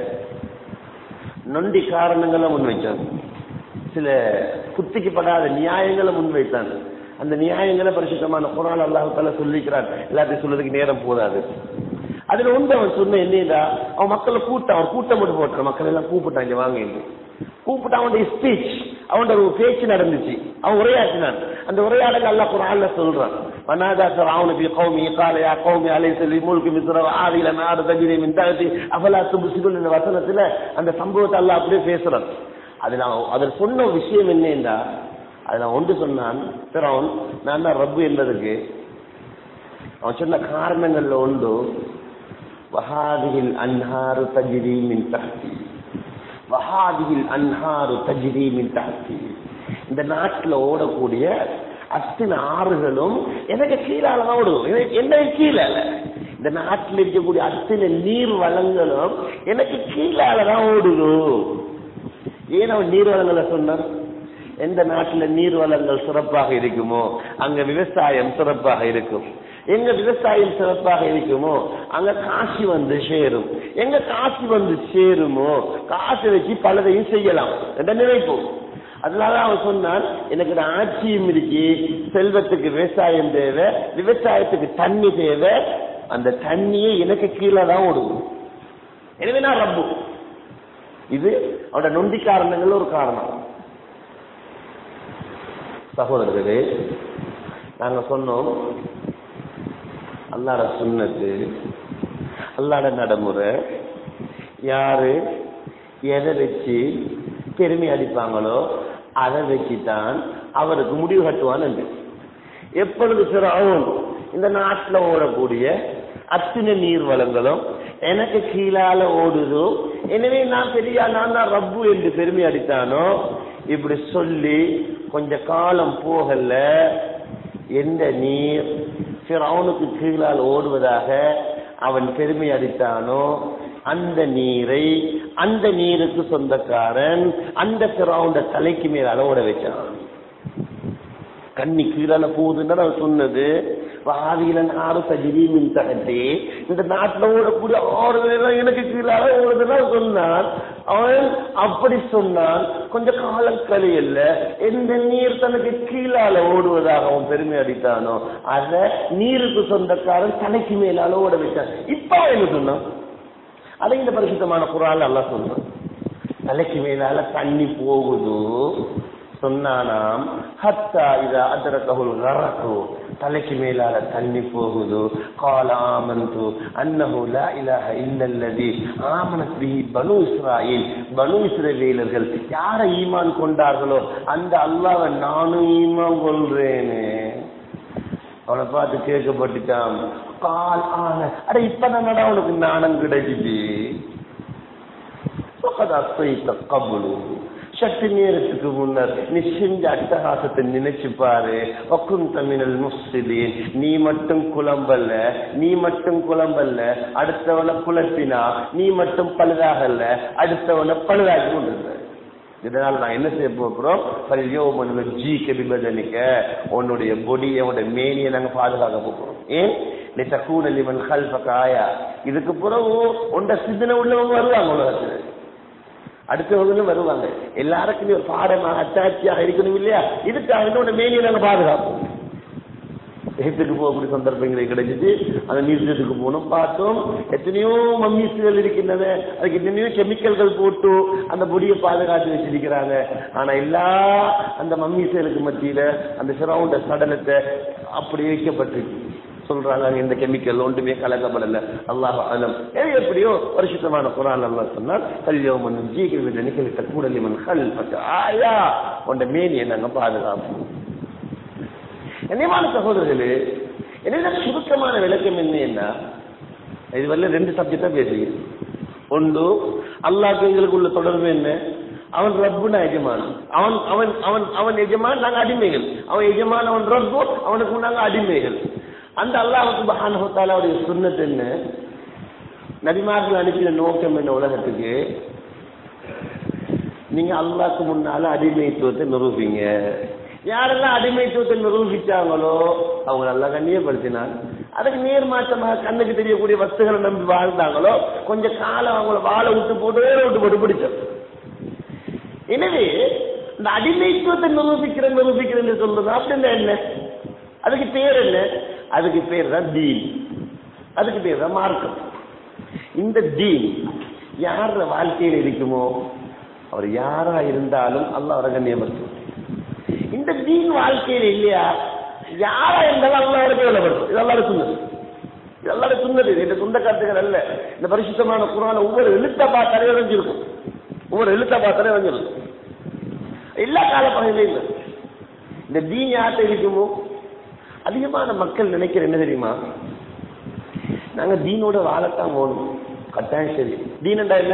நொண்டி காரணங்களை முன்வைத்தான் சில குத்திக்கப்படாத நியாயங்களை முன்வைத்தான் அந்த நியாயங்களை பரிசுத்தமான குரான் அல்லாஹால சொல்லிக்கிறான் எல்லாத்தையும் சொல்றதுக்கு நேரம் போதாது அதுல ஒன்று அவன் சொன்ன என்னடா அவன் மக்களை கூட்டம் அவன் கூட்டம் மட்டும் போட்டான் மக்கள் எல்லாம் கூப்பிட்டான் இங்க வாங்க இங்க. கூப்பிட்டு அவனுடைய ஸ்பீச் அவனோட ஒரு பேச்சு நடந்துச்சு அவன் உரையாற்றினான் அந்த உரையாடல் அல்லாஹ் குரான்ல சொல்றான் ونادى فرعون في قومه قال يا قوم أليس لي ملك مصر وهذه الأنهار تجري من تحتي أفلا تبصرون இந்த வசனத்துல அந்த சம்பவத்தை அல்லாஹ் அப்படியே பேசுறான் அதுல அவன் அதில் சொன்ன விஷயம் என்னன்னா அதுல ஒன்று சொன்னான் பிறவன் நான் தான் ரப்பு என்பதற்கு அவன் சொன்ன காரணங்கள்ல ஒன்று வஹாதிகில் அன்ஹாரு தஜிரி மின் தஹ்தி வஹாதிகில் அன்ஹாரு தஜிரி மின் தஹ்தி இந்த நாட்டுல ஓடக்கூடிய அத்தனை ஆறுகளும் எனக்கு கீழால தான் ஓடுது எனக்கு- என்ன கீழே இல்ல. இந்த நாட்டில் இருக்கக்கூடிய அத்தனை நீர் வளங்களும் எனக்கு கீழால தான் ஓடுது ஏன் அவன் நீர் வளங்களை சொன்னான் எந்த நாட்டுல நீர் வளங்கள் சிறப்பாக இருக்குமோ அங்க விவசாயம் சிறப்பாக இருக்கும் எங்க விவசாயம் சிறப்பாக இருக்குமோ அங்க காசி வந்து சேரும் எங்க காசி வந்து சேருமோ காசு வச்சு பலதையும் செய்யலாம் என்ற நினைப்போம் அதனால அவன் சொன்னான் எனக்கு இந்த ஆட்சியும் இருக்கு செல்வத்துக்கு விவசாயம் தேவை விவசாயத்துக்கு தண்ணி தேவை அந்த தண்ணியே எனக்கு கீழே தான் ஓடுவோம் எனவே நான் ரப்பு இது அவனோட நொண்டி காரணங்கள் ஒரு காரணம் சகோதரர்களே நாங்க சொன்னோம் அல்லாட சுண்ணத்து அல்லாட நடைமுறை யாரு எதை வச்சு பெருமை அடிப்பாங்களோ அதை வச்சுதான் அவருக்கு முடிவு கட்டுவான் என்று எப்பொழுது சிறாவும் இந்த நாட்டுல ஓடக்கூடிய அத்தனை நீர் வளங்களும் எனக்கு கீழால ஓடுதோ எனவே நான் பெரிய நான் தான் ரப்பு என்று பெருமை அடித்தானோ இப்படி சொல்லி கொஞ்ச காலம் போகல எந்த நீர் அவனுக்கு கீழால் ஓடுவதாக அவன் பெருமை அடித்தானோ அந்த நீரை அந்த நீருக்கு சொந்தக்காரன் அந்த பிறவுண்ட தலைக்கு மேல அளவோட வச்சான் கண்ணி கீழால போகுதுன்னு அவன் சொன்னது வாதியிலன் ஆறு சஜிரி மின் தகட்டி இந்த நாட்டுல ஓடக்கூடிய ஆறு எல்லாம் எனக்கு கீழால ஓடுதுன்னா சொன்னான் அவன் அப்படி சொன்னான் கொஞ்ச காலம் கழியல்ல எந்த நீர் தனக்கு கீழால ஓடுவதாக அவன் பெருமை அடித்தானோ அத நீருக்கு சொந்தக்காரன் தலைக்கு மேலால ஓட வச்சான் இப்ப அவன் என்ன சொன்னான் அதை இந்த பரிசுத்தமான குரால் அல்லா சொன்னான் தலைக்கு மேலால தண்ணி போகுது சொன்னானாம் ஹத்தா இதா அதரகஹுல் கரகு தலைக்கு மேலால தண்ணி போகுது கால ஆமந்து அன்னஹு லா இலாஹ இல்லல்லதி ஆமனத் பிஹி பனு இஸ்ராயில் பனு இஸ்ரவேலர்கள் யாரை ஈமான் கொண்டார்களோ அந்த அல்லாஹ்வை நானும் ஈமான் கொள்றேனே அவனை பார்த்து கேட்கப்பட்டுட்டான் கால் ஆன அட இப்பதான் அவனுக்கு நாணம் கிடைக்குது கபுலு சற்று நேரத்துக்கு முன்னர் நீ செஞ்ச அட்டகாசத்தை நினைச்சு பாரு ஒக்கும் தமிழல் முஸ்லிம் நீ மட்டும் குழம்பல்ல நீ மட்டும் குழம்பல்ல அடுத்தவனை குழப்பினா நீ மட்டும் பழுதாகல்ல அடுத்தவனை பழுதாக்கி கொண்டிருந்த இதனால நான் என்ன செய்ய போகிறோம் பல்யோ மனு ஜி கபிபதனிக்க உன்னுடைய பொடியை உன்னுடைய மேனியை நாங்க பாதுகாக்க போகிறோம் ஏன் லிதகூன லிமன் கல்பக ஆயா இதுக்கு பிறகு உண்ட சிந்தனை உள்ளவங்க வருவாங்க உலகத்துல அடுத்தவங்களும் வருவாங்க எல்லாருக்குமே ஒரு பாடமாக அத்தாட்சியாக இருக்கணும் இல்லையா இதுக்காக உன்னை மேனியை நாங்க பாதுகாப்போம் எகிப்துக்கு போகக்கூடிய சந்தர்ப்பங்கள் கிடைச்சிச்சு அந்த மியூசியத்துக்கு போனோம் பார்த்தோம் எத்தனையோ மம்மீஸ்கள் இருக்கின்றன அதுக்கு எத்தனையோ கெமிக்கல்கள் போட்டு அந்த பொடியை பாதுகாத்து வச்சிருக்கிறாங்க ஆனா எல்லா அந்த மம்மீஸ்களுக்கு மத்தியில அந்த சிரவுண்ட சடலத்தை அப்படி வைக்கப்பட்டிருக்கு சொல்றாங்க அங்க இந்த கெமிக்கல் ஒன்றுமே கலக்கப்படல அல்லாஹ் அலம் எது எப்படியோ பரிசுத்தமான குரான் அல்லாஹ் சொன்னால் கல்யோம் மண்ணும் ஜீகில் நினைக்கிற கூடலிமன் ஹல் ஆயா உண்ட மேனியை நாங்க பாதுகாப்போம் கண்ணியமான சகோதரர்களே என்ன சுருக்கமான விளக்கம் என்ன என்ன இது வரல ரெண்டு சப்ஜெக்டா பேசுகிறேன் ஒன்று அல்லாஹ் எங்களுக்கு உள்ள தொடர்பு என்ன அவன் ரப்புனா எஜமான் அவன் அவன் அவன் அவன் எஜமான் நாங்க அடிமைகள் அவன் எஜமான் அவன் ரப்பு அவனுக்கு நாங்க அடிமைகள் அந்த அல்லாஹுக்கு பஹானுடைய சுண்ணத்து என்ன நபிமார்கள் அனுப்பின நோக்கம் என்ன உலகத்துக்கு நீங்க அல்லாஹ்க்கு முன்னால அடிமைத்துவத்தை நிரூபிங்க யாரெல்லாம் அடிமைத்துவத்தை நிரூபிச்சாங்களோ அவங்க நல்லா கண்ணியப்படுத்தினாங்க அதுக்கு நேர்மாற்றமாக கண்ணுக்கு தெரியக்கூடிய வஸ்துகளை நம்பி வாழ்ந்தாங்களோ கொஞ்ச காலம் அவங்கள வாழ விட்டு போட்டு வேற விட்டு போட்டு பிடிச்சோம் எனவே இந்த அடிமைத்துவத்தை நிரூபிக்கிற நிரூபிக்கிறேன்னு சொல்றது அப்படின்னா என்ன அதுக்கு பேர் என்ன அதுக்கு பேர் தான் தீன் அதுக்கு பேர் தான் மார்க்கம் இந்த தீன் யார வாழ்க்கையில் இருக்குமோ அவர் யாரா இருந்தாலும் அல்லாஹ் அவரை கண்ணியப்படுத்தும் இந்த தீன் வாழ்க்கையில் இல்லையா யாரா இருந்தாலும் அல்லாஹ் அவரை கேவலப்படுத்தும் இது எல்லாரும் சொன்னது இது எல்லாரும் சொன்னது இது இந்த சொந்த கருத்துக்கள் அல்ல இந்த பரிசுத்தமான குரான ஒவ்வொரு எழுத்த பார்த்தாலே இறஞ்சிருக்கும் ஒவ்வொரு எழுத்த பார்த்தாலே இறஞ்சிருக்கும் எல்லா காலப்பகுதியிலும் இல்லை இந்த தீன் யார்கிட்ட இருக்குமோ அதிகமான மக்கள் நினைக்கிற என்ன தெரியுமா நாங்க தீனோட வாழத்தான் போகணும் கட்டாயம் சரி தீனண்டா என்ன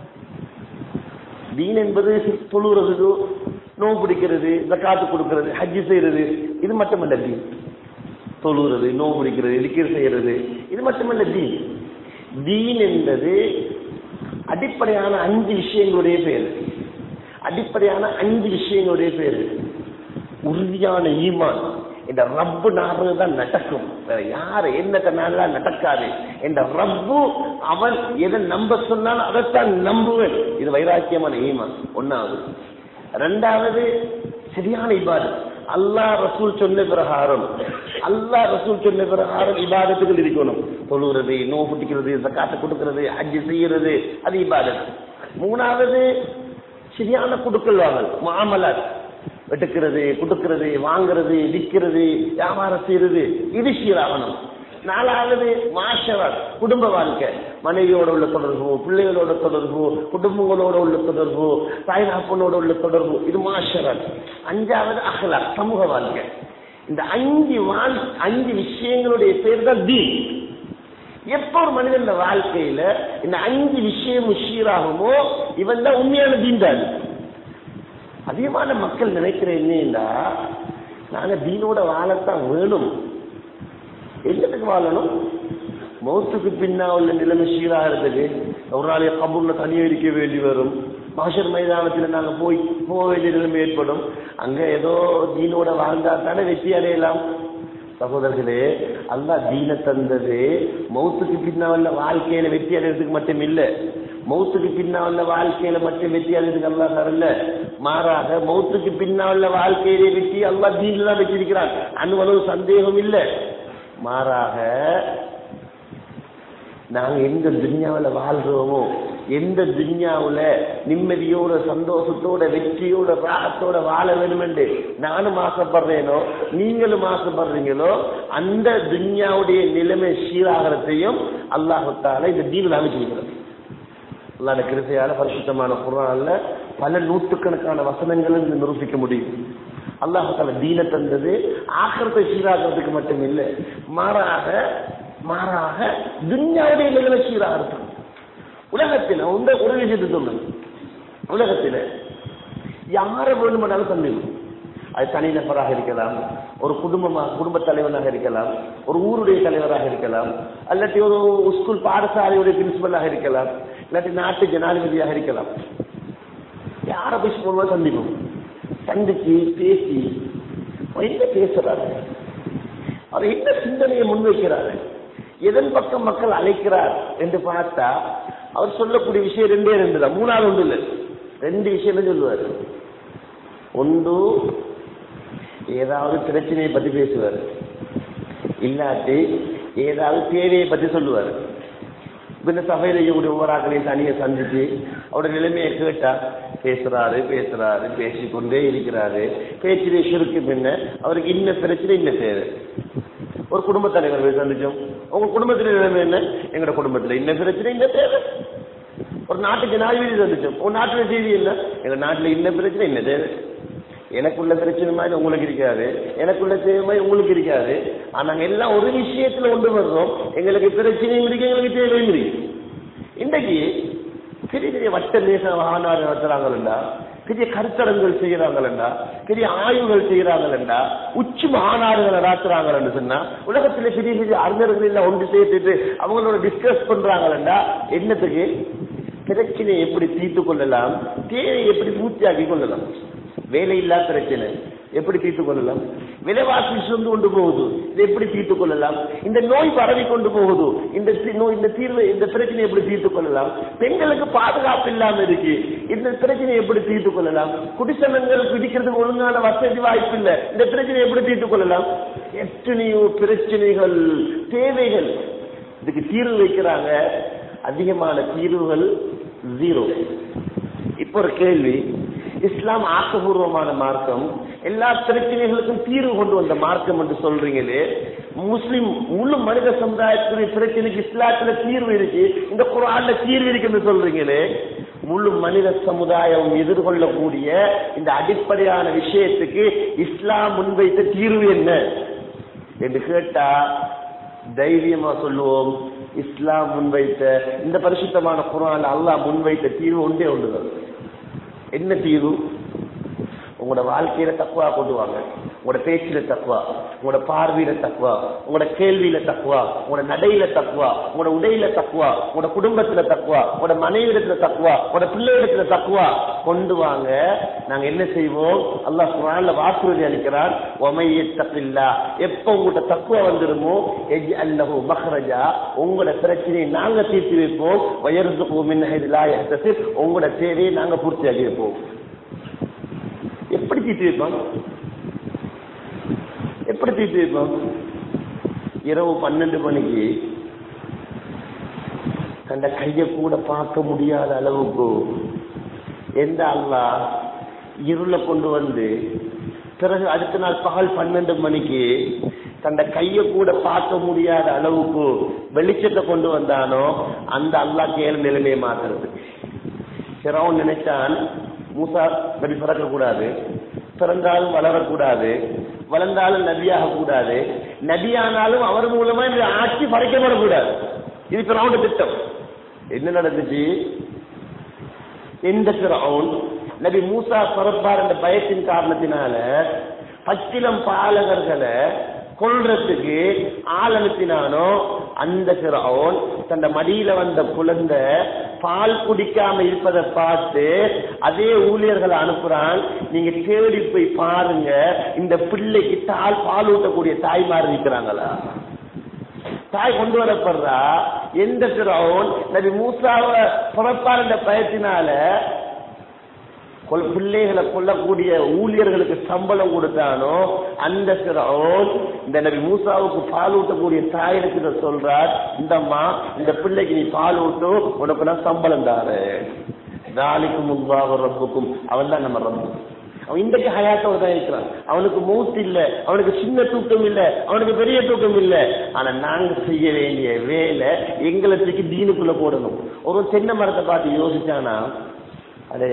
தீன் என்பது தொழுறது நோவு பிடிக்கிறது காத்து கொடுக்கிறது ஹஜ்ஜி செய்யறது இது மட்டுமல்ல தீன் தொழுகிறது நோவு பிடிக்கிறது லிக்கர் செய்யறது இது மட்டுமல்ல தீன் தீன் என்பது அடிப்படையான அஞ்சு விஷயங்களுடைய பேர் அடிப்படையான அஞ்சு விஷயங்களுடைய பேர் உறுதியான ஈமான் இந்த ரப்பு நாடுறது தான் நடக்கும் வேற யாரு என்ன நாடெல்லாம் நடக்காது இந்த ரப்பு அவன் எதை நம்ப சொன்னாலும் அதைத்தான் நம்புவேன் இது வைராக்கியமான ஈமான் ஒன்னாவது ரெண்டாவது சரியான இபாதத் அல்லாஹ் ரசூல் சொன்ன பிரகாரம் அல்லாஹ் ரசூல் சொன்ன பிரகாரம் இபாதத்துகள் இருக்கணும் தொழுகிறது நோ பிடிக்கிறது சக்காத்து கொடுக்கிறது ஹஜ்ஜு செய்யறது அது இபாதத் மூணாவது சரியான குடுக்கல் வாங்கல் மாமலர் வெட்டுக்கிறது குடுக்கிறது வாங்குறது விற்கிறது வியாபாரம் செய்யறது இது சீராகணும் நாலாவது மாஷவர் குடும்ப வாழ்க்கை மனைவியோட உள்ள தொடர்பு பிள்ளைகளோட தொடர்பு குடும்பங்களோட உள்ள தொடர்பு தாய் நாப்பனோட உள்ள தொடர்பு இது மாஷவர் அஞ்சாவது அகலா சமூக வாழ்க்கை இந்த அஞ்சு வாழ் அஞ்சு விஷயங்களுடைய பேர் தான் தீன் எப்ப ஒரு மனிதன் வாழ்க்கையில இந்த அஞ்சு விஷயம் சீராகுமோ இவன் தான் உண்மையான தீன் தான் அதிகமான மக்கள் நினைக்கிற என்னன்னா நாங்க தீனோட வாழத்தான் வேணும் என்னத்துக்கு வாழணும் மௌத்துக்கு பின்னா உள்ள நிலைமை சீராகிறதுக்கு ஒரு நாள் கபூர்ல தனியாக இருக்க வேண்டி வரும் மாஷர் மைதானத்தில் நாங்க போய் போக வேண்டிய நிலைமை ஏற்படும் அங்க ஏதோ தீனோட வாழ்ந்தா தானே வெற்றி அடையலாம் சகோதரர்களே அல்லா தீன தந்தது மௌத்துக்கு பின்னால வாழ்க்கையில வெற்றி அடைறதுக்கு மட்டும் இல்ல மௌத்துக்கு பின்னால வாழ்க்கையில மட்டும் வெற்றி அடைறதுக்கு அல்லா தரல மாறாக மௌத்துக்கு பின்னால வாழ்க்கையிலே வெற்றி அல்லா தீன்ல தான் வச்சிருக்கிறான் அனுவளவு சந்தேகம் இல்லை மாறாக நாங்க எந்த துன்யாவில வாழ்றோமோ எந்த துன்யாவுல நிம்மதியோட சந்தோஷத்தோட வெற்றியோட ராகத்தோட வாழ வேணும் என்று நானும் ஆசைப்படுறேனோ நீங்களும் ஆசைப்படுறீங்களோ அந்த துன்யாவுடைய நிலைமை சீராகிறதையும் அல்லாஹத்தால இந்த தீவில் அமைச்சிருக்கிறது அல்லாத கிருசையால பரிசுத்தமான குரான்ல பல நூற்றுக்கணக்கான வசனங்களும் நிரூபிக்க முடியும் அல்லாஹால தீன தந்தது ஆக்கிரத்தை சீராகிறதுக்கு மட்டும் இல்லை மாறாக மாறாக துன்யாவுடைய நிலைமை சீராகிறது உலகத்தில் உங்க ஒரு விஷயத்தை சொல்லுங்க உலகத்தில் யார வேணுமானாலும் சந்தேகம் அது தனிநபராக இருக்கலாம் ஒரு குடும்பமாக குடும்ப தலைவனாக இருக்கலாம் ஒரு ஊருடைய தலைவராக இருக்கலாம் அல்லாட்டி ஒரு ஸ்கூல் பாடசாலையுடைய பிரின்சிபலாக இருக்கலாம் இல்லாட்டி நாட்டு ஜனாதிபதியாக இருக்கலாம் யாரை போய் சொல்லுவா சந்திப்போம் சந்திச்சு பேசி என்ன பேசுறாரு அவர் என்ன சிந்தனையை முன்வைக்கிறாரு எதன் பக்கம் மக்கள் அழைக்கிறார் என்று பார்த்தா அவர் சொல்லக்கூடிய விஷயம் ரெண்டே ரெண்டு தான் மூணாவது ஒன்று இல்லை ரெண்டு விஷயம் சொல்லுவார் ஒன்று ஏதாவது பிரச்சனையை பத்தி பேசுவார் இல்லாட்டி ஏதாவது தேவையை பத்தி சொல்லுவார் இந்த சபையில இவருடைய ஒவ்வொரு தனியை சந்திச்சு அவருடைய நிலைமையை கேட்டா பேசுறாரு பேசுறாரு பேசிக்கொண்டே இருக்கிறாரு பேச்சிலே சுருக்கு பின்ன அவருக்கு இன்ன பிரச்சனை இன்ன தேவை ஒரு குடும்ப தலைவர் போய் சந்திச்சோம் உங்க குடும்பத்துல நிலைமை என்ன எங்களோட குடும்பத்துல இன்ன பிரச்சனை இன்ன தேவை ஒரு நாட்டு ஜனாதிபதி சந்திச்சோம் உங்க நாட்டுல செய்தி என்ன எங்க நாட்டுல இன்ன பிரச்சனை இன்ன தேவை எனக்குள்ள பிரச்சனை மாதிரி உங்களுக்கு இருக்காது எனக்குள்ள தேவை மாதிரி உங்களுக்கு இருக்காது ஆனா நாங்க எல்லாம் ஒரு விஷயத்துல கொண்டு வர்றோம் எங்களுக்கு பிரச்சனையும் இருக்கு எங்களுக்கு தேவையும் இருக்கு இன்றைக்கு பெரிய பெரிய வட்ட தேச மாநாடு நடத்துறாங்களா பெரிய கருத்தரங்குகள் செய்யறாங்களா பெரிய ஆய்வுகள் செய்யறாங்களா உச்சி மாநாடுகள் நடத்துறாங்கன்னு சொன்னா உலகத்துல பெரிய பெரிய அறிஞர்கள் எல்லாம் ஒன்று சேர்த்துட்டு அவங்களோட டிஸ்கஸ் பண்றாங்களா என்னத்துக்கு பிரச்சனையை எப்படி தீர்த்து கொள்ளலாம் தேவையை எப்படி பூர்த்தியாக்கி கொள்ளலாம் வேலையில்லா பிரச்சனை எப்படி தீர்த்து கொள்ளலாம் விலைவாசி சுந்து கொண்டு போகுது இதை எப்படி தீர்த்து கொள்ளலாம் இந்த நோய் பரவி கொண்டு போகுது இந்த தி- நோய் இந்த தீர்வு இந்த பிரச்சனை எப்படி தீர்த்து கொள்ளலாம் பெண்களுக்கு பாதுகாப்பு இல்லாம இருக்கு இந்த பிரச்சனை எப்படி தீர்த்து கொள்ளலாம் குடிசனங்கள் பிடிக்கிறதுக்கு ஒழுங்கான வசதி வாய்ப்பு இல்லை இந்த பிரச்சனை எப்படி தீர்த்து கொள்ளலாம் எத்தனையோ பிரச்சனைகள் தேவைகள் இதுக்கு தீர்வு வைக்கிறாங்க அதிகமான தீர்வுகள் ஜீரோ இப்ப ஒரு கேள்வி இஸ்லாம் ஆக்கபூர்வமான மார்க்கம் எல்லா பிரச்சனைகளுக்கும் தீர்வு கொண்டு வந்த மார்க்கம் என்று சொல்றீங்களே முஸ்லிம் முழு மனித சமுதாயத்துடைய பிரச்சனைக்கு இஸ்லாத்துல தீர்வு இருக்கு இந்த குரான்ல தீர்வு இருக்குன்னு சொல்றீங்களே முழு மனித சமுதாயம் எதிர்கொள்ளக்கூடிய இந்த அடிப்படையான விஷயத்துக்கு இஸ்லாம் முன்வைத்த தீர்வு என்ன என்று கேட்டா தைரியமா சொல்லுவோம் இஸ்லாம் முன்வைத்த இந்த பரிசுத்தமான குரான் அல்லாஹ் முன்வைத்த தீர்வு ஒன்றே ஒன்றுதான் என்ன தீர்வு உங்களோட வாழ்க்கையில தக்குவா கொண்டு வாங்க உங்களோட பேச்சில தக்குவா உங்களோட பார்வையில தக்குவா உங்களோட கேள்வியில தக்குவா உங்களோட நடையில தக்குவா உங்களோட உடையில தக்குவா உங்களோட குடும்பத்துல தக்குவா உங்களோட மனைவிடத்துல தக்குவா உங்களோட பிள்ளையிடத்துல தக்குவா கொண்டு வாங்க நாங்க என்ன செய்வோம் அல்லாஹ் குரான்ல வாக்குறுதி அளிக்கிறான் ஒமையத்தப்பில்லா எப்ப உங்கள்கிட்ட தக்குவா வந்துருமோ எஜ் அல்லஹு மஹ்ரஜா உங்களோட பிரச்சனையை நாங்க தீர்த்து வைப்போம் வயர்ந்து மின் ஹைதிலா யஹ்தசிப் உங்களோட தேவையை நாங்க பூர்த்தியாக்கி வைப்போம் எப்படி தீர்த்து வைப்போம் எப்படி தீர்த்து வைப்போம் இரவு பன்னெண்டு மணிக்கு தந்த கைய கூட பார்க்க முடியாத அளவுக்கு எந்த அல்லா இருளை கொண்டு வந்து பிறகு அடுத்த நாள் பகல் பன்னெண்டு மணிக்கு தந்த கைய கூட பார்க்க முடியாத அளவுக்கு வெளிச்சத்தை கொண்டு வந்தானோ அந்த அல்லா கேள் நிலைமையை மாத்துறதுக்கு சிறவன் நினைச்சான் மூசா நபி பிறக்க கூடாது பிறந்தாலும் வளரக்கூடாது வளர்ந்தாலும் நபியாக கூடாது நபியானாலும் அவர் மூலமா இந்த ஆட்சி படைக்கப்படக்கூடாது இது பிறவுண்ட திட்டம் என்ன நடந்துச்சு எந்த பிறவுன் நபி மூசா பிறப்பார் என்ற பயத்தின் காரணத்தினால பச்சிலம் பாலகர்களை கொல்றதுக்கு ஆள் அனுப்பினானோ அந்த பிறவுன் தந்த மடியில வந்த குழந்தை பால் குடிக்காம இருப்பதை பார்த்து அதே ஊழியர்களை அனுப்புறான் நீங்க தேடி போய் பாருங்க இந்த பிள்ளைக்கு தால் பால் ஊட்டக்கூடிய தாய்மார் இருக்கிறாங்களா தாய் கொண்டு வரப்படுறா எந்த பிறவுன் நபி மூசாவை பிறப்பார் என்ற பயத்தினால கொல் பிள்ளைகளை கொல்லக்கூடிய ஊழியர்களுக்கு சம்பளம் கொடுத்தானோ அந்த சிறோன் இந்த நபி மூசாவுக்கு பால் ஊட்டக்கூடிய தாயிடத்துல சொல்றார் இந்தம்மா இந்த பிள்ளைக்கு நீ பால் ஊட்டு உனக்கு நான் சம்பளம் தாரு நாளைக்கு முன்பாக ரப்புக்கும் அவன் தான் நம்ம ரப்பு அவன் இன்றைக்கு ஹயாத்தோட தான் இருக்கிறான் அவனுக்கு மூத்து இல்ல அவனுக்கு சின்ன தூக்கம் இல்ல அவனுக்கு பெரிய தூக்கம் இல்ல ஆனா நாங்க செய்ய வேண்டிய வேலை எங்களை தூக்கி தீனுக்குள்ள போடணும் ஒரு தென்னை மரத்தை பார்த்து யோசிச்சானா அதை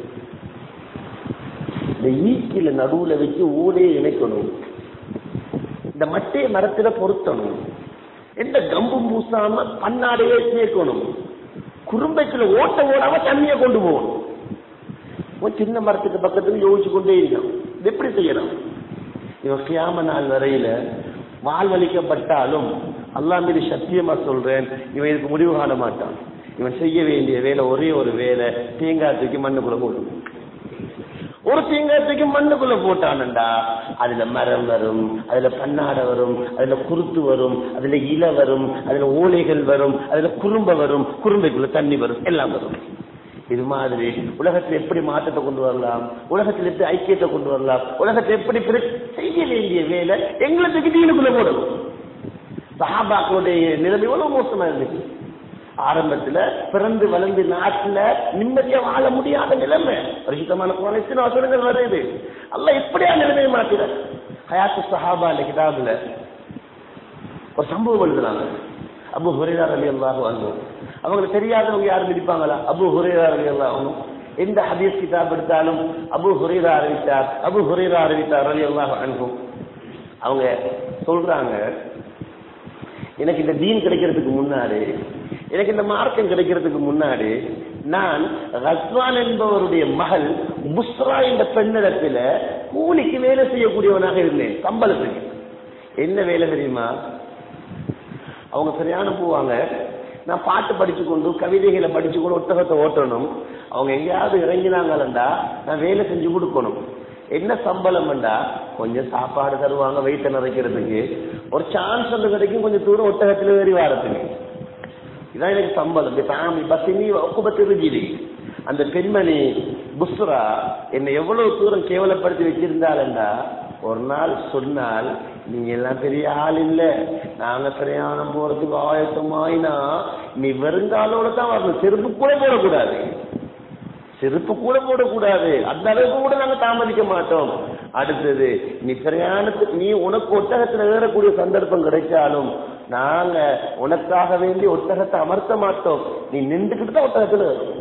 இந்த ஈக்கில நடுவுல வச்சு ஊடே இணைக்கணும் இந்த மட்டைய மரத்துல பொருத்தணும் எந்த கம்பும் பூசாம பன்னாடையே சேர்க்கணும் குறும்பைக்குள்ள ஓட்ட ஓடாம தண்ணியை கொண்டு போகணும் ஒரு சின்ன மரத்துக்கு பக்கத்துல யோசிச்சு கொண்டே இருக்கான் இது எப்படி செய்யணும் இவன் கியாம நாள் வரையில வாழ் வலிக்கப்பட்டாலும் அல்லா மீது சத்தியமா சொல்றேன் இவன் இதுக்கு முடிவு காண மாட்டான் இவன் செய்ய வேண்டிய வேலை ஒரே ஒரு வேலை தேங்காய் தூக்கி மண்ணுக்குள்ள போடணும் ஒரு தேங்காய்க்கு மண்ணுக்குள்ள போட்டானண்டா அதுல மரம் வரும் அதுல பன்னாடை வரும் அதுல குருத்து வரும் அதுல இலை வரும் அதுல ஓலைகள் வரும் அதுல குறும்ப வரும் குறும்பைக்குள்ள தண்ணி வரும் எல்லாம் வரும் இது மாதிரி உலகத்தில் எப்படி மாற்றத்தை கொண்டு வரலாம் உலகத்தில் எப்படி ஐக்கியத்தை கொண்டு வரலாம் உலகத்தில் எப்படி பிர- செய்ய வேண்டிய வேலை எங்களுக்கு தீனுக்குள்ள போடணும் சஹாபாக்களுடைய நிலைமை எவ்வளவு மோசமா இருந்துச்சு ஆரம்பத்துல பிறந்து வளர்ந்து நாட்டுல நிம்மதியா வாழ முடியாத நிலைமை பரிசுத்தமான குரான் எத்தனை வசனங்கள் வருது அல்ல எப்படியா நிலைமையை மாத்திர ஹயாத்து சஹாபா இந்த கிதாபுல ஒரு சம்பவம் எழுதுறாங்க அபு ஹுரேரா அலி அல்லாஹு அன்பு அவங்களுக்கு தெரியாதவங்க யாரும் இருப்பாங்களா அபு ஹுரேரா அலி அல்லாஹு எந்த ஹதீஸ் கிதாப் எடுத்தாலும் அபு ஹுரேரா அறிவித்தார் அபு ஹுரேரா அறிவித்தார் அலி அல்லாஹு அன்பு அவங்க சொல்றாங்க எனக்கு இந்த தீன் கிடைக்கிறதுக்கு முன்னாடி எனக்கு இந்த மார்க்கம் கிடைக்கிறதுக்கு முன்னாடி நான் ரஸ்வான் என்பவருடைய மகள் புஸ்ரா என்ற பெண்ணிடத்துல கூலிக்கு வேலை செய்யக்கூடியவனாக இருந்தேன் சம்பளத்துக்கு என்ன வேலை தெரியுமா அவங்க சரியான போவாங்க நான் பாட்டு படிச்சு கொண்டு கவிதைகளை படிச்சு கொண்டு ஒட்டகத்தை ஓட்டணும் அவங்க எங்கேயாவது இறங்கினாங்களா நான் வேலை செஞ்சு கொடுக்கணும் என்ன சம்பளம்டா கொஞ்சம் சாப்பாடு தருவாங்க வயிற்ற நிறைக்கிறதுக்கு ஒரு சான்ஸ் வந்து கிடைக்கும் கொஞ்சம் தூரம் ஒட்டகத்துல ஏறி வாரத்துக்கு இதான் எனக்கு சம்பளம் இந்த ஃபேமிலி பத்தினி ஒக்குபத்து ருஜிரி அந்த பெண்மணி புஸ்ரா என்னை எவ்வளவு தூரம் கேவலப்படுத்தி வச்சிருந்தாளா ஒரு நாள் சொன்னால் நீங்க எல்லாம் பெரிய ஆள் இல்ல நாங்க பிரயாணம் போறதுக்கு ஆயத்தமாயினா நீ வெறுங்காலோட தான் வரணும் செருப்பு கூட போடக்கூடாது செருப்பு கூட போடக்கூடாது அந்த அளவுக்கு கூட நாங்க தாமதிக்க மாட்டோம் அடுத்தது நீ பிரயாணத்துக்கு நீ உனக்கு ஒட்டகத்துல ஏறக்கூடிய சந்தர்ப்பம் கிடைச்சாலும் நாங்க உனக்காக வேண்டி ஒட்டகத்தை அமர்த்த மாட்டோம் நீ நின்றுக்கிட்டு தான் ஒட்டகத்துல ஏறணும்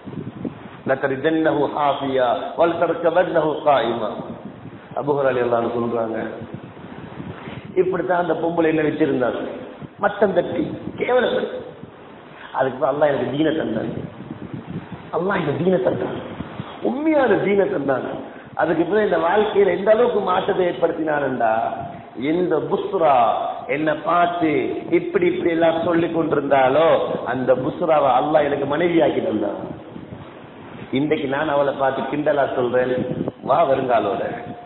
லத்தரிதன்னஹு ஹாஃபியா வல் தர்கபன்னஹு காயிமா அபூஹர் அலி அல்லாஹ் சொல்றாங்க இப்படித்தான் அந்த பொம்பளை என்ன வச்சிருந்தாங்க மட்டம் தட்டி கேவலப்படுத்தி அதுக்கு அல்லாஹ் எனக்கு தீன தந்தாங்க அல்லாஹ் இந்த தீன தந்தான் உண்மையான தீன தந்தாங்க அதுக்கு பிறகு இந்த வாழ்க்கையில எந்த அளவுக்கு மாற்றத்தை ஏற்படுத்தினான்டா இந்த புஸ்ரா என்ன பார்த்து இப்படி இப்படி எல்லாம் சொல்லி கொண்டிருந்தாலோ அந்த புஸ்ராவை அல்லாஹ் எனக்கு மனைவி ஆக்கி தந்தான் இன்றைக்கு நான் அவளை பார்த்து கிண்டலா சொல்றேன் வா வருங்காலோட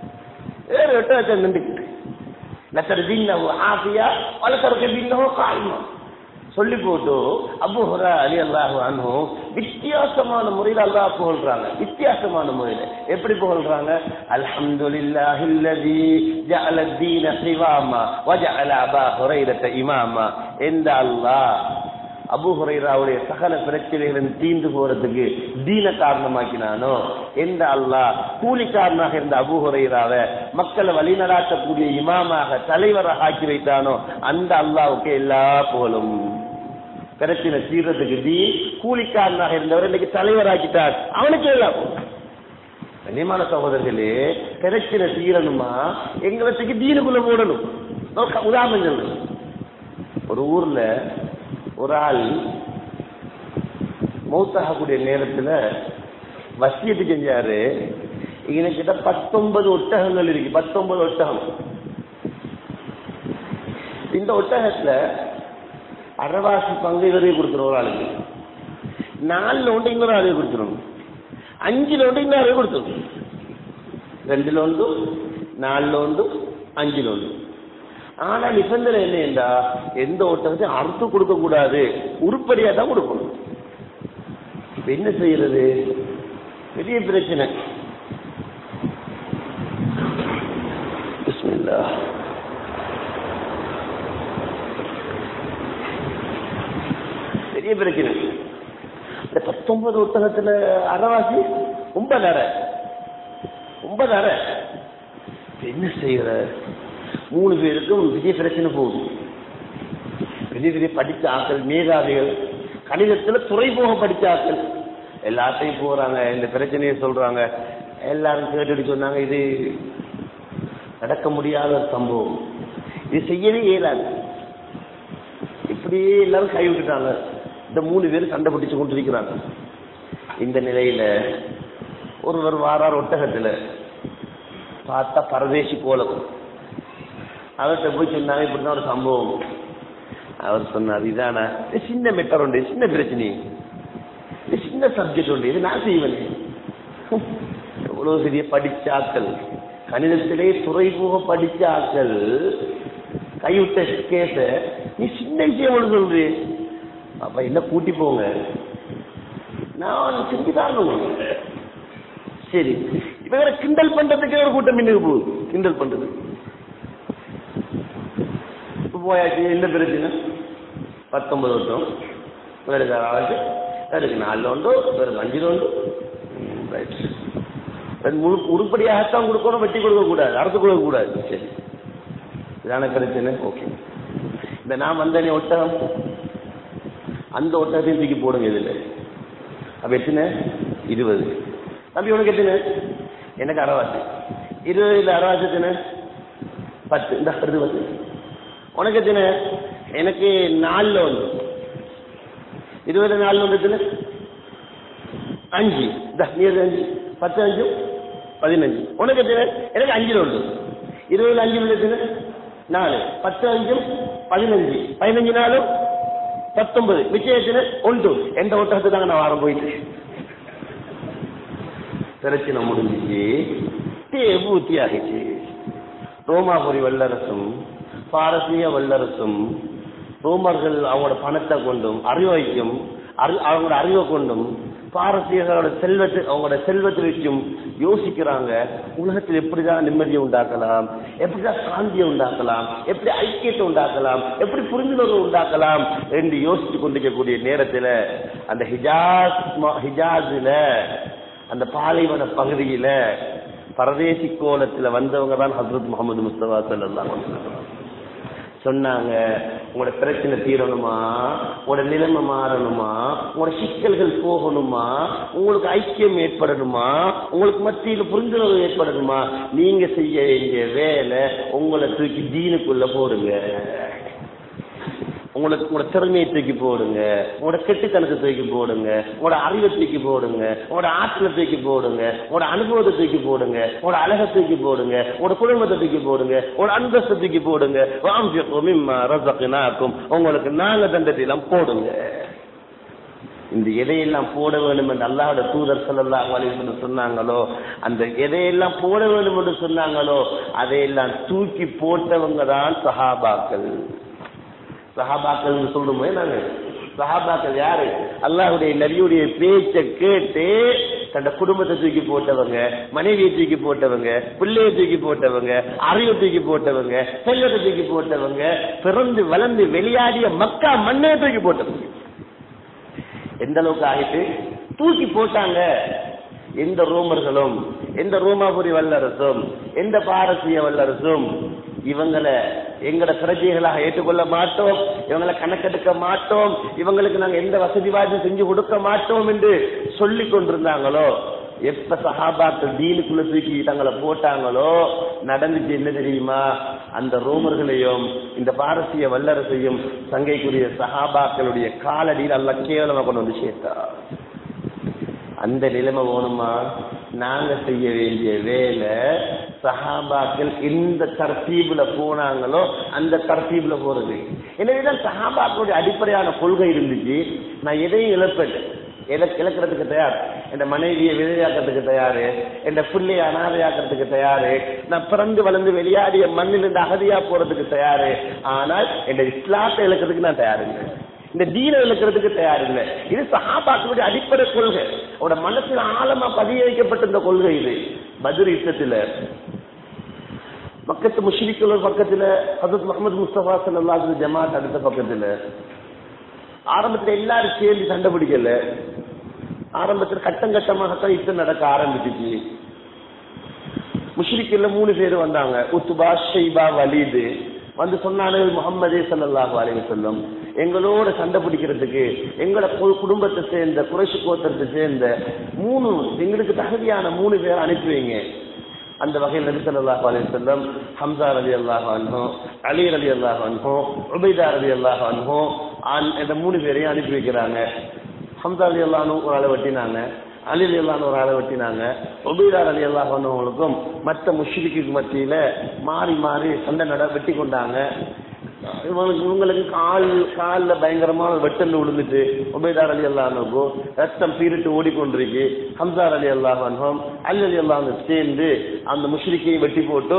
வேற எட்ட நின்றுக்கிட்டு லத்தர் தீன்னவோ ஆசியா வளர்க்கறக்கு தீன்னவோ காயமா சொல்லி போட்டு அபு ஹுரா அலி அல்லாஹு அன்ஹு வித்தியாசமான முறையில் அல்லாஹ் புகழ்றாங்க வித்தியாசமான முறையில் எப்படி புகழ்றாங்க அல்ஹம்துலில்லாஹி அல்லதி ஜஅல தீன சிவாமா வஜஅல அபா ஹுரைரத இமாமா எந்த அல்லாஹ் அபு ஹுரைராவுடைய சகல பிரச்சனைகளும் தீர்ந்து போறதுக்கு தீன காரணமாக்கினானோ எந்த அல்லாஹ் கூலிக்காரனாக இருந்த அபு ஹுரைராவை மக்களை வழிநடாத்தக்கூடிய இமாமாக தலைவராக ஆக்கி வைத்தானோ அந்த அல்லாவுக்கு எல்லா புகழும் பிரச்சனை தீர்றதுக்கு தீ கூலிக்காரனாக இருந்தவர் இன்னைக்கு தலைவராக்கிட்டார் அவனுக்கு எல்லாம் கண்ணியமான சகோதரர்களே பிரச்சனை தீரணுமா எங்களுக்கு தீனுக்குள்ள போடணும் உதாரணம் சொல்லணும் ஒரு ஊர்ல ஒரு ஆள் மௌத்தாகக்கூடிய நேரத்துல வசியத்து செஞ்சாரு கிட்ட பத்தொன்பது ஒட்டகங்கள் இருக்கு பத்தொன்பது ஒட்டகம் இந்த ஒட்டகத்துல அறவாசி பங்கு இவரே கொடுத்துரும் ஒரு ஆளுக்கு நாலுல ஒன்று இன்னொரு ஆளுக்கு கொடுத்துரும் அஞ்சுல ஒன்று இன்னொரு ஆளுக்கு கொடுத்துரும் ரெண்டுல ஒன்று நாலுல ஒன்று அஞ்சுல ஒன்று ஆனா நிபந்தனை என்னண்டா எந்த ஒட்டகத்தையும் அறுத்து கொடுக்க கூடாது உருப்படியா தான் கொடுக்கணும் இப்ப என்ன செய்யறது பெரிய பிரச்சனை பிஸ்மில்லா பெரிய பிரச்சனை இந்த பத்தொன்பது ஒட்டகத்துல அறவாசி ரொம்ப நேர ரொம்ப நேர என்ன செய்யற மூணு பேருக்கும் பெரிய பிரச்சனை போகுது பெரிய பெரிய படித்த ஆட்கள் மேதாவிகள் கணிதத்துல துறைமுக படித்த ஆட்கள் எல்லாத்தையும் போறாங்க இந்த பிரச்சனையை சொல்றாங்க எல்லாரும் கேட்டுட்டு சொன்னாங்க இது நடக்க முடியாத ஒரு சம்பவம் இது செய்யவே இயலாது இப்படியே எல்லாரும் கைவிட்டுட்டாங்க இந்த மூணு பேரும் சண்டை பிடிச்சு கொண்டிருக்கிறாங்க இந்த நிலையில ஒருவர் வாரார் ஒட்டகத்துல பார்த்தா பரதேசி கோலம் அவர்கிட்ட போய் சொன்னாங்க இப்படிதான் ஒரு சம்பவம் அவர் சொன்னார் இதானா இது சின்ன மெட்டர் உண்டு சின்ன பிரச்சனை இது சின்ன சப்ஜெக்ட் உண்டு இது நான் செய்வேன் எவ்வளவு பெரிய படிச்ச ஆக்கள் கணிதத்திலே துறைமுக படிச்ச ஆக்கள் கைவிட்ட கேச நீ சின்ன விஷயம் ஒன்று சொல்றீ அப்ப என்ன கூட்டி போங்க நான் செஞ்சு தரணும் சரி இப்ப வேற கிண்டல் பண்றதுக்கு ஒரு கூட்டம் மின்னுக்கு போகுது கிண்டல் பண்றது போயாச்சு என்ன பிரச்சனை பத்தொன்பது வருஷம் வேறு ஆச்சு வேறுக்கு நாலு உண்டு வேறு அஞ்சு உண்டு ரைட் முழு உருப்படியாகத்தான் கொடுக்கணும் வெட்டி கொடுக்க கூடாது அறுத்து கொடுக்க கூடாது சரி இதான பிரச்சனை ஓகே இந்த நான் வந்தனே ஒட்டகம் அந்த ஒட்டகத்தையும் தூக்கி போடுங்க இதுல அப்ப எத்தனை இருபது தம்பி உனக்கு எத்தனை எனக்கு அரைவாசி இருபதுல அரைவாசி எத்தனை பத்து இந்த அடுத்து பத்து உனக்கு எத்தனை எனக்கு நாலுல ஒன்று இருபது நாலுல ஒன்று எத்தனை அஞ்சு இந்த நீ எது அஞ்சு பத்து அஞ்சு பதினஞ்சு உனக்கு எத்தனை எனக்கு அஞ்சுல ஒன்று இருபதுல அஞ்சு எத்தனை நாலு பத்து அஞ்சும் பதினஞ்சு பதினஞ்சு நாளும் பத்தொன்பது மிச்சயத்துல ஒன்று எந்த ஒட்டகத்தை தாங்க நான் வாரம் போயிட்டு பிரச்சனை முடிஞ்சிச்சு பூர்த்தி ஆகிச்சு ரோமாபுரி வல்லரசும் பாரசீக வல்லரசும் ரோமர்கள் அவங்களோட பணத்தை கொண்டும் அறிவைக்கும் அறி- அவங்களோட அறிவை கொண்டும் பாரசீகர்களோட செல்வத்தை அவங்களோட செல்வத்தை வச்சும் யோசிக்கிறாங்க உலகத்தில் எப்படிதான் நிம்மதியை உண்டாக்கலாம் எப்படிதான் சாந்தியை உண்டாக்கலாம் எப்படி ஐக்கியத்தை உண்டாக்கலாம் எப்படி புரிந்துணர்வு உண்டாக்கலாம் என்று யோசித்து கொண்டிருக்கக்கூடிய நேரத்தில் அந்த ஹிஜாஸ் ம- ஹிஜாஸ்ல அந்த பாலைவன பகுதியில பரதேசி கோலத்துல வந்தவங்க தான் ஹசரத் முகமது முஸ்தபா ஸல்லல்லாஹு அலைஹி வஸல்லம் சொன்னாங்க உங்களோட பிரச்சனை தீரணுமா உங்களோட நிலைமை மாறணுமா உங்களோட சிக்கல்கள் போகணுமா உங்களுக்கு ஐக்கியம் ஏற்படணுமா உங்களுக்கு மத்தியில் புரிந்துணர்வு ஏற்படணுமா நீங்க செய்ய வேண்டிய வேலை உங்களை தூக்கி தீனுக்குள்ள போடுங்க உங்களுக்கு உங்களோட திறமையை தூக்கி போடுங்க உங்களோட கெட்டுத்தனத்தை தூக்கி போடுங்க உங்களோட அறிவை தூக்கி போடுங்க உங்களோட ஆற்றலை தூக்கி போடுங்க உங்களோட அனுபவத்தை தூக்கி போடுங்க உங்களோட அழகை தூக்கி போடுங்க உங்களோட குடும்பத்தை தூக்கி போடுங்க உங்களோட அந்தஸ்தை தூக்கி போடுங்க வாம்சிக்கும் மிம்மா ரசக்கினாக்கும் உங்களுக்கு நாங்க தண்டத்தையெல்லாம் போடுங்க இந்த எதையெல்லாம் போட வேண்டும் என்று அல்லாஹ்வுடைய தூதர் ஸல்லல்லாஹு அலைஹி வஸல்லம் சொன்னாங்களோ அந்த எதையெல்லாம் போட வேண்டும் என்று சொன்னாங்களோ அதையெல்லாம் தூக்கி போட்டவங்க தான் சஹாபாக்கள் சஹாபாக்கள் சொல்லுமே நாங்க சஹாபாக்கள் யாரு அல்லாஹ்வுடைய நபியுடைய பேச்சை கேட்டு தன்னை குடும்பத்தை தூக்கி போட்டவங்க மனைவியை தூக்கி போட்டவங்க பிள்ளையை தூக்கி போட்டவங்க அறிவை தூக்கி போட்டவங்க செல்வத்தை தூக்கி போட்டவங்க பிறந்து வளர்ந்து வெளியாடிய மக்கா மண்ணே தூக்கி போட்டவங்க எந்த அளவுக்கு ஆகிட்டு தூக்கி போட்டாங்க எந்த ரோமர்களும் எந்த ரோமாபுரி வல்லரசும் எந்த பாரசீக வல்லரசும் இவங்களை எங்கட பிரஜைகளாக ஏற்றுக்கொள்ள மாட்டோம் இவங்களை கணக்கெடுக்க மாட்டோம் இவங்களுக்கு நாங்க எந்த வசதி வாய்ப்பு செஞ்சு கொடுக்க மாட்டோம் என்று சொல்லிக் கொண்டிருந்தாங்களோ எப்ப சஹாபாக்கள் தீனுக்குள்ள தூக்கி தங்களை போட்டாங்களோ நடந்துச்சு என்ன தெரியுமா அந்த ரோமர்களையும் இந்த பாரசீக வல்லரசையும் சங்கைக்குரிய சஹாபாக்களுடைய காலடியில் அல்ல கேவலமா கொண்டு வந்து சேர்த்தா அந்த நிலைமை வேணுமா நாங்க செய்ய வேண்டிய வேலை சஹாபாக்கள் எந்த தர்த்தீபுல போனாங்களோ அந்த தர்த்தீபுல போறது எனவேதான் சஹாபாக்களுடைய அடிப்படையான கொள்கை இருந்துச்சு நான் எதையும் இழப்பேன் இழக்- இழக்கிறதுக்கு தயார் என் மனைவியை விதையாக்கிறதுக்கு தயாரு என் பிள்ளையை அனாதையாக்கிறதுக்கு தயாரு நான் பிறந்து வளர்ந்து வெளியாடிய மண்ணிலிருந்து அகதியா போறதுக்கு தயாரு ஆனால் என் இஸ்லாத்தை இழக்கிறதுக்கு நான் தயார் இல்லை இந்த தீன இழக்கிறதுக்கு தயார் இல்லை இது சஹாபாக்களுடைய அடிப்படை கொள்கை அவரோட மனசுல ஆழமா பதிய வைக்கப்பட்ட இந்த கொள்கை இது பதில் யுத்தத்துல பக்கத்து முஷ்ரிக்குள்ள பக்கத்துல ஹசரத் முகமது முஸ்தபா ஸல்லல்லாஹு அலைஹி ஜமாத் அடுத்த பக்கத்துல ஆரம்பத்துல எல்லாரும் சேர்ந்து சண்டை பிடிக்கல ஆரம்பத்துல கட்டம் கட்டமாகத்தான் யுத்தம் நடக்க ஆரம்பிச்சிச்சு முஷ்ரிக்குள்ள மூணு பேர் வந்தாங்க உத்துபா ஷைபா வலீது வந்து சொன்னார்கள் முகம்மதே ஸல்லல்லாஹு அலைஹி வஸல்லம் எங்களோட சண்டை பிடிக்கிறதுக்கு எங்களோட கு- குடும்பத்தை சேர்ந்த குறைஷி கோத்திரத்தை சேர்ந்த மூணு எங்களுக்கு தகுதியான மூணு பேர் அனுப்பி வைங்க அந்த வகையில் நபி ஸல்லல்லாஹு அலைஹி வஸல்லம் ஹம்சா ரலியல்லாஹு அன்ஹு அலி ரலியல்லாஹு அன்ஹு உபைதா ரலியல்லாஹு அன்ஹு ஆன் இந்த மூணு பேரையும் அனுப்பி வைக்கிறாங்க ஹம்சா ரலியல்லாஹு அன்ஹு ஒரு ஆளை வெட்டினாங்க அலி ரலியல்லாஹு ஒரு ஆளை வெட்டினாங்க உபைதா ரலியல்லாஹு அன்ஹுவுக்கும் மற்ற முஷ்ரிக்கு மத்தியில மாறி மாறி சண்டை நட வெட்டி கொண்டாங்க இவங்களுக்கு இவங்களுக்கு கால் கால்ல பயங்கரமான வெட்டல் விழுந்துட்டு உபைதார் அலி அல்லாஹுக்கும் ரத்தம் பீரிட்டு ஓடிக்கொண்டிருக்கு ஹம்சார் அலி அல்லாஹும் அலி அலி அல்லாஹ் சேர்ந்து அந்த முஷ்ரிக்கையை வெட்டி போட்டு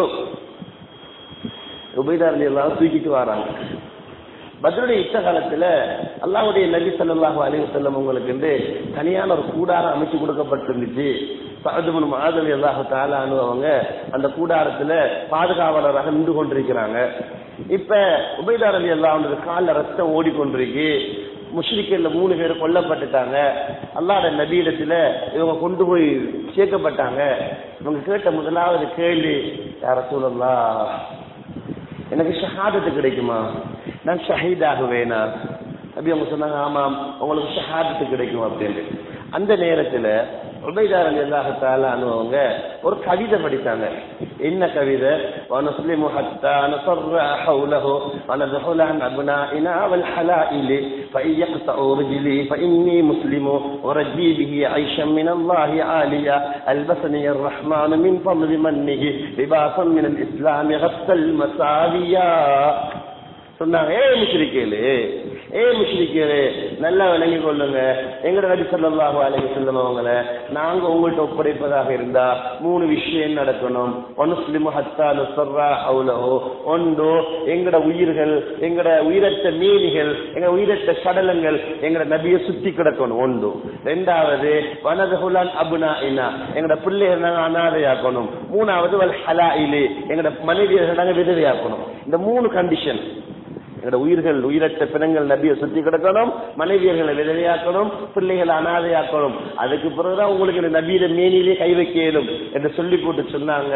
உபைதார் அலி அல்லாஹ் தூக்கிட்டு வராங்க பத்ருடைய யுத்த காலத்துல அல்லாஹ்வுடைய நபி ஸல்லல்லாஹு அலைஹி வஸல்லம் உங்களுக்கு வந்து தனியான ஒரு கூடாரம் அமைச்சு கொடுக்கப்பட்டிருந்துச்சு சஹதுபுன் மஹாதலி அல்லாஹு தாலானு அவங்க அந்த கூடாரத்துல பாதுகாவலராக நின்று கொண்டிருக்கிறாங்க இப்ப உபயதார் அலி அல்லா அவனது காலில் ரத்தம் ஓடிக்கொண்டிருக்கு முஷ்ரிக்கல்ல மூணு பேர் கொல்லப்பட்டுட்டாங்க அல்லாட நபீடத்துல இவங்க கொண்டு போய் சேர்க்கப்பட்டாங்க இவங்க கேட்ட முதலாவது கேள்வி யார சொல்லலாம் எனக்கு ஷஹாதத்து கிடைக்குமா நான் ஷஹீத் ஆகுவேனா அப்படி அவங்க சொன்னாங்க ஆமாம் உங்களுக்கு ஷஹாதத்து கிடைக்கும் அப்படின்னு அந்த நேரத்துல உபைதார் அலி அல்லாஹால அவங்க ஒரு கவிதை படித்தாங்க என்ன கவிதை ونسلم حتى نصرع حوله وندخل عن أبنائنا والحلائل فإن يقطعوا رجلي فإني مسلم ورجي به عيشا من الله عاليا ألبسني الرحمن من فضل منه لباسا من الإسلام غسل المساويا சொன்னாங்க ஏ முஷ்ரிக்கேலு ஏ முஷ்ரிக்கேலு நல்லா விளங்கி கொள்ளுங்க எங்கட நபி ஸல்லல்லாஹு அலைஹி வஸல்லம் அவங்கள நாங்க உங்கள்ட்ட ஒப்படைப்பதாக இருந்தா மூணு விஷயம் நடக்கணும் ஒன்ஸ்லிமு ஹத்தா நுஸர்ரா ஹவுலஹு ஒன்று எங்கட உயிர்கள் எங்கட உயிரற்ற மீனிகள் எங்க உயிரற்ற சடலங்கள் எங்கட நபியை சுத்தி கிடக்கணும் ஒன்று ரெண்டாவது வனதுகுலான் அபுனா இனா எங்கட பிள்ளைகள் நாங்க அனாதையாக்கணும் மூணாவது வல் ஹலாயிலு எங்கட மனைவியர்கள் நாங்க விதவையாக்கணும் இந்த மூணு கண்டிஷன் எங்களோட உயிர்கள் உயிரற்ற பிணங்கள் நபியை சுத்தி கிடக்கணும் மனைவியர்களை விதவையாக்கணும் பிள்ளைகளை அனாதையாக்கணும் அதுக்கு பிறகுதான் உங்களுக்கு இந்த நபியில மேனிலே கை வைக்க இயலும் என்று சொல்லி போட்டு சொன்னாங்க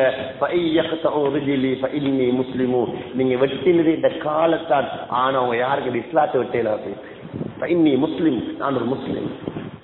முஸ்லிமு நீங்க வெட்டினது இந்த காலத்தான் ஆனா அவங்க யாருக்கு இந்த இஸ்லாத்தை வெட்டல இன்னி முஸ்லிம் நான் ஒரு முஸ்லிம்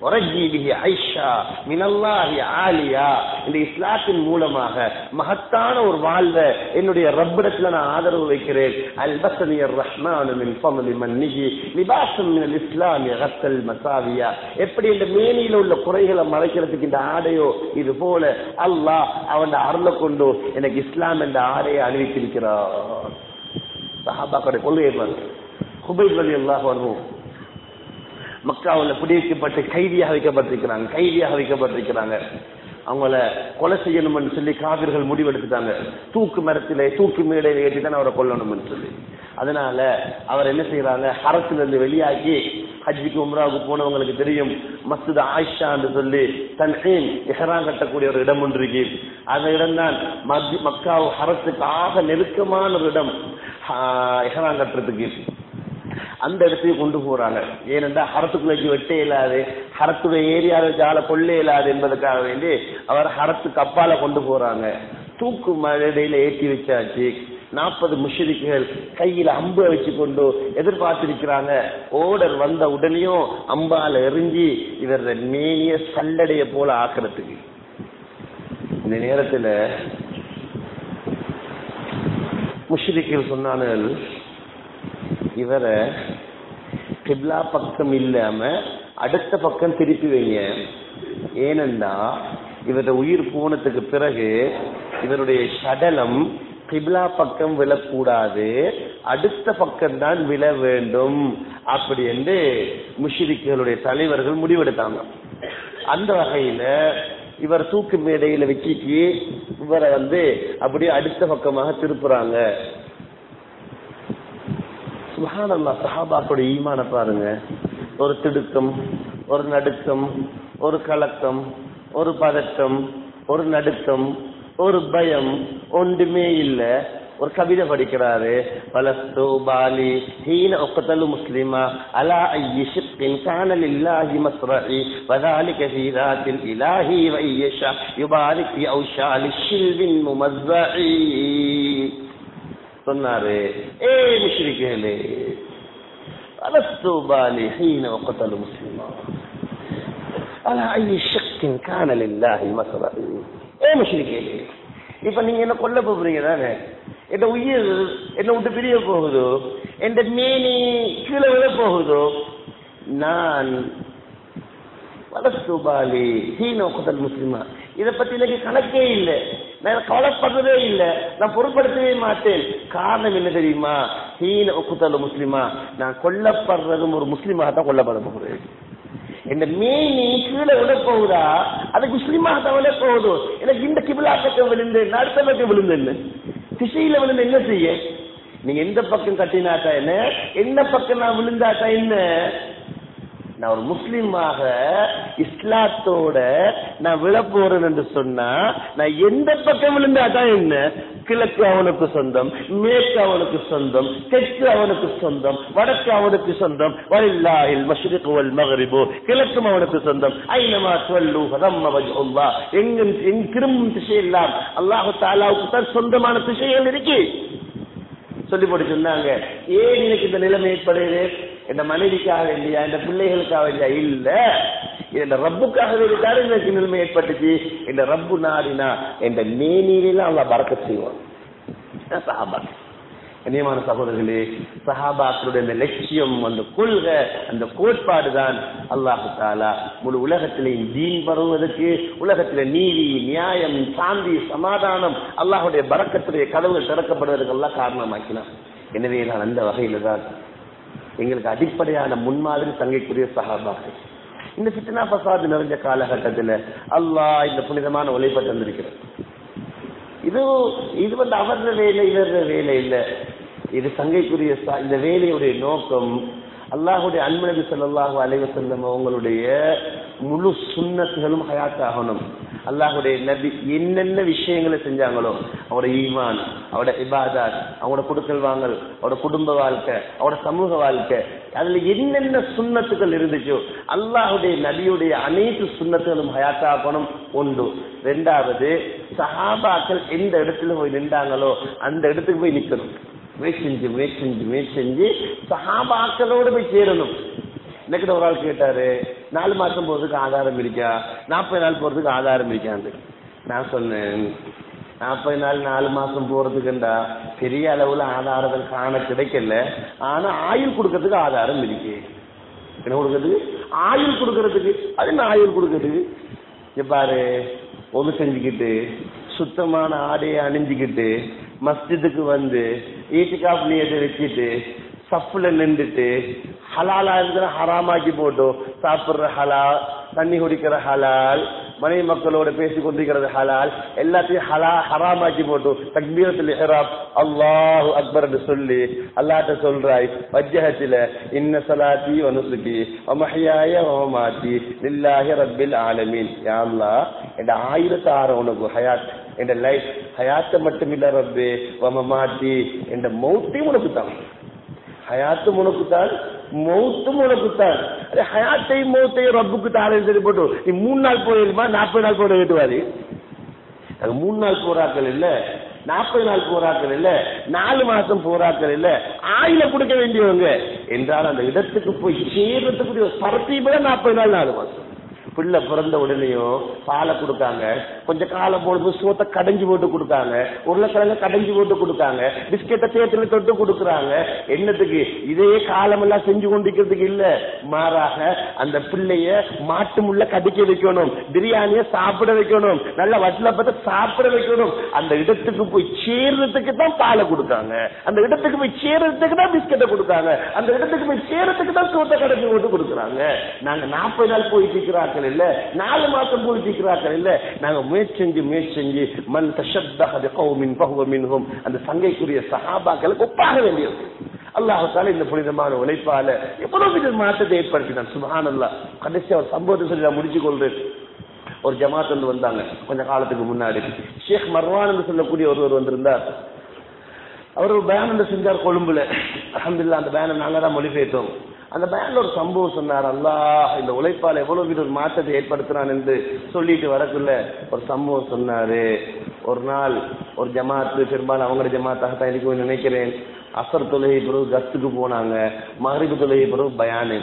இந்த இஸ்லாத்தின் மூலமாக மகத்தான ஒரு வாழ்வை என்னுடைய ரப்பிடத்துல நான் ஆதரவு வைக்கிறேன் அல்பசனியர் ரஹ்மானின் ஃபமலி மன்னிகி லிபாசம் மினல் இஸ்லாமிய ரத்தல் மசாவியா எப்படி இந்த மேனியில உள்ள குறைகளை மறைக்கிறதுக்கு இந்த ஆடையோ இது போல அல்லாஹ் அவன் அருளை கொண்டு எனக்கு இஸ்லாம் என்ற ஆடையை அணிவித்திருக்கிறார் சஹாபாக்களுடைய கொள்கை குபைத் வழி அல்லாஹ் வருவோம் மக்காவில் குடியிருக்கப்பட்டு கைதியாக வைக்கப்பட்டிருக்கிறாங்க கைதியாக வைக்கப்பட்டிருக்கிறாங்க அவங்கள கொலை செய்யணும்னு சொல்லி காவிர்கள் முடிவெடுத்துட்டாங்க தூக்கு மரத்திலே தூக்கு மேடையில ஏற்றி தான் அவரை கொல்லணும்னு சொல்லி அதனால அவர் என்ன செய்யறாங்க ஹரத்துல இருந்து வெளியாகி ஹஜ்ஜிக்கு உம்ராவுக்கு போனவங்களுக்கு தெரியும் மஸ்ஜித் ஆயிஷா என்று சொல்லி தன்ஹீன் இஹரான் கட்டக்கூடிய ஒரு இடம் ஒன்று இருக்கு அந்த இடம் தான் மக்காவு ஹரத்துக்கு ஆக நெருக்கமான ஒரு இடம் இஹரான் கட்டுறதுக்கு அந்த இடத்துக்கு கொண்டு போறாங்க ஏனென்றா ஹரத்துக்குள்ள வச்சு வெட்டே இல்லாது ஹரத்துடைய ஏரியாவில் வச்சு ஆளை கொள்ளே இல்லாது என்பதற்காக வேண்டி அவர் ஹரத்துக்கு அப்பால கொண்டு போறாங்க தூக்கு மழையில ஏற்றி வச்சாச்சு நாற்பது முஷரிக்குகள் கையில அம்பு வச்சு கொண்டு எதிர்பார்த்திருக்கிறாங்க ஓடர் வந்த உடனேயும் அம்பால எரிஞ்சு இவர் மேனிய சல்லடைய போல ஆக்கிறதுக்கு இந்த நேரத்துல முஷரிக்குகள் சொன்னார்கள் இவரை கிப்லா பக்கம் இல்லாம அடுத்த பக்கம் திருப்பி வைங்க ஏனென்றா இவருடைய உயிர் போனதுக்கு பிறகு இவருடைய சடலம் கிப்லா பக்கம் விழக்கூடாது அடுத்த பக்கம் தான் விழ வேண்டும் அப்படி என்று முஷிரிக்குகளுடைய தலைவர்கள் முடிவெடுத்தாங்க அந்த வகையில இவர் தூக்கு மேடையில வச்சுட்டு இவரை வந்து அப்படியே அடுத்த பக்கமாக திருப்புறாங்க சுகானல்லா சஹாபாக்குடைய ஈமான பாருங்க ஒரு திடுக்கம் ஒரு நடுக்கம் ஒரு கலக்கம் ஒரு பதட்டம் ஒரு நடுக்கம் ஒரு பயம் ஒன்றுமே இல்ல ஒரு கவிதை படிக்கிறாரு பலஸ்து பாலி ஹீன உக்தலு முஸ்லிமா அலா ஐயி ஷிக்கின் கான லில்லாஹி மஸ்ரஇ வதாலிக ஃபீ ذاتில் இலாஹி வையஷா யுபாரிக் ஃபீ அவுஷாலி ஷில்வின் முமஸ்ஸஇ சொன்னாரு ஏ முஷ்ரிக்கேலே அலஸ்து பாலி ஹீன உக்தலு முஸ்லிமா அலா ஐயி ஷிக்கின் கான லில்லாஹி மஸ்ரஇ ஏ முஷ்ரிக்கேலே இப்ப நீங்க என்ன கொல்ல போறீங்க தானே என் உயிர் என்ன விட்டு பிரிய போகுதோ என் மேனி கீழே விழ போகுதோ நான் வலசுபாலி ஹீனோ குதல் முஸ்லிமா இதை பத்தி எனக்கு கணக்கே இல்லை நான் கவலைப்படுறதே இல்லை நான் பொருட்படுத்தவே மாட்டேன் காரணம் என்ன தெரியுமா ஹீன ஒக்குதல் முஸ்லிமா நான் கொல்லப்படுறதும் ஒரு முஸ்லிமாக தான் கொல்லப்பட போகிறேன் இந்த மேனி கீழே விட போகுதா அது முஸ்லிமாக தான் விட போகுது எனக்கு இந்த கிபிலா பக்கம் விழுந்து அடுத்த பக்கம் விழுந்து என்ன திசையில விழுந்து என்ன செய்ய நீங்க எந்த பக்கம் கட்டினாட்டா என்ன எந்த பக்கம் நான் விழுந்தாட்டா என்ன நான் ஒரு முஸ்லீமாக இஸ்லாத்தோட நான் விழ போறேன் என்று சொன்னா நான் எந்த பக்கம் விழுந்தாதான் என்ன கிழக்கு அவனுக்கு சொந்தம் மேற்கு அவனுக்கு சொந்தம் தெற்கு அவனுக்கு சொந்தம் வடக்கு அவனுக்கு சொந்தம் வலில்லாஹில் மஷ்ரிக் வல் மக்ரிபு கிழக்கும் அவனுக்கு சொந்தம் ஐனமா துவல்லு ஃபதம்ம வஜ்ஹுல்லாஹ் எங்கும் எங் திரும்பும் திசையெல்லாம் அல்லாஹ் தஆலாவுக்கு தான் சொந்தமான திசைகள் இருக்கு சொல்லி போட்டு சொன்னாங்க ஏன் எனக்கு இந்த நிலைமை ஏற்படுது என் மனைவிக்காக வேண்டியா என் பிள்ளைகளுக்காக வேண்டியா இல்ல இந்த ரப்புக்காக வேண்டித்தான் எனக்கு நிலைமை ஏற்பட்டுச்சு இந்த ரப்பு நாடினா என்ற மேனிலாம் அவளை பறக்க செய்வான் சஹாபா கண்ணியமான சகோதரர்களே சஹாபாக்களுடைய அந்த லட்சியம் அந்த கொள்கை அந்த கோட்பாடு தான் அல்லாஹு தாலா முழு உலகத்திலேயும் தீன் பரவுவதற்கு உலகத்தில நீதி நியாயம் சாந்தி சமாதானம் அல்லாஹுடைய பறக்கத்துடைய கதவுகள் திறக்கப்படுவதற்கு எல்லாம் காரணமாக்கினான் எனவே நான் அந்த வகையில தான் எங்களுக்கு அடிப்படையான முன்மாதிரி தங்கைக்குரிய சஹாபாக்கள் இந்த ஃபித்னா பசாது நிறைஞ்ச காலகட்டத்தில் அல்லாஹ் இந்த புனிதமான உழைப்பை தந்திருக்கிறார் இது இது வந்து அவரது வேலை இவரது வேலை இல்லை இது சங்கைக்குரிய ச- இந்த வேலையுடைய நோக்கம் அல்லாஹுடைய அன்பனபி ஸல்லல்லாஹு அலைஹி வஸல்லம் அவங்களுடைய முழு சுன்னத்துகளும் ஹயாத் ஆகணும் அல்லாஹுடைய நபி என்னென்ன விஷயங்களை செஞ்சாங்களோ அவரோட ஈமான் அவரோட இபாதாத் அவங்களோட கொடுக்கல் வாங்கல் அவரோட குடும்ப வாழ்க்கை அவரோட சமூக வாழ்க்கை அதுல என்னென்ன சுண்ணத்துகள் இருந்துச்சோ அல்லாஹுடைய நபியுடைய அனைத்து சுண்ணத்துகளும் ஹயாத்தாக்கணும் ஒன்று ரெண்டாவது சஹாபாக்கள் எந்த இடத்துல போய் நின்றாங்களோ அந்த இடத்துக்கு போய் நிக்கணும் முயற்சி செஞ்சு முயற்சி செஞ்சு முயற்சி செஞ்சு சஹாபாக்களோடு போய் சேரணும் எனக்கு ஒரு ஆள் கேட்டாரு நாலு மாசம் போறதுக்கு ஆதாரம் இருக்கா நாற்பது நாள் போறதுக்கு ஆதாரம் இருக்கான்னு நான் சொன்னேன் நாற்பது நாள் நாலு மாசம் போறதுக்குண்டா பெரிய அளவுல ஆதாரங்கள் காண கிடைக்கல ஆனா ஆயுள் கொடுக்கறதுக்கு ஆதாரம் இருக்கு என்ன கொடுக்கறதுக்கு ஆயுள் கொடுக்கறதுக்கு அது என்ன ஆயுள் கொடுக்கறதுக்கு இங்க பாரு ஒன்று செஞ்சுக்கிட்டு சுத்தமான ஆடையை அணிஞ்சுக்கிட்டு மஸ்ஜிதுக்கு வந்து ஈட்டிகாப் நீயத்தை வச்சுட்டு சப்புல நின்றுட்டு ஹலாலா இருக்கிற ஹராமாக்கி போட்டோம் சாப்பிடுற ஹலால் தண்ணி குடிக்கிற ஹலால் மனைவி மக்களோட பேசி கொண்டிருக்கிறது ஹலால் எல்லாத்தையும் ஹலா ஹராமாக்கி போட்டோம் தக்பீரத்தில் இஹ்ராம் அல்லாஹு அக்பர் என்று சொல்லி அல்லாஹ்ட்ட சொல்றாய் வஜ்ஜஹத்தில இன்ன சலாத்தி வனுசுகி வமஹியாய வமமாத்தி லில்லாஹி ரப்பில் ஆலமீன் யா அல்லாஹ் என்ற ஆயிரத்து ஆறு உனக்கு ஹயாத் என்ற லைஃப் ஹயாத்தை மட்டும் இல்ல ரப்பே வமமாத்தி என்ற மௌத்தையும் உனக்கு தான் ஹயாத்தும் உனக்குத்தான் மௌத்தும் உனக்குத்தான் அதே ஹயாத்தையும் மௌத்தையும் ரப்புக்கு தாரே சரி போட்டு நீ மூணு நாள் போயிருமா நாற்பது நாள் போட வேட்டுவாரு அது மூணு நாள் போராக்கள் இல்ல நாற்பது நாள் போராக்கள் இல்ல நாலு மாசம் போராக்கள் இல்ல ஆயில கொடுக்க வேண்டியவங்க என்றால் அந்த இடத்துக்கு போய் சேர்றதுக்குரிய ஒரு சரத்தையும் நாற்பது நாள் நாலு மாசம் பிள்ளை பிறந்த உடனேயும் பாலை கொடுக்காங்க கொஞ்ச காலம் பொழுது சோத்தை கடைஞ்சு போட்டு கொடுக்காங்க உருளைக்கிழங்க கடைஞ்சு போட்டு கொடுக்காங்க பிஸ்கெட்டை தேத்துல தொட்டு கொடுக்குறாங்க என்னத்துக்கு இதே காலமெல்லாம் செஞ்சு கொண்டிருக்கிறதுக்கு இல்ல மாறாக அந்த பிள்ளைய மாட்டு முள்ள கடிக்க வைக்கணும் பிரியாணிய சாப்பிட வைக்கணும் நல்ல வட்டில பார்த்து சாப்பிட வைக்கணும் அந்த இடத்துக்கு போய் சேர்றதுக்கு தான் பாலை கொடுக்காங்க அந்த இடத்துக்கு போய் சேர்றதுக்கு தான் பிஸ்கெட்டை கொடுக்காங்க அந்த இடத்துக்கு போய் சேர்றதுக்கு தான் சோத்தை கடைஞ்சு போட்டு கொடுக்குறாங்க நாங்க நாற்பது நாள் போயிட்டு இருக்கிறார்கள் இல்ல நாலு மாசம் போயிட்டு இருக்கிறார்கள் இல்ல நாங்க முயற்சி செஞ்சு முயற்சி செஞ்சு மன் தஷத்தஹ பிகௌமின் ஃபஹுவ மின்ஹும் அந்த சங்கைக்குரிய சஹாபாக்களுக்கு ஒப்பாக வேண்டியது அல்லாஹால இந்த புனிதமான உழைப்பால எவ்வளவு வித மாற்றத்தை ஏற்படுத்தினான் சுபஹானல்லாஹ் கடைசியா ஒரு சம்பவத்தை சொல்லி நான் முடிச்சு கொள்றேன் ஒரு ஜமாத் வந்து வந்தாங்க கொஞ்ச காலத்துக்கு முன்னாடி ஷேக் மர்வான் என்று சொல்லக்கூடிய ஒருவர் வந்திருந்தார் அவர் ஒரு பேனர் செஞ்சார் கொழும்புல அல்ஹம்துலில்லாஹ் அந்த பேனர் நாங்க தான் மொழிபெயர்த்தோம் அந்த பேன்ல ஒரு சம்பவம் சொன்னார் அல்லாஹ் இந்த உழைப்பால் எவ்வளவு வித ஒரு மாற்றத்தை ஏற்படுத்துறான் என்று சொல்லிட்டு வரக்குள்ள ஒரு சம்பவம் சொன்னாரு ஒரு நாள் ஒரு ஜமாத்து பெரும்பாலும் அவங்களோட ஜமாத்தாக தான் இருக்கும்னு நினைக்கிறேன் அசர் தொழுகை பிறகு கஸ்துக்கு போனாங்க மகரிபு தொழுகை பிறகு பயானு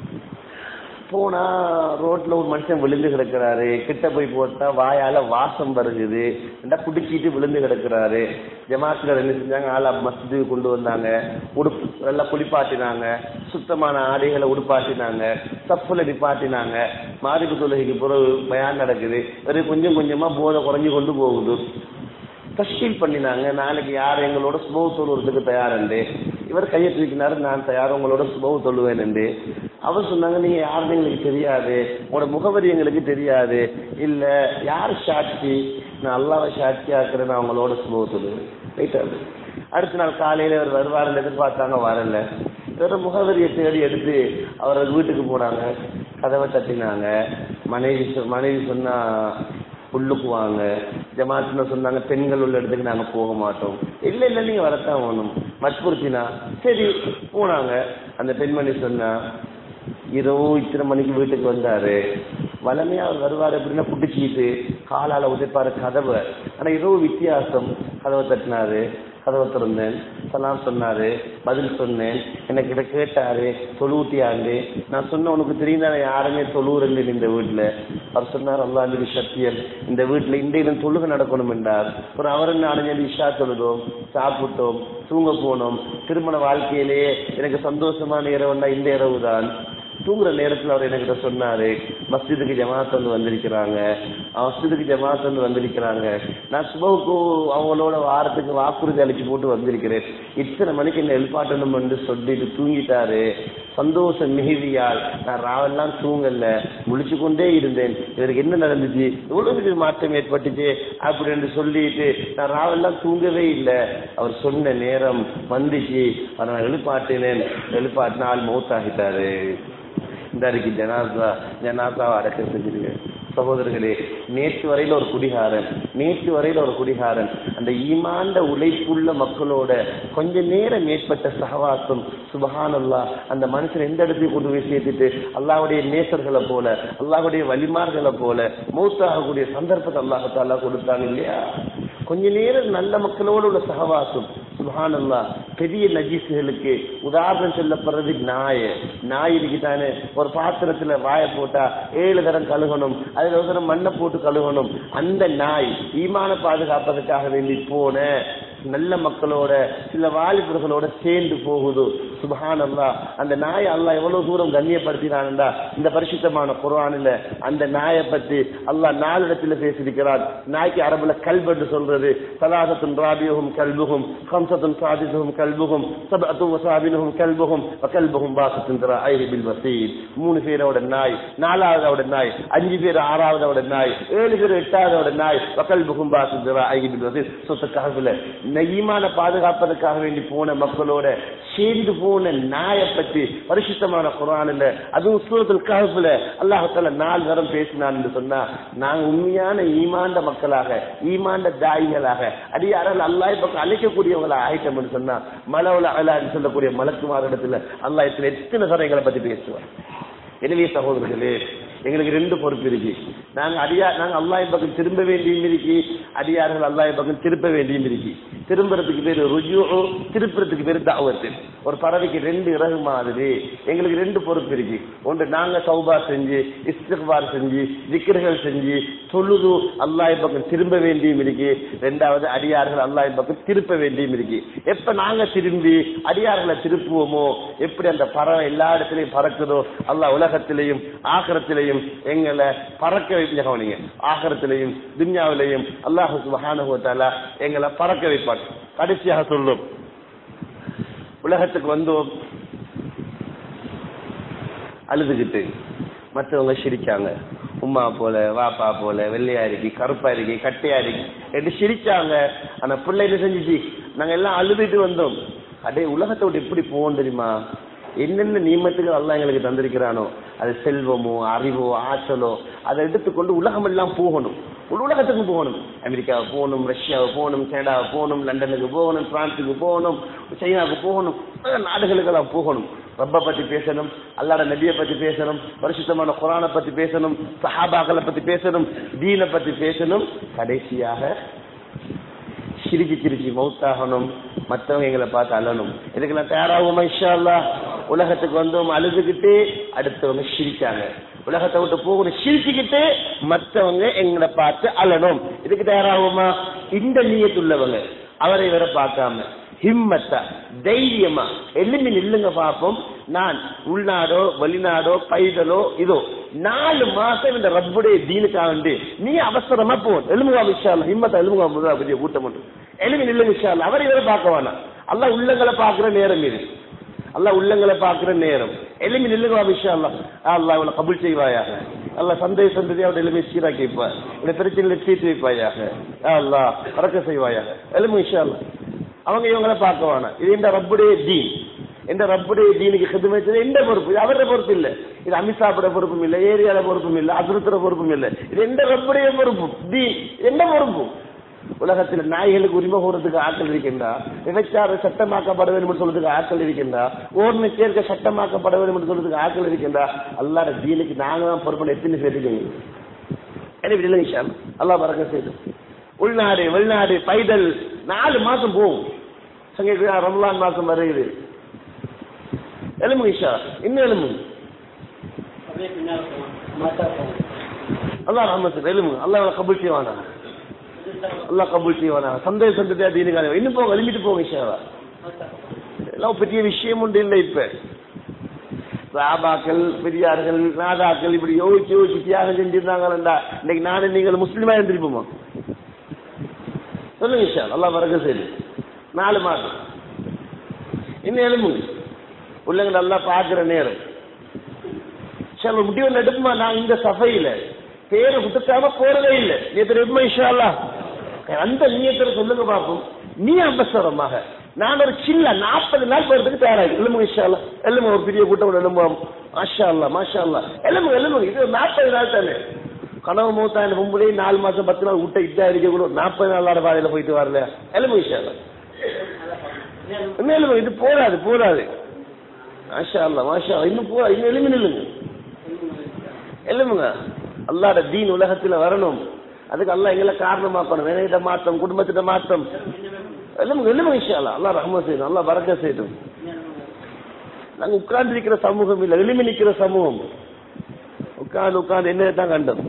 போனா ரோட்ல ஒரு மனுஷன் விழுந்து கிடக்குறாரு கிட்ட போய் போட்டா வாயால வாசம் வருகுது ரெண்டா குடிச்சிட்டு விழுந்து கிடக்குறாரு ஜமாத்துல என்ன செஞ்சாங்க ஆளா மஸ்ஜிதுக்கு கொண்டு வந்தாங்க உடுப்பு நல்லா குளிப்பாட்டினாங்க சுத்தமான ஆடைகளை உடுப்பாட்டினாங்க தப்புல நிப்பாட்டினாங்க மாரிப்பு தொழுகைக்கு பிறகு பயான் நடக்குது வெறும் கொஞ்சம் கொஞ்சமா போதை குறைஞ்சு கொண்டு போகுது தஷ்கீல் பண்ணினாங்க நாளைக்கு யார் எங்களோட சுபவு தொழுவதுக்கு தயாருண்டு இவர் கையை தூக்கினாரு நான் தயார் உங்களோட சுபவு தொழுவேன் அவர் சொன்னாங்க நீங்க யாருன்னு எங்களுக்கு தெரியாது உங்களோட முகவரி எங்களுக்கு தெரியாது இல்ல யார் சாட்சி நான் அல்லாவை சாட்சி ஆக்குறேன் நான் உங்களோட சுபவு தொழுவேன் ரைட்டா அடுத்த நாள் காலையில அவர் வருவாருன்னு எதிர்பார்த்தாங்க வரல இவர முகவரியை தேடி எடுத்து அவர் வீட்டுக்கு போனாங்க கதவை தட்டினாங்க மனைவி சொ- மனைவி சொன்னா உள்ளுக்கு வாங்க ஜமாத்துல சொன்னாங்க பெண்கள் உள்ள இடத்துக்கு நாங்க போக மாட்டோம் இல்ல இல்ல நீங்க வரத்தான் வேணும் வற்புறுத்தினா சரி போனாங்க அந்த பெண்மணி சொன்னா இரவு இத்தனை மணிக்கு வீட்டுக்கு வந்தாரு வளமையா அவர் வருவாரு அப்படின்னா புடிச்சிக்கிட்டு காலால உதைப்பாரு கதவை ஆனா இரவு வித்தியாசம் கதவை தட்டினாரு கதவை திறந்தேன் சலாம் சொன்னாரு பதில் சொன்னேன் எனக்கு இதை கேட்டாரு தொழுவுட்டியாண்டு நான் சொன்ன உனக்கு தெரியும் தானே யாருமே தொழுவுறல இந்த வீட்டுல அவர் சொன்னார் அல்லாண்டு சத்தியம் இந்த வீட்டுல இன்றையில தொழுக நடக்கணும் என்றார் ஒரு அவர் நாலஞ்சு விஷா தொழுதோம் சாப்பிட்டோம் தூங்க போனோம் திருமண வாழ்க்கையிலேயே எனக்கு சந்தோஷமான இரவுன்னா இந்த இரவு தான் தூங்குற நேரத்துல அவர் என்கிட்ட சொன்னாரு மஸ்ஜிதுக்கு ஜமாத் வந்து வந்திருக்கிறாங்க மஸ்ஜிதுக்கு ஜமாத் வந்து வந்திருக்கிறாங்க நான் சுபவுக்கு அவங்களோட வாரத்துக்கு வாக்குறுதி அளிச்சு போட்டு வந்திருக்கிறேன் இத்தனை மணிக்கு என்ன எழுப்பாட்டணும் என்று சொல்லிட்டு தூங்கிட்டாரு சந்தோஷ மிகுதியால் நான் ராவெல்லாம் தூங்கல முழிச்சு கொண்டே இருந்தேன் இதற்கு என்ன நடந்துச்சு எவ்வளவு பெரிய மாற்றம் ஏற்பட்டுச்சு அப்படின்னு சொல்லிட்டு நான் ராவெல்லாம் தூங்கவே இல்லை அவர் சொன்ன நேரம் வந்துச்சு நான் எழுப்பாட்டினேன் எழுப்பாட்டினால் மௌத்தாகிட்டாரு இந்த அன்றைக்கு ஜனாசா ஜனாசாவை அடக்கம் செஞ்சிருங்க சகோதரர்களே நேற்று வரையில ஒரு குடிகாரன் நேற்று வரையில ஒரு குடிகாரன் அந்த ஈமாண்ட உழைப்புள்ள மக்களோட கொஞ்ச நேரம் ஏற்பட்ட சகவாசம் சுபஹானல்லா அந்த மனுஷன் எந்த இடத்தையும் கொண்டு போய் சேர்த்துட்டு அல்லாவுடைய நேசர்களை போல அல்லாஹுடைய வலிமார்களை போல மௌத்தாகக்கூடிய சந்தர்ப்பத்தை அல்லாஹத்தாலா கொடுத்தாங்க இல்லையா கொஞ்ச நேரம் நல்ல மக்களோடு உள்ள சகவாசம் சுபஹானல்லா பெரிய நஜீசுகளுக்கு உதாரணம் சொல்லப்படுறது நாய் நாயிற்கு தானே ஒரு பாத்திரத்துல வாய போட்டா ஏழு தரம் கழுகணும் அதுல ஒரு தரம் மண்ணை போட்டு கழுகணும் அந்த நாய் ஈமான பாதுகாப்பதற்காக வேண்டி போன நல்ல மக்களோட சில வாலிபர்களோட சேர்ந்து போகுது சுபஹான் அல்லா அந்த நாய் அல்லா எவ்வளவு தூரம் கண்ணியப்படுத்தினான்டா இந்த பரிசுத்தமான குரானில அந்த நாயை பத்தி அல்லாஹ் நாலு இடத்துல பேசியிருக்கிறான் நாய்க்கு அரபுல கல்பு என்று சொல்றது சலாசத்துன் ராபியகும் கல்புகும் ஹம்சத்துன் சாதிசுகும் கல்புகும் சபத்தும் வசாபினுகும் கல்புகும் கல்புகும் பாசத்தின் ஐஹிபில் வசீத் மூணு பேரோட நாய் நாலாவதோட நாய் அஞ்சு பேர் ஆறாவதோட நாய் ஏழு பேர் எட்டாவதோட நாய் வக்கல்புகும் பாசத்தின் ஐஹிபில் வசீத் சொத்த காசுல நெய்மான பாதுகாப்பதற்காக வேண்டி போன மக்களோட சேர்ந்து போன நாயை பற்றி பரிசுத்தமான குரானில் அதுவும் சூரத்தில் கஹஃப்ல அல்லாஹால நாலு நேரம் பேசினான் என்று சொன்னா நாங்க உண்மையான ஈமாண்ட மக்களாக ஈமாண்ட தாய்களாக அடியார்கள் அல்லாஹ் பக்கம் அழைக்கக்கூடியவங்களா ஆயிட்டம் என்று சொன்னா மலவுல அலான்னு சொல்லக்கூடிய மலக்குமாரிடத்துல அல்லாஹ் எத்தனை எத்தனை தரைகளை பத்தி பேசுவார் எனவே சகோதரர்களே எங்களுக்கு ரெண்டு பொறுப்பு இருக்கு நாங்க அடியா நாங்க அல்லாஹ் பக்கம் திரும்ப வேண்டியும் இருக்கு அடியார்கள் அல்லாஹ் பக்கம் திருப்ப வேண்டியும் இருக்கு திரும்புறதுக்கு பேரு ருஜு திருப்புறதுக்கு பேரு தாவத்து ஒரு பறவைக்கு ரெண்டு இறகு மாதிரி எங்களுக்கு ரெண்டு பொறுப்பு இருக்கு ஒன்று நாங்க சௌபா செஞ்சு இஸ்திக்பார் செஞ்சு விக்கிரகள் செஞ்சு தொழுது அல்லாஹ் பக்கம் திரும்ப வேண்டியும் இருக்கு ரெண்டாவது அடியார்கள் அல்லாஹ் பக்கம் திருப்ப வேண்டியும் இருக்கு எப்ப நாங்க திரும்பி அடியார்களை திருப்புவோமோ எப்படி அந்த பறவை எல்லா இடத்துலயும் பறக்குதோ அல்லாஹ் உலகத்திலையும் ஆகரத்திலையும் எங்களை பறக்க வைப்பீங்க கவனிங்க ஆகரத்திலையும் துன்யாவிலையும் அல்லாஹு சுபஹானஹு வ தஆலா எங்களை பறக்க வைப்பான் கடைசியாக சொல்லும் உலகத்துக்கு வந்தோம் அழுதுகிட்டு மற்றவங்க சிரிச்சாங்க உமா போல வாப்பா போல வெள்ளையா இருக்கி கருப்பா இருக்கி கட்டையா இருக்கி என்று சிரிச்சாங்க ஆனா பிள்ளை என்ன செஞ்சுச்சு நாங்க எல்லாம் அழுதுட்டு வந்தோம் அடே உலகத்தை விட்டு எப்படி போவோம் தெரியுமா என்னென்ன நியமத்துகள் அல்லாஹ் எங்களுக்கு தந்திருக்கிறானோ அது செல்வமோ அறிவோ ஆற்றலோ அதை எடுத்துக்கொண்டு உலகம் எல்லாம் போகணும் ஒரு உலகத்துக்கு போகணும் அமெரிக்காவை போகணும் ரஷ்யாவை போகணும் கனடாவை போகணும் லண்டனுக்கு போகணும் பிரான்ஸுக்கு போகணும் சைனாவுக்கு போகணும் பல நாடுகளுக்கெல்லாம் போகணும் ரப்ப பத்தி பேசணும் அல்லாட நபியை பத்தி பேசணும் பரிசுத்தமான குரானை பத்தி பேசணும் சஹாபாக்களை பத்தி பேசணும் தீனை பத்தி பேசணும் கடைசியாக சிரிச்சு சிரிச்சு மௌத்தாகணும் மற்றவங்க எங்களை பார்த்து அழணும் இதுக்கெல்லாம் தயாராகுமா இன்ஷா அல்லாஹ் உலகத்துக்கு வந்தோம் அழுதுகிட்டு அடுத்தவங்க சிரிச்சாங்க உலகத்தை விட்டு போகணும் சிரிச்சுக்கிட்டு மற்றவங்க எங்களை பார்த்து அழணும் இதுக்கு தயாராகுமா இந்த நீயத்துள்ளவங்க அவரை வேற பார்க்காம ஹிம்மத்தா தைரியமா எலும்பி நில்லுங்க பார்ப்போம் நான் உள்நாடோ வெளிநாடோ பைதலோ இதோ நாலு மாசம் இந்த ரப்புடைய தீனுக்காக வேண்டி நீ அவசரமா போ எலும்புகா விஷால் ஹிம்மத்தா எலும்புகா முதலா பெரிய கூட்டம் உண்டு எலும்பி நில்லுங்க விஷால் அவரை இவரை பார்க்க வேணாம் அல்ல உள்ளங்களை பார்க்கிற நேரம் இது அல்லாஹ் உள்ளங்களை பார்க்கிற நேரம் எலும்பி நில்லுங்க விஷயம் அல்லா அல்லாஹ் இவளை கபுல் செய்வாயாக அல்லாஹ் சந்தேக சந்ததி அவருடைய எலும்பை சீராக்கி வைப்பார் இந்த பிரச்சனையில தீர்த்து வைப்பாயாக அல்லாஹ் பறக்க செய்வாயாக எலும்பு விஷயம் அல்லா அவங்க இவங்கள பார்க்க வேணாம் இது இந்த ரப்புடைய தீன் எந்த ரப்புடைய தீனுக்கு ஹிதமத்து எந்த பொறுப்பு இது அவருடைய பொறுப்பு இல்ல இது அமித்ஷாபுடைய பொறுப்பும் இல்ல ஏரியால பொறுப்பும் இல்ல அசுரத்துற பொறுப்பும் இல்ல இது எந்த ரப்புடைய பொறுப்பு தீ எந்த பொறுப்பு உலகத்தில் நாய்களுக்கு உரிமை கூறதுக்கு ஆட்கள் இருக்கின்றா விபச்சாரம் சட்டமாக்கப்பட வேண்டும் என்று சொல்றதுக்கு ஆட்கள் இருக்கின்றா ஓர்மை சேர்க்க சட்டமாக்கப்பட வேண்டும் என்று சொல்றதுக்கு ஆட்கள் இருக்கின்றா அல்லாட தீனுக்கு நாங்க தான் பொறுப்பு எத்தனை பேருக்கு எனவே இல்லை விஷயம் அல்லாஹ் பறக்க செய்து உள்நாடு வெளிநாடு பைதல் நாலு மாசம் போகும் சங்கீத ரம்லான் மாசம் வருகிறது எலும்பு இஷா இன்னும் எலும்பு அப்படியே பின்னால் போவோம் மாத்தா போவோம் அல்லாஹ் ரஹமத்து எலும்பு அல்லாஹ் கபூல் செய்வானா அல்லாஹ் கபூல் செய்வானா சந்தேகம் சந்ததியா தீனுக்கான இன்னும் போங்க எழுமிட்டு போங்க இஷாவா எல்லாம் பெரிய விஷயம் உண்டு இல்லை இப்ப சாபாக்கள் பெரியார்கள் நாதாக்கள் இப்படி யோசிச்சு யோசிச்சு தியாகம் செஞ்சிருந்தாங்கடா இன்னைக்கு நானும் நீங்கள் முஸ்லீமா இருந்திருப்போமா சொல்லுங்க இஷா நல்லா வரக சரி நாலு மாதம் இன்னும் எலும்புங்க உள்ளங்க நல்லா பாக்குற நேரம் சில முடிவு நடுப்புமா நான் இந்த சபையில பேரை விட்டுக்காம போறதே இல்லை நேற்று எடுமா இஷா அந்த நீயத்துல சொல்லுங்க பாப்போம் நீ அம்பஸ்வரமாக நான் ஒரு சின்ன நாற்பது நாள் போறதுக்கு தயாராகி எலும்புங்க இஷா எலும்பு ஒரு பெரிய கூட்டம் எலும்புவோம் மாஷா அல்லா மாஷா அல்லா எலும்புங்க எலும்புங்க இது ஒரு நாற்பது நாள் தானே கனவு மூத்தா இந்த மும்புலே நாலு மாசம் பத்து நாள் விட்ட இதா இருக்க கூட நாற்பது நாள் பாதையில போயிட்டு வரல எலும்பு இஷா மேலும் இது போராது போராது மாஷா அல்லா மாஷா அல்லா. இன்னும் போரா இன்னும் எலும்பி நில்லுங்க எலும்புங்க அல்லாட தீன் உலகத்துல வரணும் அதுக்கு அல்லாஹ் எங்களை காரணமாக்கணும் வினையிட மாற்றம் குடும்பத்திட்ட மாற்றம் எலும்புங்க எலும்புங்க இன்ஷால்லா அல்லாஹ் ரஹ்மத் செய்யணும் அல்லாஹ் பறக்க செய்யணும் நாங்க உட்கார்ந்து இருக்கிற சமூகம் இல்ல எலும்பி நிக்கிற சமூகம் உட்கார்ந்து உட்கார்ந்து என்ன தான் கண்டோம்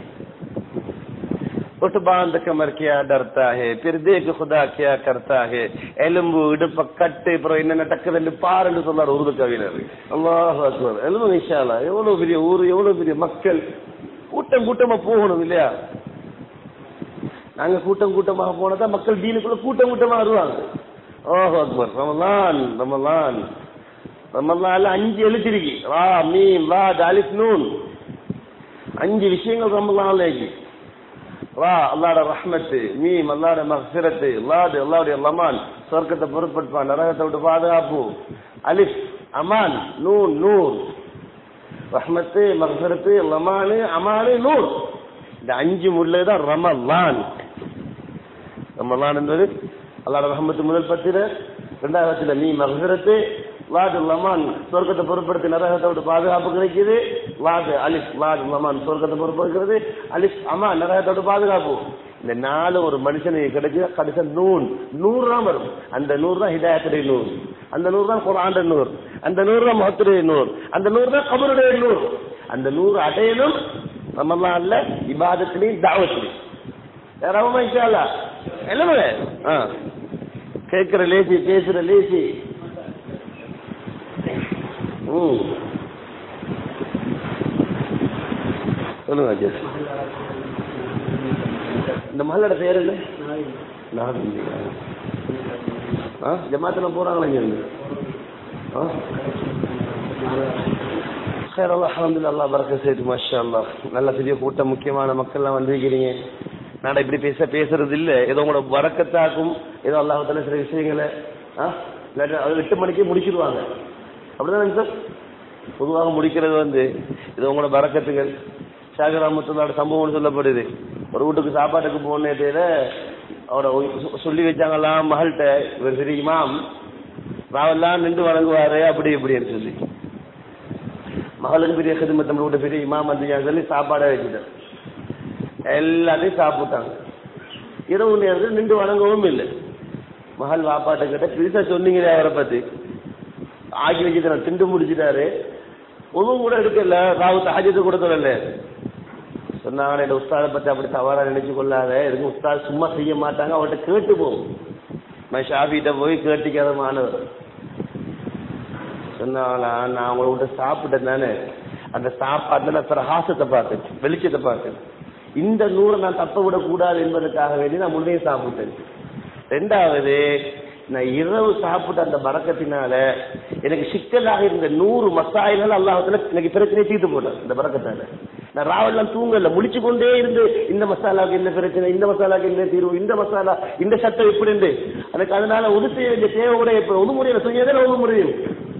उठ बांध कमर क्या डरता है फिर देख खुदा क्या करता है எலும்பு இடுப்ப கட்டு அப்புறம் என்னென்ன டக்குன்னு பாருன்னு சொன்னார் உருது கவிஞர் அல்லாஹ் அக்பர் எலும்பு நிஷாலா எவ்வளவு பெரிய ஊர் எவ்வளவு பெரிய மக்கள் கூட்டம் கூட்டமா போகணும் இல்லையா நாங்க கூட்டம் கூட்டமாக போனதா மக்கள் தீனுக்குள்ள கூட்டம் கூட்டமா வருவாங்க ஓஹோ அக்பர் ரமலான் ரமலான் ரமலான்ல அஞ்சு எழுத்திருக்கு வா மீம் வா தாலிஸ் நூன் அஞ்சு விஷயங்கள் ரமலான்ல இருக்கு வா அல்லாட ரஹ்மத்து மீம் அல்லாட மஹ்சிரத்து அல்லாடு அல்லாவுடைய லமான் சொர்க்கத்தை பொருட்படுப்பான் நரகத்தை விட்டு பாதுகாப்பு அலிஃப் அமான் நூன் நூர் ரஹ்மத்து மஹ்சிரத்து லமானு அமானு நூர் இந்த அஞ்சு முள்ளதான் ரமலான் ரமலான் என்பது அல்லாட ரஹ்மத்து முதல் பத்திர இரண்டாவது நீ மஹ்சிரத்து லாது லமான் சொர்க்கத்தை பொருட்படுத்தி நரகத்தை விட்டு பாதுகாப்பு கிடைக்குது லாது அலிஃப் லாது லமான் சொர்க்கத்தை பொருட்படுத்துறது அலிஃப் அமா நரகத்தை விட்டு பாதுகாப்பு இந்த நாலு ஒரு மனுஷனுக்கு கிடைச்சு கடைசி நூன் நூறு தான் வரும் அந்த நூறு தான் ஹிதாயத்துடைய நூறு அந்த நூறு தான் குரான் நூறு அந்த நூறு தான் மகத்துடைய நூறு அந்த நூறு தான் கபருடைய நூறு அந்த நூறு அடையணும் நம்மலாம் அல்ல இபாதத்திலையும் தாவத்திலையும் யாராவது இன்ஷால்லா எல்லாமே ஆ கேட்கிற லேசி பேசுற லேசி ம் சொல்லுங்க அஜய் இந்த மகளோட பேர் என்ன நாகந்தி ஆ ஜமாத்தில் போறாங்களா இங்க இருந்து ஆ خير الله الحمد لله الله بركة செய்து மாஷா அல்லாஹ் நல்ல பெரிய கூட்டம் முக்கியமான மக்கள்லாம் வந்திருக்கிறீங்க நான் இப்படி பேச பேசுறது இல்ல ஏதோ உங்களோட வரக்கத்தாக்கும் ஏதோ அல்லாஹால சில விஷயங்களை ஆ இல்லாட்டி அது எட்டு மணிக்கே முடிச்சிருவாங்க அப்படிதானே சார் பொதுவாக முடிக்கிறது வந்து இது உங்களோட பறக்கத்துகள் சாகராமத்தோட சம்பவம் சொல்லப்படுது ஒரு வீட்டுக்கு சாப்பாட்டுக்கு போனே தேர அவரை சொல்லி வச்சாங்களாம் மகள்கிட்ட இவர் தெரியுமாம் ராவெல்லாம் நின்று வணங்குவாரு அப்படி இப்படின்னு சொல்லி மகளுக்கு பெரிய கதுமத் நம்ம வீட்டு பெரிய இமாம் வந்து சொல்லி சாப்பாடை வச்சுட்டேன் எல்லாத்தையும் சாப்பிட்டாங்க இரவு நேரத்தில் நின்று வணங்கவும் இல்லை மகள் வாப்பாட்ட கிட்ட பெருசா சொன்னீங்களே அவரை பத்தி ஆக்கி வச்சுட்டு திண்டு முடிச்சிட்டாரு ஒன்றும் கூட எடுக்கல ராவு தாஜத்தை கூட சொல்லல சொன்னாங்க இந்த உஸ்தாதை பத்தி அப்படி தவறா நினைச்சு கொள்ளாத எதுக்கும் உஸ்தாத் சும்மா செய்ய மாட்டாங்க அவர்கிட்ட கேட்டு போகும் நான் ஷாஃபிகிட்ட போய் கேட்டுக்காத மாணவர் சொன்னாங்களா நான் உங்களை விட்டு சாப்பிட்டேன் தானே அந்த சாப்பாட்டுல நான் பிரகாசத்தை பார்த்தேன் வெளிச்சத்தை பார்த்தேன் இந்த நூறை நான் தப்ப விடக்கூடாது என்பதற்காக வேண்டி நான் முன்னே சாப்பிட்டேன் ரெண்டாவது நான் இரவு சாப்பிட்ட அந்த பறக்கத்தினால எனக்கு சிக்கலாக இருந்த நூறு மசாயில்கள் அல்லாஹத்துல எனக்கு பிரச்சனை தீர்த்து போட்டேன் இந்த பறக்கத்தால நான் ராவெல்லாம் தூங்கல முழிச்சு கொண்டே இருந்து இந்த மசாலாவுக்கு என்ன பிரச்சனை இந்த மசாலாவுக்கு என்ன தீர்வு இந்த மசாலா இந்த சட்டம் எப்படி இருந்து எனக்கு அதனால ஒது செய்ய வேண்டிய தேவை கூட இப்ப ஒது முறையில செய்யவே ஒது முறையும்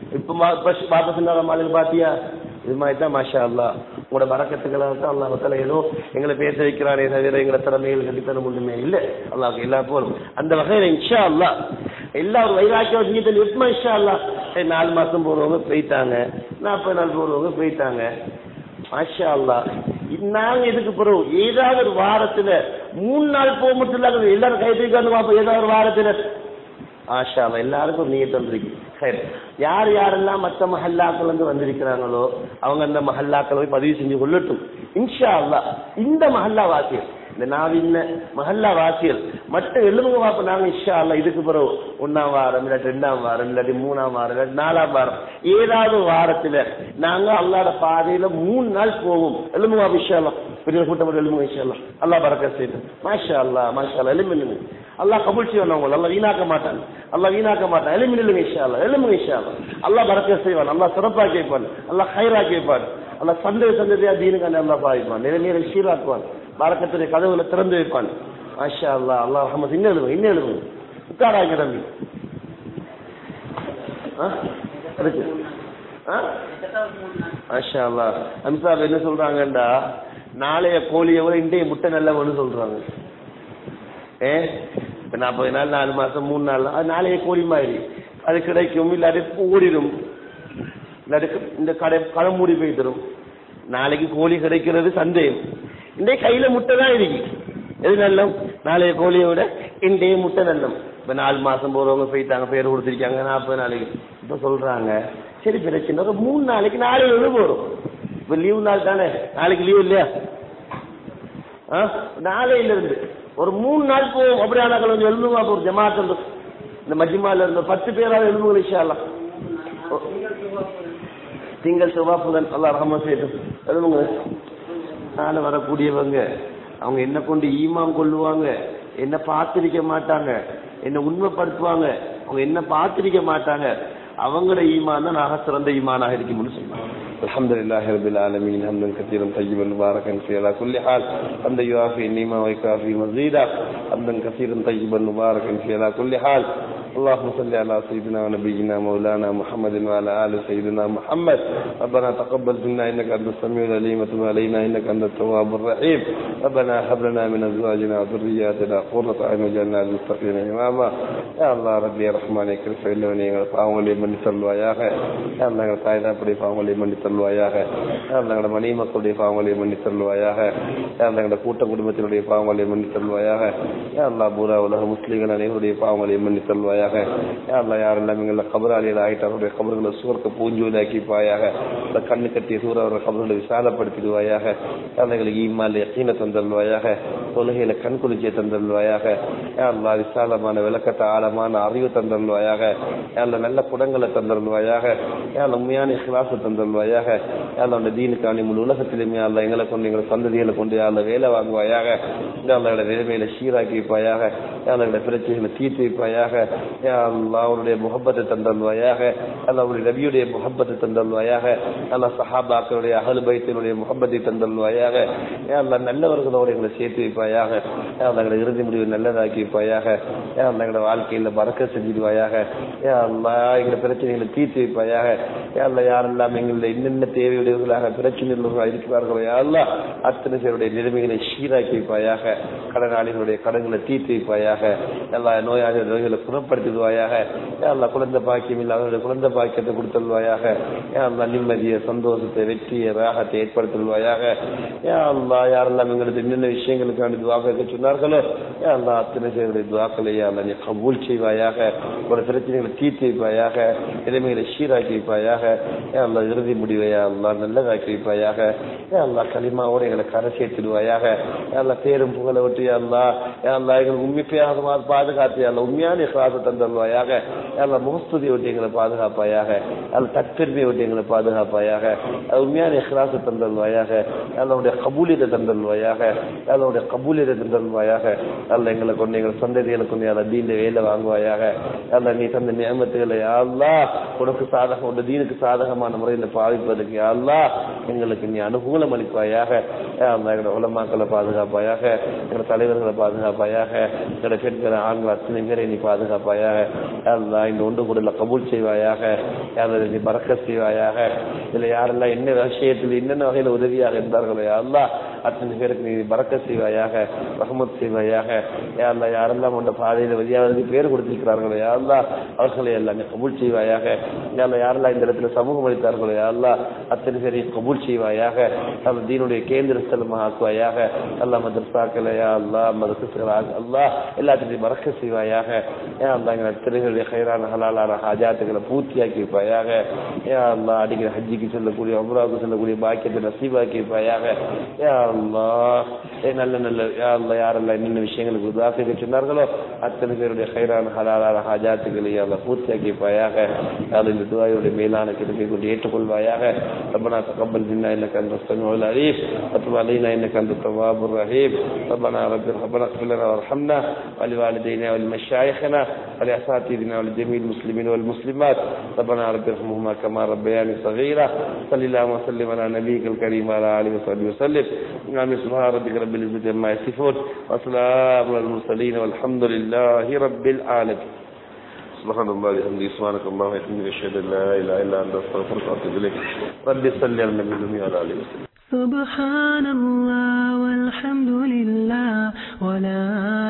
இப்ப பார்த்த சொன்னார மாலையில் பாத்தியா இது மாதிரி தான் மாஷா அல்லா உங்களோட வரக்கத்துக்களாக தான் அல்லாஹால ஏதோ எங்களை பேச வைக்கிறானே தவிர எங்களை திறமைகள் கட்டித்தனம் ஒன்றுமே இல்லை அல்லாஹ் எல்லா போலும் அந்த வகையில இன்ஷா அல்லா எல்லா ஒரு வைராக்கியம் நீங்க எப்பமா இன்ஷா அல்லா சரி, நாலு மாசம் போறவங்க போயிட்டாங்க நாற்பது நாள் போறவங்க போயிட்டாங்க மாஷா அல்லா நாங்க இதுக்கு பிறகு ஏதாவது ஒரு வாரத்துல மூணு நாள் போக மட்டும் இல்லாத எல்லாரும் கை தூக்காந்து பார்ப்போம் ஏதாவது ஒரு வாரத்துல ஆஷா அல்லா எல்லாருக்கும் ஒரு நீயத்து வந்திருக்கு சரி யார் யாரெல்லாம் மற்ற மஹல்லாக்கள் வந்து வந்திருக்கிறாங்களோ அவங்க அந்த மஹல்லாக்களை போய் பதிவு செஞ்சு கொள்ளட்டும் இன்ஷா அல்லா இந்த மஹல்லா வாசியல் இந்த நாவின்ன மஹல்லா வாசியல் மற்ற எலும்புங்க பார்ப்போம் நாங்க இன்ஷா அல்லா இதுக்கு பிறகு ஒன்னாம் வாரம் இல்லாட்டி ரெண்டாம் வாரம் இல்லாட்டி மூணாம் வாரம் இல்லாட்டி நாலாம் வாரம் ஏதாவது வாரத்துல நாங்க அல்லாட பாதையில மூணு நாள் போவோம் எலும்புங்க பார்ப்போம் இன்ஷா அல்லா பெரிய கூட்டம் எலும்புங்க இன்ஷா அல்லா அல்லா பறக்க செய்து மாஷா அல்லா மாஷா அல்லா எலும்பு அல்லாஹ் கபூல் செய்வான் அவங்க அல்லாஹ் வீணாக்க மாட்டான் அல்லாஹ் வீணாக்க மாட்டான் எலும்பி நில்லுங்க இன்ஷா அல்லா எலும்புங்க இன்ஷா அல்லா அல்லாஹ் பறக்க செய்வான் அல்லாஹ் சிறப்பா கேட்பான் அல்லாஹ் ஹைரா கேட்பான் அல்லாஹ் சந்தை சந்ததியா தீனுக்கான அல்லாஹ் பாதிப்பான் நிலைமையில சீராக்குவான் பறக்கத்துடைய கதவுல திறந்து வைப்பான் மாஷா அல்லா அல்லாஹ் ரஹமத் இன்னும் எழுதுங்க இன்னும் எழுதுங்க உட்காராங்க தம்பி ஆ? இருக்கு ஆ மாஷா அல்லா அம்சாப் என்ன சொல்றாங்கடா நாளைய கோழியை விட இன்றைய முட்டை நல்லவன்னு சொல்றாங்க ஏ இப்ப நாற்பது நாள் நாலு மாசம் மூணு நாள் அது நாளைய கோழி மாதிரி அது கிடைக்கும் இல்லாட்டி ஓடிடும் இல்லாட்டி இந்த கடை கடை மூடி போயிடும் நாளைக்கு கோழி கிடைக்கிறது சந்தேகம் இன்றைய கையில முட்டை தான் இருக்கு எது நல்லம் நாளைய கோழியை விட இன்றைய முட்டை நல்லம் இப்ப நாலு மாசம் போறவங்க போயிட்டாங்க பேர் கொடுத்துருக்காங்க நாற்பது நாளைக்கு இப்ப சொல்றாங்க சரி பிரச்சனை ஒரு மூணு நாளைக்கு நாளைக்கு விழு போறோம் இப்ப லீவு நாள் தானே நாளைக்கு லீவு இல்லையா ஆ? நாளையில இருந்து ஒரு மூணு நாள் போவோம் அப்படி ஆனா கொஞ்சம் எழுதுமா ஒரு ஜமாத் இருந்து இந்த மஜ்மால இருந்து பத்து பேராவது எழுதுங்க இன்ஷால்லாம் திங்கள் செவ்வாய் புதன் அல்லா ரஹம செய்யட்டும் எழுதுங்க நாளை வரக்கூடியவங்க அவங்க என்ன கொண்டு ஈமாம் கொள்ளுவாங்க என்ன பார்த்திருக்க மாட்டாங்க என்ன உண்மைப்படுத்துவாங்க அவங்க என்ன பார்த்திருக்க மாட்டாங்க அவங்களோட ஈமான் தான் நாக சிறந்த ஈமானாக இருக்கும்னு சொன்னாங்க الحمد لله رب العالمين حمدا كثيرا طيبا مباركا فيه على كل حال حمدا يوافي النعمة ويكافي مزيدا حمدا كثيرا طيبا مباركا فيه على كل حال اللهم صل على سيدنا ونبينا مولانا محمد وعلى ال سيدنا محمد ربنا تقبل منا انك انت السميع العليم وتب علينا انك انت التواب الرحيم ربنا هب لنا من ازواجنا وذرياتنا قرة اعين واجعلنا للمتقين اماما يا الله ربي يا رحمن يا كريم فإنه எங்கள் பாவங்களை மன்னித்து தருவாயாக யா அல்லாஹ் எங்கள் தாய் தாப்படைய பாவங்களை மன்னித்து தருவாயாக யா அல்லாஹ் எங்களோட மனைவி மக்களுடைய பாவங்களை மன்னித்து தருவாயாக யா அல்லாஹ் எங்களோட கூட்ட குடும்பத்தினுடைய பாவங்களை மன்னித்து தருவாயாக யா அல்லாஹ் பூரா உலக முஸ்லீம்கள் அனைவருடைய பாவங்களை மன்னித்து தருவாயாக யா அல்லாஹ் யாரெல்லாம் எங்களை கபராளிகள் ஆகிட்டாருடைய கபர்களை சுவர்க்க பூஞ்சூலாக்கிப்பாயாக இந்த கண்ணு கட்டிய சூற அவர்கள் கபர்களை விசாலப்படுத்திடுவாயாக யா அல்லாஹ் எங்களுக்கு ஈமால் யக்கீன தந்தல்வாயாக தொழுகையில கண் குளிர்ச்சியை தந்தல்வாயாக யா அல்லாஹ் விசாலமான விளக்கத்தை ஆழமான அறிவு தந்தல்வாயாக யா அல்லாஹ் நல்ல குணங்களை தந்தல்வாயாக யா அல்லாஹ் உண்மையான இஹ்லாச தந்தல்வாயாக யா அல்லாஹ் அந்த தீனுக்காணி முழு உலகத்திலுமே யா அல்லாஹ் எங்களை கொண்டு எங்களை சந்ததிகளை கொண்டு யா அல்லாஹ் வேலை வாங்குவாயாக யா அல்லாஹ் எங்களை வேலைமையில சீராக்கி வைப்பாயாக யா அல்லாஹ் எங்களை பிரச்சனைகளை தீர்த்து வைப்பாயாக யா அல்லாஹ் அவருடைய முகப்பத்தை தந்தல்வாயாக யா அல்லாஹ் அவருடைய நபியுடைய முகப்பத்தை தந்தல்வாயாக யா அல்லாஹ் சஹாபாக்களுடைய அகல் பைத்தினுடைய முகப்பத்தை தந்தல்வாயாக யா அல்லாஹ் நல்லவர்களோடு எங்களை சேர்த்து வைப்பாயாக யா அல்லாஹ் எங்களை இறுதி முடிவு நல்லதாக்கி வைப்பாயாக யா அல்லாஹ் எங்களோட வாழ்க்கையில பறக்க செஞ்சிடுவாயாக யா அல்லாஹ் எங்களை பிரச்சனைகளை தீர்த்து வைப்பாயாக யா அல்லாஹ் யாரெல்லாம் எங்களுடைய என்னென்ன தேவையுடையவர்களாக பிரச்சனைகளாக இருக்கிறார்களோ யா அல்லாஹ் அத்தனை பேருடைய நிலைமைகளை சீராக்கி வைப்பாயாக கடனாளிகளுடைய கடன்களை தீர்த்து வைப்பாயாக எல்லா நோயாளி நோய்களை குணப்படுத்திடுவாயாக யா அல்லாஹ் குழந்தை பாக்கியம் இல்லாதவர்களுடைய குழந்தை பாக்கியத்தை கொடுத்துள்வாயாக யா அல்லாஹ் நிம்மதியை சந்தோஷத்தை வெற்றியை ராகத்தை ஏற்படுத்திடுவாயாக யா அல்லாஹ் யாரெல்லாம் எங்களுக்கு என்னென்ன விஷயங்களுக்கான துவா கேட்க சொன்னார்களோ யா அல்லாஹ் அத்தனை பேருடைய துவாக்களை யா அல்லாஹ் நீ கபூல் செய்வாயாக ஒரு பிரச்சனைகளை தீர்த்து வைப்பாயாக நிலைமைகளை சீராக்கி வைப்பாயாக யா அல்லாஹ் இறுதி முடிவை யா அல்லாஹ் நல்லதாக்கி வைப்பாயாக யா அல்லாஹ் களிமாவோடு எங்களை கரை சேர்த்துடுவாயாக யா அல்லாஹ் பேரும் புகழை விட்டு யா அல்லாஹ் யா அல்லாஹ் எங்களுக்கு உண்மையாக பாதுகாத்து யா அல்லாஹ் உண்மையான இஸ்லாத்தை தந்தல்வாயாக யா அல்லாஹ் முகஸ்துதியை விட்டு எங்களை பாதுகாப்பாயாக யா அல்லாஹ் தற்பெருமையை விட்டு எங்களை பாதுகாப்பாயாக அது உண்மையான இஸ்லாத்தை தந்தல்வாயாக யா அல்லாஹ் உடைய கபூலியத்தை தந்தல்வாயாக யா அல்லாஹ் உடைய கபூலியத்தை தருவாயாக அல்ல எங்களை கொண்டு எங்கள் சந்ததிகளை கொண்டு அல்ல தீண்ட வேலை வாங்குவாயாக அல்ல நீ தந்த நியமத்துகளை அல்லா உனக்கு சாதகம் உன் தீனுக்கு சாதகமான முறையில் பாவிப்பதற்கு அல்லா எங்களுக்கு நீ அனுகூலம் அளிப்பாயாக அல்லா எங்களோட உலமாக்களை பாதுகாப்பாயாக எங்களோட தலைவர்களை பாதுகாப்பாயாக எங்களோட பெண்களை ஆண்கள் அத்தனை பேரை நீ பாதுகாப்பாயாக அல்லா இந்த ஒன்று கூட கபூல் செய்வாயாக அல்லது நீ பறக்க செய்வாயாக இதுல யாரெல்லாம் என்ன விஷயத்தில் என்னென்ன வகையில் உதவியாக இருந்தார்களோ அல்லா அத்தனை பேருக்கு நீ பறக்க செய்வாயாக ரஹமத் செய்வாயாக யாரெல்லா யாரெல்லாம் உண்ட பாதையில வழியாவது பேர் கொடுத்திருக்கிறார்களோ யாரெல்லா அவர்களை எல்லாம் நீ கபூல் செய்வாயாக யாரெல்லாம் யாரெல்லாம் இந்த இடத்துல சமூகம் அளித்தார்களோ யாரெல்லா அத்தனை பேரையும் கபூல் செய்வாயாக அல்ல தீனுடைய கேந்திர ஸ்தலமாக ஆக்குவாயாக அல்லா மதரசாக்களை யா அல்லா மதரசுகளை அல்லா எல்லாத்தையும் மறக்க செய்வாயாக ஏன் அல்லா எங்களை திரைகளுடைய ஹைரான ஹலாலான ஹாஜாத்துகளை பூர்த்தியாக்கி வைப்பாயாக ஏன் அல்லா அடிக்கிற ஹஜ்ஜிக்கு செல்லக்கூடிய அம்ராவுக்கு செல்லக்கூடிய பாக்கியத்தை நசீபாக்கி வைப்பாயாக யா அல்லா ஏ நல்ல நல்ல யா அல்லா யாரெல்லாம் என்னென்ன விஷயங்களுக்கு உதாசீக சொன்னார்களோ அத்தனை பேருடைய ஹைரான ஹலாலான ஹாஜாத்துகளை அல்லா பூர்த்தியாக்கி வைப்பாயாக யாரும் இந்த துவாயுடைய மேலான கிருப்பை கொண்டு ஏற்றுக்கொள்வாயாக ربنا تقبل منا انك انت السميع العليم وتب علينا انك انت التواب الرحيم ربنا رب ربنا اغفر لنا وارحمنا ولوالدينا ولمشايخنا ولاساتذتنا ولجميع المسلمين والمسلمات ربنا رب ارحمهما كما ربياني صغيرا صلى الله وسلم على نبيك الكريم وعلى اله وصحبه وسلم امين سبحان ربك رب العزه عما يصفون وسلام على المرسلين والحمد لله رب العالمين سبحان الله وبحمده سبحانك اللهم وبحمدك اشهد ان لا اله الا انت استغفرك واتوب اليك رب صل على النبي الامي وعلى اله وسلم سبحان الله والحمد لله ولا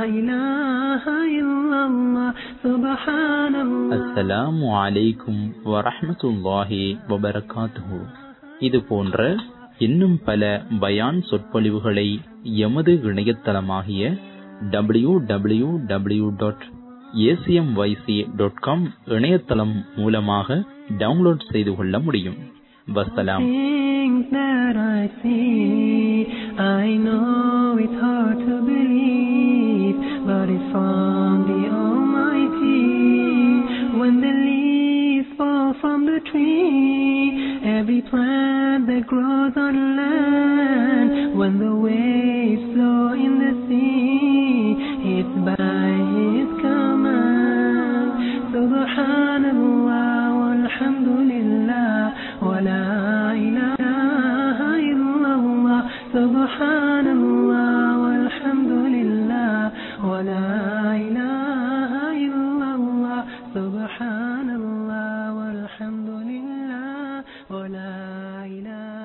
إله إلا الله سبحان الله அஸ்ஸலாமு அலைக்கும் வரஹ்மத்துல்லாஹி வபரகாத்துஹு இது போன்ற இன்னும் பல பயான் சொற்பொழிவுகளை எமது இணையதளமாகிய W W W dot ACMYC dot com இணையதளம் மூலமாக டவுன்லோட் செய்து கொள்ள முடியும் வசலாம் Things that I see, I know it's hard to believe, but it's from the Almighty. When the leaves fall from the tree, every plant that grows on land, when the waves flow in the sea, it's by His command. Subhanallah walhamdulillah wa la ilaha illallah. Subhanallah walhamdulillah wa la ilaha illallah. Subhanallah walhamdulillah wa la ilaha